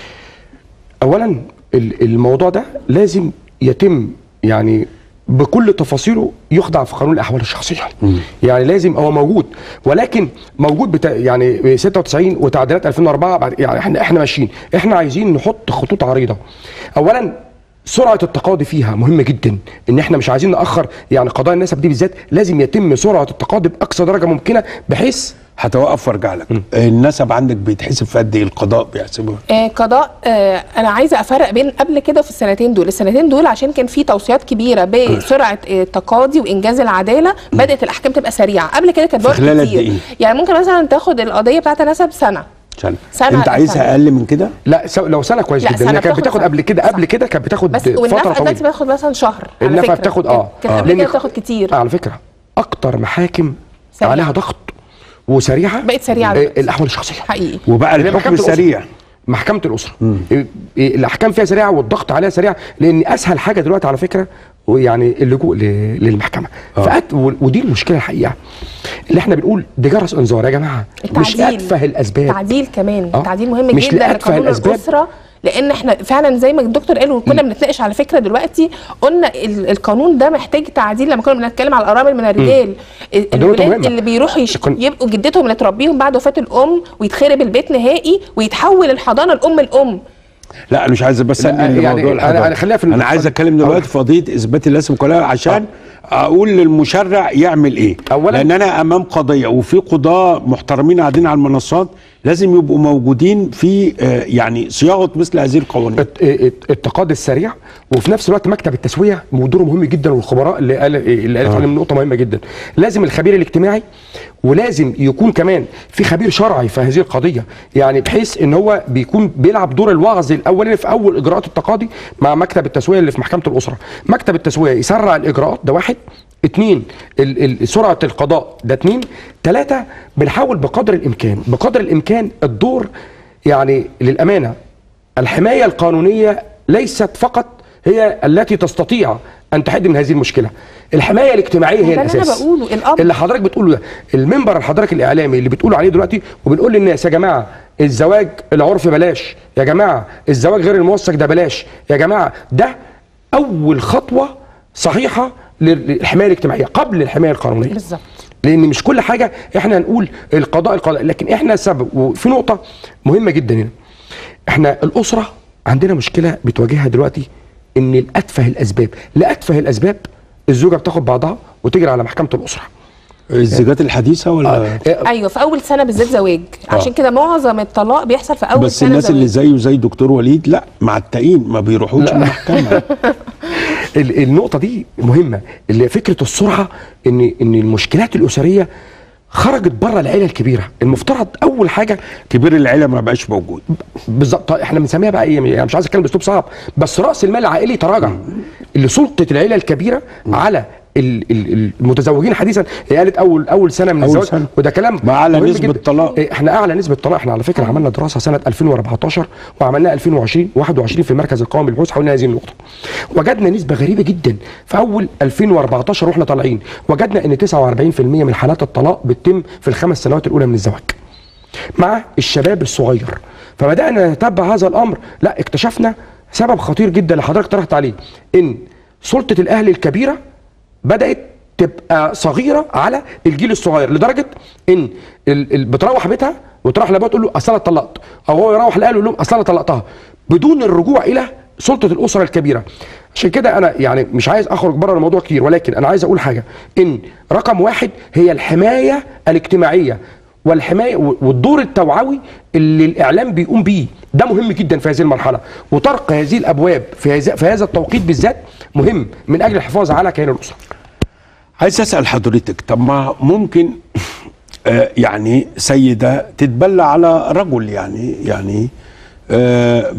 Speaker 7: اولا ال- الموضوع ده لازم يتم يعني بكل تفاصيله يخضع في قانون الاحوال الشخصيه يعني لازم هو موجود ولكن موجود بتا يعني 96 وتعديلات 2004 بعد يعني احنا احنا ماشيين احنا عايزين نحط خطوط عريضه اولا سرعه التقاضي فيها مهمه جدا ان احنا مش عايزين ناخر يعني قضايا النسب دي بالذات لازم يتم سرعه التقاضي باقصى درجه ممكنه بحيث
Speaker 1: هتوقف وارجع لك النسب عندك بيتحسب في قد ايه القضاء بيحسبها
Speaker 6: آه قضاء آه انا عايزه افرق بين قبل كده وفي السنتين دول السنتين دول عشان كان في توصيات كبيره بسرعه آه التقاضي وانجاز العداله بدات الاحكام تبقى سريعه قبل كده كانت
Speaker 1: في
Speaker 6: وقت
Speaker 1: خلال قد
Speaker 6: كتير
Speaker 1: إيه؟
Speaker 6: يعني ممكن مثلا تاخد القضيه بتاعت نسب سنه
Speaker 1: سنة.
Speaker 6: سنة
Speaker 1: انت
Speaker 6: سنة.
Speaker 1: عايزها اقل من كده؟
Speaker 7: لا سو- لو سنه كويس
Speaker 6: لا،
Speaker 7: جدا
Speaker 6: سنة
Speaker 7: لأنها كانت
Speaker 6: بتاخد
Speaker 7: بتاخد
Speaker 6: سنة.
Speaker 7: قبل كده قبل كده كانت بتاخد
Speaker 6: بس
Speaker 7: فتره
Speaker 6: والنفقه
Speaker 7: طويله
Speaker 6: دلوقتي بتاخد مثلا شهر على
Speaker 7: النفقه
Speaker 6: فكرة.
Speaker 7: بتاخد اه
Speaker 6: كانت قبل
Speaker 7: لأن
Speaker 6: كده
Speaker 7: خ-
Speaker 6: بتاخد كتير
Speaker 7: على فكره اكتر محاكم
Speaker 6: سريعة.
Speaker 7: عليها ضغط وسريعه
Speaker 6: بقت سريعة
Speaker 7: آه،
Speaker 6: دلوقتي.
Speaker 7: الاحوال الشخصيه
Speaker 6: حقيقي
Speaker 1: وبقى
Speaker 7: اللي هي
Speaker 1: الحكم
Speaker 7: محكمة الأسرة.
Speaker 1: سريع
Speaker 7: محكمه الاسره إيه، إيه، الاحكام فيها سريعه والضغط عليها سريع لان اسهل حاجه دلوقتي على فكره يعني اللجوء ل- للمحكمه فأت و- ودي المشكله الحقيقه اللي احنا بنقول ده جرس انذار يا جماعه مش
Speaker 6: التعديل.
Speaker 7: اتفه الاسباب
Speaker 6: تعديل كمان
Speaker 7: آه.
Speaker 6: التعديل مهم
Speaker 7: مش
Speaker 6: جدا
Speaker 7: لأتفه
Speaker 6: لقانون
Speaker 7: الأسباب.
Speaker 6: الاسره لان احنا فعلا زي ما الدكتور قال وكنا بنتناقش على فكره دلوقتي قلنا ال- القانون ده محتاج تعديل لما كنا بنتكلم على الارامل من الرجال ال-
Speaker 7: دي نقطة
Speaker 6: الولاد
Speaker 7: مهمة.
Speaker 6: اللي بيروحوا يش...
Speaker 7: كن-
Speaker 6: يبقوا جدتهم اللي تربيهم بعد وفاه الام ويتخرب البيت نهائي ويتحول الحضانه الام الام
Speaker 1: لا انا مش عايز بس
Speaker 7: لا،
Speaker 1: انقل
Speaker 7: يعني
Speaker 1: لموضوع
Speaker 7: أنا-
Speaker 1: الحضانة.
Speaker 7: أنا خليها في
Speaker 1: انا
Speaker 7: الم-
Speaker 1: عايز اتكلم دلوقتي في قضيه اثبات اللازم كلها عشان اقول للمشرع يعمل ايه
Speaker 7: أولاً-
Speaker 1: لان انا امام قضيه وفي قضاه محترمين قاعدين على المنصات لازم يبقوا موجودين في آه، يعني صياغه مثل هذه القوانين
Speaker 7: الت- الت- التقاضي السريع وفي نفس الوقت مكتب التسويه دوره مهم جدا والخبراء اللي قال اللي قالت عليهم نقطه مهمه جدا لازم الخبير الاجتماعي ولازم يكون كمان في خبير شرعي في هذه القضيه يعني بحيث ان هو بيكون بيلعب دور الوعظ الاولاني في اول اجراءات التقاضي مع مكتب التسويه اللي في محكمه الاسره مكتب التسويه يسرع الاجراءات ده واحد اتنين ال- ال- سرعه القضاء ده اتنين تلاته بنحاول بقدر الامكان بقدر الامكان الدور يعني للامانه الحمايه القانونيه ليست فقط هي التي تستطيع ان تحد من هذه المشكله الحمايه الاجتماعيه هي
Speaker 6: ده اللي أنا
Speaker 7: الاساس
Speaker 6: بقوله، الأب.
Speaker 7: اللي حضرتك بتقوله ده المنبر اللي حضرتك الاعلامي اللي بتقوله عليه دلوقتي وبنقول للناس يا جماعه الزواج العرف بلاش يا جماعه الزواج غير الموثق ده بلاش يا جماعه ده اول خطوه صحيحه للحمايه الاجتماعيه قبل الحمايه القانونيه
Speaker 6: بالظبط
Speaker 7: لان مش كل حاجه احنا هنقول القضاء القضاء لكن احنا السبب وفي نقطه مهمه جدا هنا احنا الاسره عندنا مشكله بتواجهها دلوقتي ان لاتفه الاسباب لاتفه الاسباب الزوجه بتاخد بعضها وتجري على محكمه الاسره
Speaker 1: الزيجات الحديثه ولا
Speaker 6: ايوه في اول سنه بالذات زواج عشان كده معظم الطلاق بيحصل في اول
Speaker 1: بس
Speaker 6: سنه
Speaker 1: الناس
Speaker 6: زواج.
Speaker 1: اللي زيه زي دكتور وليد لا معتقين ما بيروحوش المحكمه
Speaker 7: ال- النقطه دي مهمه اللي فكره السرعه ان ان المشكلات الاسريه خرجت بره العيله الكبيره المفترض اول حاجه
Speaker 1: كبير العيله ما بقاش موجود
Speaker 7: بالظبط احنا بنسميها بقى ايه يعني مش عايز اتكلم باسلوب صعب بس راس المال العائلي تراجع اللي سلطه العيله الكبيره على ال- ال- المتزوجين حديثا هي قالت اول اول سنه من
Speaker 1: أول
Speaker 7: الزواج
Speaker 1: سنة.
Speaker 7: وده كلام
Speaker 1: مع أعلى
Speaker 7: مهم
Speaker 1: نسبة
Speaker 7: جداً.
Speaker 1: طلاق.
Speaker 7: إيه، احنا اعلى نسبه طلاق احنا على فكره عملنا دراسه سنه 2014 وعملناها 2020 21 في المركز القومي للبحوث حول هذه النقطه وجدنا نسبه غريبه جدا في اول 2014 واحنا طالعين وجدنا ان 49% من حالات الطلاق بتتم في الخمس سنوات الاولى من الزواج مع الشباب الصغير فبدانا نتبع هذا الامر لا اكتشفنا سبب خطير جدا اللي حضرتك طرحت عليه ان سلطه الاهل الكبيره بدات تبقى صغيره على الجيل الصغير لدرجه ان ال- ال- بتروح بيتها وتروح لابوها تقول له اصل انا اتطلقت او هو يروح لاهله يقول لهم اصل انا طلقتها بدون الرجوع الى سلطه الاسره الكبيره عشان كده انا يعني مش عايز اخرج بره الموضوع كتير ولكن انا عايز اقول حاجه ان رقم واحد هي الحمايه الاجتماعيه والحمايه و- والدور التوعوي اللي الاعلام بيقوم بيه ده مهم جدا في هذه المرحله وطرق هذه الابواب في هذا في هذا التوقيت بالذات مهم من اجل الحفاظ على كيان الاسره
Speaker 1: عايز اسال حضرتك طب ما ممكن آه، يعني سيده تتبلى على رجل يعني يعني آه،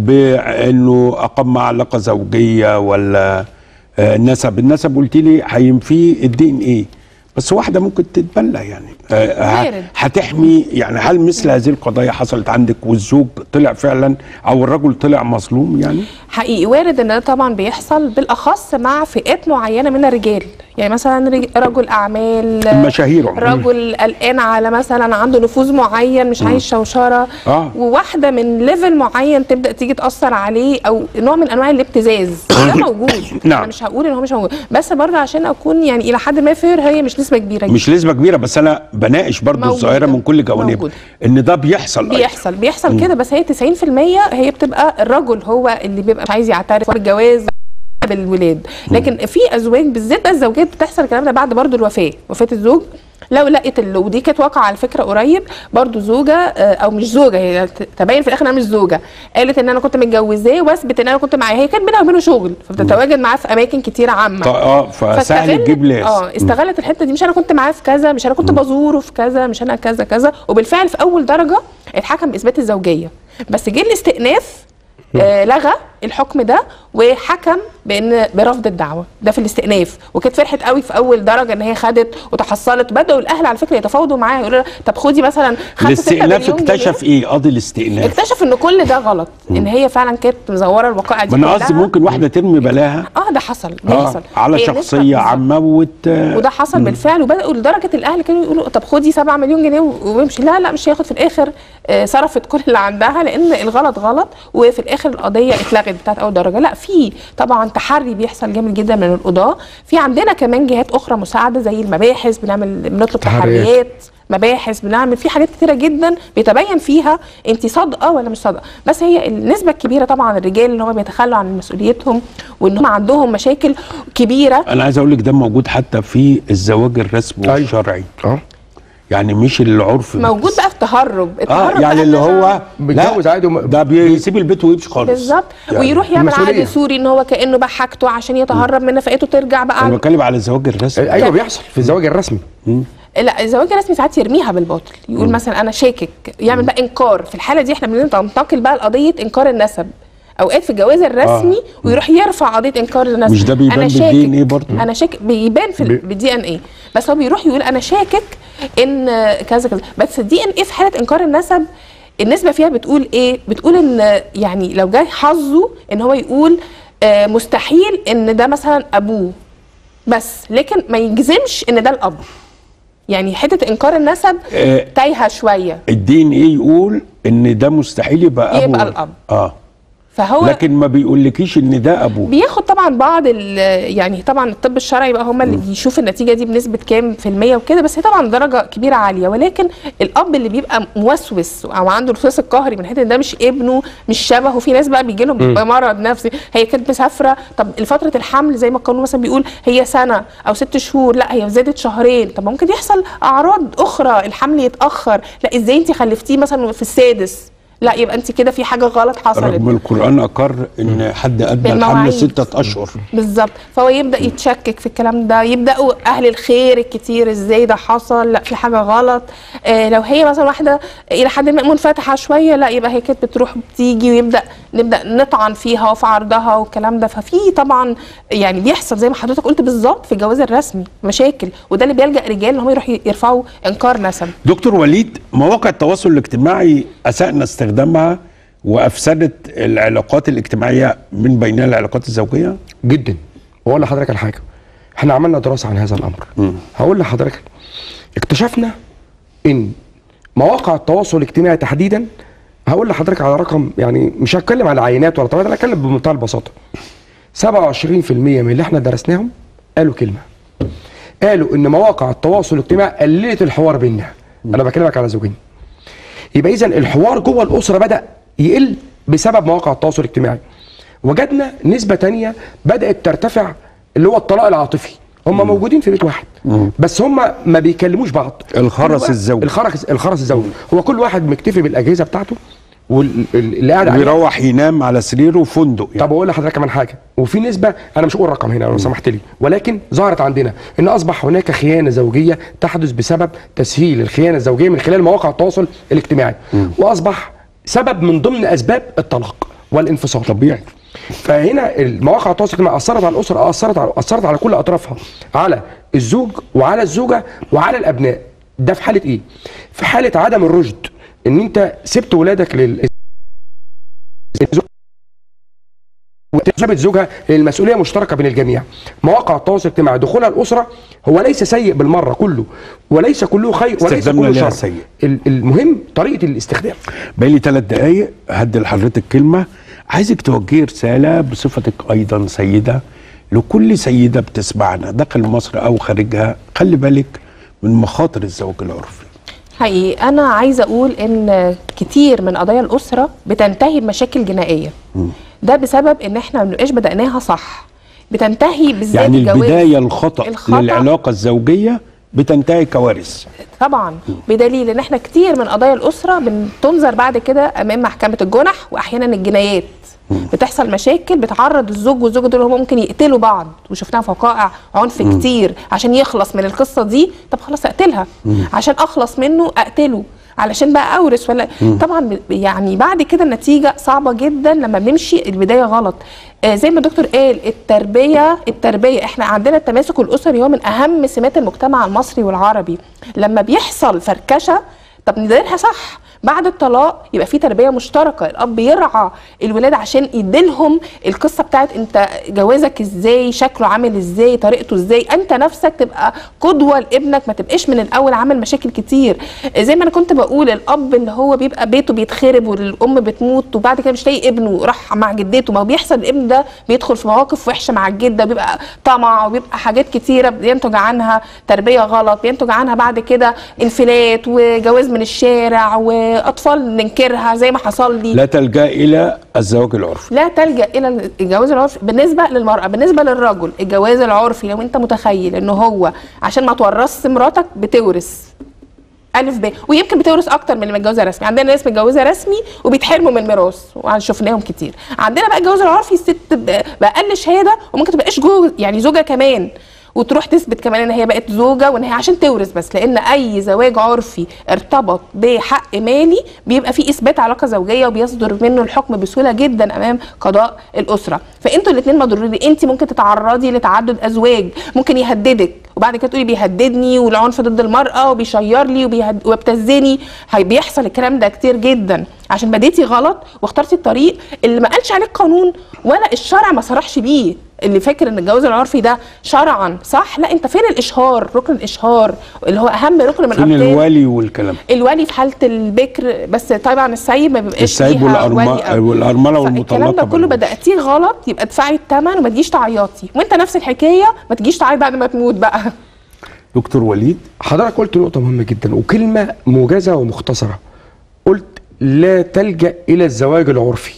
Speaker 1: بانه اقام مع علاقه زوجيه ولا آه، نسب النسب قلت لي هينفيه الدي ان ايه بس واحده ممكن تتبلى يعني آه، ه-
Speaker 6: وارد.
Speaker 1: هتحمي يعني هل مثل هذه القضايا حصلت عندك والزوج طلع فعلا او الرجل طلع مظلوم يعني
Speaker 6: حقيقي وارد ان ده طبعا بيحصل بالاخص مع فئات معينه من الرجال يعني مثلا رج- رجل اعمال
Speaker 1: المشاهير عموماً.
Speaker 6: رجل قلقان على مثلا عنده نفوذ معين مش عايز شوشره
Speaker 1: آه.
Speaker 6: وواحده من ليفل معين تبدا تيجي تاثر عليه او نوع من انواع الابتزاز ده موجود
Speaker 1: نعم.
Speaker 6: انا مش هقول ان هو مش موجود بس برضه عشان اكون يعني الى حد ما فير هي مش نسبه كبيره جدا
Speaker 1: مش نسبه كبيره بس انا بناقش برضو
Speaker 6: موجودة.
Speaker 1: الظاهره من كل جوانبها
Speaker 6: موجودة.
Speaker 1: ان ده بيحصل أيضاً.
Speaker 6: بيحصل بيحصل كده بس هي 90% هي بتبقى الرجل هو اللي بيبقى مش عايز يعترف بالجواز بالولاد لكن في ازواج بالذات بقى الزوجات بتحصل الكلام ده بعد برضو الوفاه وفاه الزوج لو لقت ال... ودي كانت واقعه على فكره قريب برضو زوجه آه، او مش زوجه هي ت- تبين في الاخر انها مش زوجه قالت ان انا كنت متجوزاه واثبت ان انا كنت معاه هي كان بينها وبينه شغل فبتتواجد معاه في اماكن كتيره عامه
Speaker 1: ط- اه فسهل
Speaker 6: فاستغلت-
Speaker 1: تجيب لاس
Speaker 6: اه استغلت الحته دي مش انا كنت معاه في كذا مش انا كنت بزوره في كذا مش انا كذا كذا وبالفعل في اول درجه اتحكم باثبات الزوجيه بس جه الاستئناف آه لغى الحكم ده وحكم بان برفض الدعوه ده في الاستئناف وكانت فرحت قوي في اول درجه ان هي خدت وتحصلت بداوا الاهل على فكره يتفاوضوا معاها يقولوا لها طب خدي مثلا خدت 6
Speaker 1: الاستئناف
Speaker 6: مليون جنيه.
Speaker 1: اكتشف ايه قاضي الاستئناف
Speaker 6: اكتشف ان كل ده غلط ان هي فعلا كانت مزوره الوقائع دي
Speaker 1: ما انا قصدي
Speaker 6: كلها.
Speaker 1: ممكن واحده ترمي بلاها
Speaker 6: اه ده حصل
Speaker 1: آه
Speaker 6: بيحصل
Speaker 1: على
Speaker 6: هي
Speaker 1: شخصيه
Speaker 6: نسبة-
Speaker 1: عامه وت...
Speaker 6: وده حصل بالفعل وبداوا لدرجه الاهل كانوا يقولوا طب خدي 7 مليون جنيه وامشي لا لا مش هياخد في الاخر آه، صرفت كل اللي عندها لان الغلط غلط وفي الاخر القضيه اتلغت بتاعت اول درجه لا في طبعا تحري بيحصل جامد جدا من القضاه في عندنا كمان جهات اخرى مساعده زي المباحث بنعمل بنطلب
Speaker 7: تحريات.
Speaker 6: تحريات مباحث بنعمل في حاجات كتيره جدا بيتبين فيها انت صادقه ولا مش صادقه بس هي النسبه الكبيره طبعا الرجال اللي هم بيتخلوا عن مسؤوليتهم وان هم عندهم مشاكل كبيره
Speaker 1: انا عايز اقول لك ده موجود حتى في الزواج الرسمي
Speaker 7: أيوة.
Speaker 1: والشرعي
Speaker 7: اه
Speaker 1: يعني مش العرف بس.
Speaker 6: موجود بقى في تهرب
Speaker 1: اه
Speaker 6: التهرب
Speaker 1: يعني
Speaker 6: بقى
Speaker 1: اللي
Speaker 6: إن أنا-
Speaker 1: هو
Speaker 7: بيتجوز
Speaker 1: لا،
Speaker 7: عادي وم-
Speaker 1: ده بيسيب البيت ويمشي خالص
Speaker 6: بالظبط
Speaker 1: يعني
Speaker 6: ويروح يعمل
Speaker 7: المسؤولية.
Speaker 6: عقد سوري ان هو كانه بقى حاجته عشان يتهرب من نفقته ترجع بقى
Speaker 1: انا
Speaker 6: على-
Speaker 1: بتكلم على الزواج الرسمي
Speaker 7: ايوه بيحصل في الزواج الرسمي
Speaker 6: لا الزواج الرسمي ساعات يرميها بالباطل يقول مثلا انا شاكك يعمل بقى انكار في الحاله دي احنا بننتقل بقى لقضيه انكار النسب اوقات في الجواز الرسمي ويروح يرفع قضيه انكار النسب
Speaker 1: مش ده بيبان
Speaker 6: أنا
Speaker 1: بالدي إن
Speaker 6: شاكك-
Speaker 1: إيه برضه؟
Speaker 6: انا شاكك بيبان في
Speaker 7: بي-
Speaker 6: بالدي ان ايه بس هو بيروح يقول انا شاكك ان كذا كذا بس الدي ان ايه في حاله انكار النسب النسبه فيها بتقول ايه بتقول ان يعني لو جاي حظه ان هو يقول آه، مستحيل ان ده مثلا ابوه بس لكن ما يجزمش ان ده الاب يعني حته انكار النسب
Speaker 1: آه.
Speaker 6: تايهه شويه
Speaker 1: الدي ان ايه يقول ان ده مستحيل يبقى ابوه
Speaker 6: يبقى الأب.
Speaker 1: اه
Speaker 6: فهو
Speaker 1: لكن ما بيقولكيش ان ده ابوه
Speaker 6: بياخد طبعا بعض ال- يعني طبعا الطب الشرعي بقى هم اللي بيشوف النتيجه دي بنسبه كام في الميه وكده بس هي طبعا درجه كبيره عاليه ولكن الاب اللي بيبقى موسوس او عنده الوسواس القهري من حته إن ده مش ابنه مش شبهه في ناس بقى بيجي لهم بيبقى مرض نفسي هي كانت مسافره طب فتره الحمل زي ما القانون مثلا بيقول هي سنه او ست شهور لا هي زادت شهرين طب ممكن يحصل اعراض اخرى الحمل يتاخر لا ازاي انت خلفتيه مثلا في السادس لا يبقى انت كده في حاجه غلط حصلت
Speaker 1: رغم القران اقر ان حد ادنى الحمل
Speaker 6: بالمواعيد.
Speaker 1: ستة اشهر
Speaker 6: بالظبط فهو يبدا يتشكك في الكلام ده يبداوا اهل الخير الكتير ازاي ده حصل لا في حاجه غلط آه لو هي مثلا واحده الى حد ما منفتحه شويه لا يبقى هي كانت بتروح وبتيجي ويبدا نبدا نطعن فيها وفي عرضها والكلام ده ففي طبعا يعني بيحصل زي ما حضرتك قلت بالظبط في الجواز الرسمي مشاكل وده اللي بيلجا رجال ان هم يروحوا يرفعوا انكار نسب
Speaker 1: دكتور وليد مواقع التواصل الاجتماعي اسأنا استخدامها وافسدت العلاقات الاجتماعيه من بينها العلاقات الزوجيه
Speaker 7: جدا واقول لحضرتك على حاجه احنا عملنا دراسه عن هذا الامر هقول لحضرتك اكتشفنا ان مواقع التواصل الاجتماعي تحديدا هقول لحضرتك على رقم يعني مش هتكلم على عينات ولا طبعا انا هتكلم بمنتهى البساطه 27% من اللي احنا درسناهم قالوا كلمه قالوا ان مواقع التواصل الاجتماعي قللت الحوار بيننا انا بكلمك على زوجين يبقى اذا الحوار جوه الاسره بدا يقل بسبب مواقع التواصل الاجتماعي وجدنا نسبه تانية بدات ترتفع اللي هو الطلاق العاطفي هم موجودين في بيت واحد بس هم ما بيكلموش بعض
Speaker 1: الخرس
Speaker 7: كل واحد-
Speaker 1: الزوجي.
Speaker 7: الخرس الخرس الزوجي هو كل واحد مكتفي بالاجهزه بتاعته واللي قاعد عليها
Speaker 1: بيروح ينام على سريره فندق يعني.
Speaker 7: طب اقول لحضرتك كمان حاجه وفي نسبه انا مش هقول رقم هنا لو سمحت لي ولكن ظهرت عندنا ان اصبح هناك خيانه زوجيه تحدث بسبب تسهيل الخيانه الزوجيه من خلال مواقع التواصل الاجتماعي واصبح سبب من ضمن اسباب الطلاق والانفصال
Speaker 1: طبيعي
Speaker 7: فهنا المواقع التواصل الاجتماعي اثرت على الاسره اثرت على اثرت على كل اطرافها على الزوج وعلى الزوجه وعلى الابناء ده في حاله ايه في حاله عدم الرشد ان انت سبت ولادك لل وتثبت زوجها المسؤوليه مشتركه بين الجميع مواقع التواصل الاجتماعي دخولها الاسره هو ليس سيء بالمره كله وليس كله خير وليس
Speaker 1: استخدامنا
Speaker 7: كله
Speaker 1: ليها
Speaker 7: شر
Speaker 1: سيء.
Speaker 7: ال- المهم طريقه الاستخدام
Speaker 1: باقي لي ثلاث دقايق هدي لحضرتك كلمه عايزك توجهي رساله بصفتك ايضا سيده لكل سيده بتسمعنا داخل مصر او خارجها خلي بالك من مخاطر الزواج العرفي
Speaker 6: حقيقي انا عايزه اقول ان كتير من قضايا الاسره بتنتهي بمشاكل جنائيه ده بسبب ان احنا ما بنبقاش بدأناها صح بتنتهي بالذات
Speaker 1: يعني
Speaker 6: الجواز
Speaker 1: البدايه الخطا,
Speaker 6: الخطأ
Speaker 1: للعلاقه الزوجيه بتنتهي كوارث
Speaker 6: طبعا بدليل ان احنا كتير من قضايا الاسره بتنظر بعد كده امام محكمه الجنح واحيانا الجنايات بتحصل مشاكل بتعرض الزوج والزوجه دول هم ممكن يقتلوا بعض وشفناها في وقائع عنف كتير عشان يخلص من القصه دي طب خلاص اقتلها عشان اخلص منه اقتله علشان بقى اورث ولا طبعا ب- يعني بعد كده النتيجه صعبه جدا لما بنمشي البدايه غلط آه زي ما الدكتور قال التربيه التربيه احنا عندنا التماسك الاسري هو من اهم سمات المجتمع المصري والعربي لما بيحصل فركشه طب نديرها صح بعد الطلاق يبقى في تربيه مشتركه الاب يرعى الولاد عشان يديلهم القصه بتاعت انت جوازك ازاي شكله عامل ازاي طريقته ازاي انت نفسك تبقى قدوه لابنك ما تبقاش من الاول عامل مشاكل كتير زي ما انا كنت بقول الاب اللي هو بيبقى بيته بيتخرب والام بتموت وبعد كده مش لاقي ابنه راح مع جدته ما هو بيحصل الابن ده بيدخل في مواقف وحشه مع الجده بيبقى طمع وبيبقى حاجات كتيره بينتج عنها تربيه غلط بينتج عنها بعد كده انفلات وجواز من الشارع واطفال ننكرها زي ما حصل لي
Speaker 1: لا تلجا الى الزواج العرفي
Speaker 6: لا تلجا الى الجواز العرفي بالنسبه للمراه بالنسبه للرجل الجواز العرفي لو انت متخيل ان هو عشان ما تورثش مراتك بتورث الف ب ويمكن بتورث اكتر من اللي متجوزه رسمي عندنا ناس متجوزه رسمي وبيتحرموا من الميراث وشفناهم كتير عندنا بقى الجواز العرفي الست ب- باقل شهاده وممكن تبقاش جو يعني زوجه كمان وتروح تثبت كمان ان هي بقت زوجه وان هي عشان تورث بس لان اي زواج عرفي ارتبط بحق مالي بيبقى فيه اثبات علاقه زوجيه وبيصدر منه الحكم بسهوله جدا امام قضاء الاسره فانتوا الاثنين مضرورين انت ممكن تتعرضي لتعدد ازواج ممكن يهددك وبعد كده تقولي بيهددني والعنف ضد المراه وبيشير لي وبيهد... وبيبتزني هي بيحصل الكلام ده كتير جدا عشان بديتي غلط واخترتي الطريق اللي ما قالش عليه القانون ولا الشرع ما صرحش بيه اللي فاكر ان الجواز العرفي ده شرعا صح لا انت فين الاشهار ركن الاشهار اللي هو اهم ركن من
Speaker 1: فين
Speaker 6: اركان
Speaker 1: الولي والكلام
Speaker 6: الولي في حاله البكر بس طبعا السيب ما بيبقاش
Speaker 1: السيب
Speaker 6: ليها
Speaker 1: والأرم-
Speaker 6: ولي أو-
Speaker 1: والأرملة
Speaker 6: فالكلام
Speaker 1: والمطلقة
Speaker 6: ده كله
Speaker 1: ملوش.
Speaker 6: بداتيه غلط يبقى ادفعي الثمن وما تجيش تعيطي وانت نفس الحكايه ما تجيش تعيط بعد ما تموت بقى
Speaker 1: دكتور وليد
Speaker 7: حضرتك قلت نقطة مهمة جدا وكلمة موجزة ومختصرة قلت لا تلجأ إلى الزواج العرفي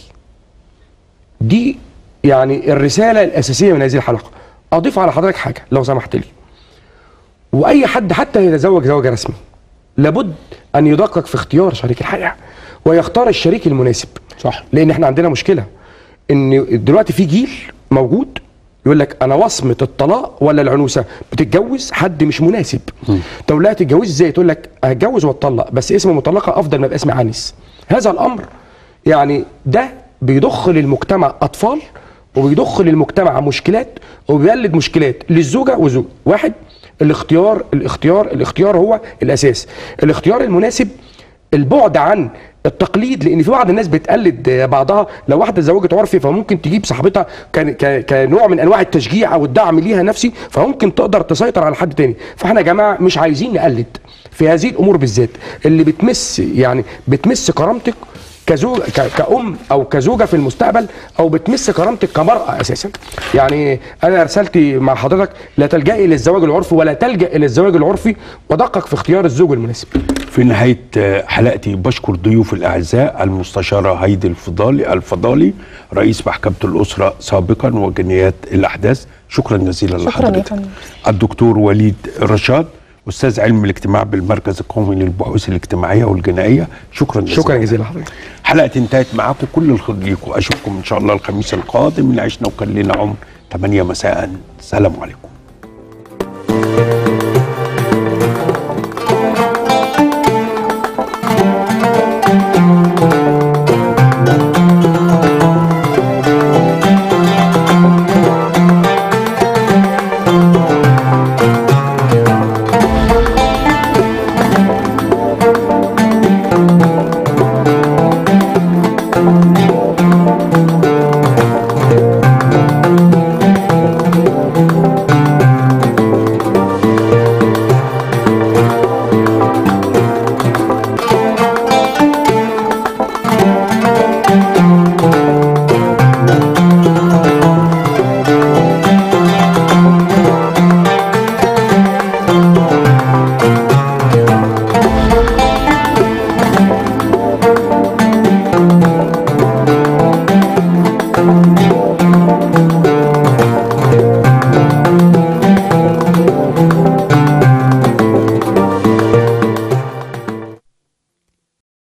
Speaker 7: دي يعني الرسالة الأساسية من هذه الحلقة أضيف على حضرتك حاجة لو سمحت لي وأي حد حتى يتزوج زواج رسمي لابد أن يدقق في اختيار شريك الحياة ويختار الشريك المناسب
Speaker 1: صح
Speaker 7: لان احنا عندنا مشكله ان دلوقتي في جيل موجود يقول لك انا وصمه الطلاق ولا العنوسه بتتجوز حد مش مناسب طب لا تتجوز ازاي تقول لك هتجوز واتطلق بس اسم مطلقه افضل ما يبقى اسم عنس هذا الامر يعني ده بيضخ للمجتمع اطفال وبيضخ للمجتمع مشكلات وبيولد مشكلات للزوجه والزوج واحد الاختيار الاختيار الاختيار هو الاساس الاختيار المناسب البعد عن التقليد لان في بعض الناس بتقلد بعضها لو واحده اتزوجت عرفي فممكن تجيب صاحبتها كان- ك- كنوع من انواع التشجيع او الدعم ليها نفسي فممكن تقدر تسيطر على حد تاني فاحنا يا جماعه مش عايزين نقلد في هذه الامور بالذات اللي بتمس يعني بتمس كرامتك كزوج ك- كأم أو كزوجة في المستقبل أو بتمس كرامتك كمرأة أساسا يعني أنا رسالتي مع حضرتك لا تلجئي للزواج العرفي ولا تلجأ إلى الزواج العرفي ودقق في اختيار الزوج المناسب
Speaker 1: في نهاية آه، حلقتي بشكر ضيوف الأعزاء المستشارة هيدي الفضالي الفضالي رئيس محكمة الأسرة سابقا وجنيات الأحداث شكرا جزيلا
Speaker 6: شكرا يا
Speaker 1: لحضرتك
Speaker 6: فندم.
Speaker 1: الدكتور وليد رشاد أستاذ علم الاجتماع بالمركز القومي للبحوث الاجتماعية والجنائية شكرا جزيلا
Speaker 7: شكرا جزيلا لحضرتك
Speaker 1: حلقة انتهت معاكم كل الخير ليكم أشوفكم إن شاء الله الخميس القادم اللي عشنا وكان لنا عمر 8 مساء سلام عليكم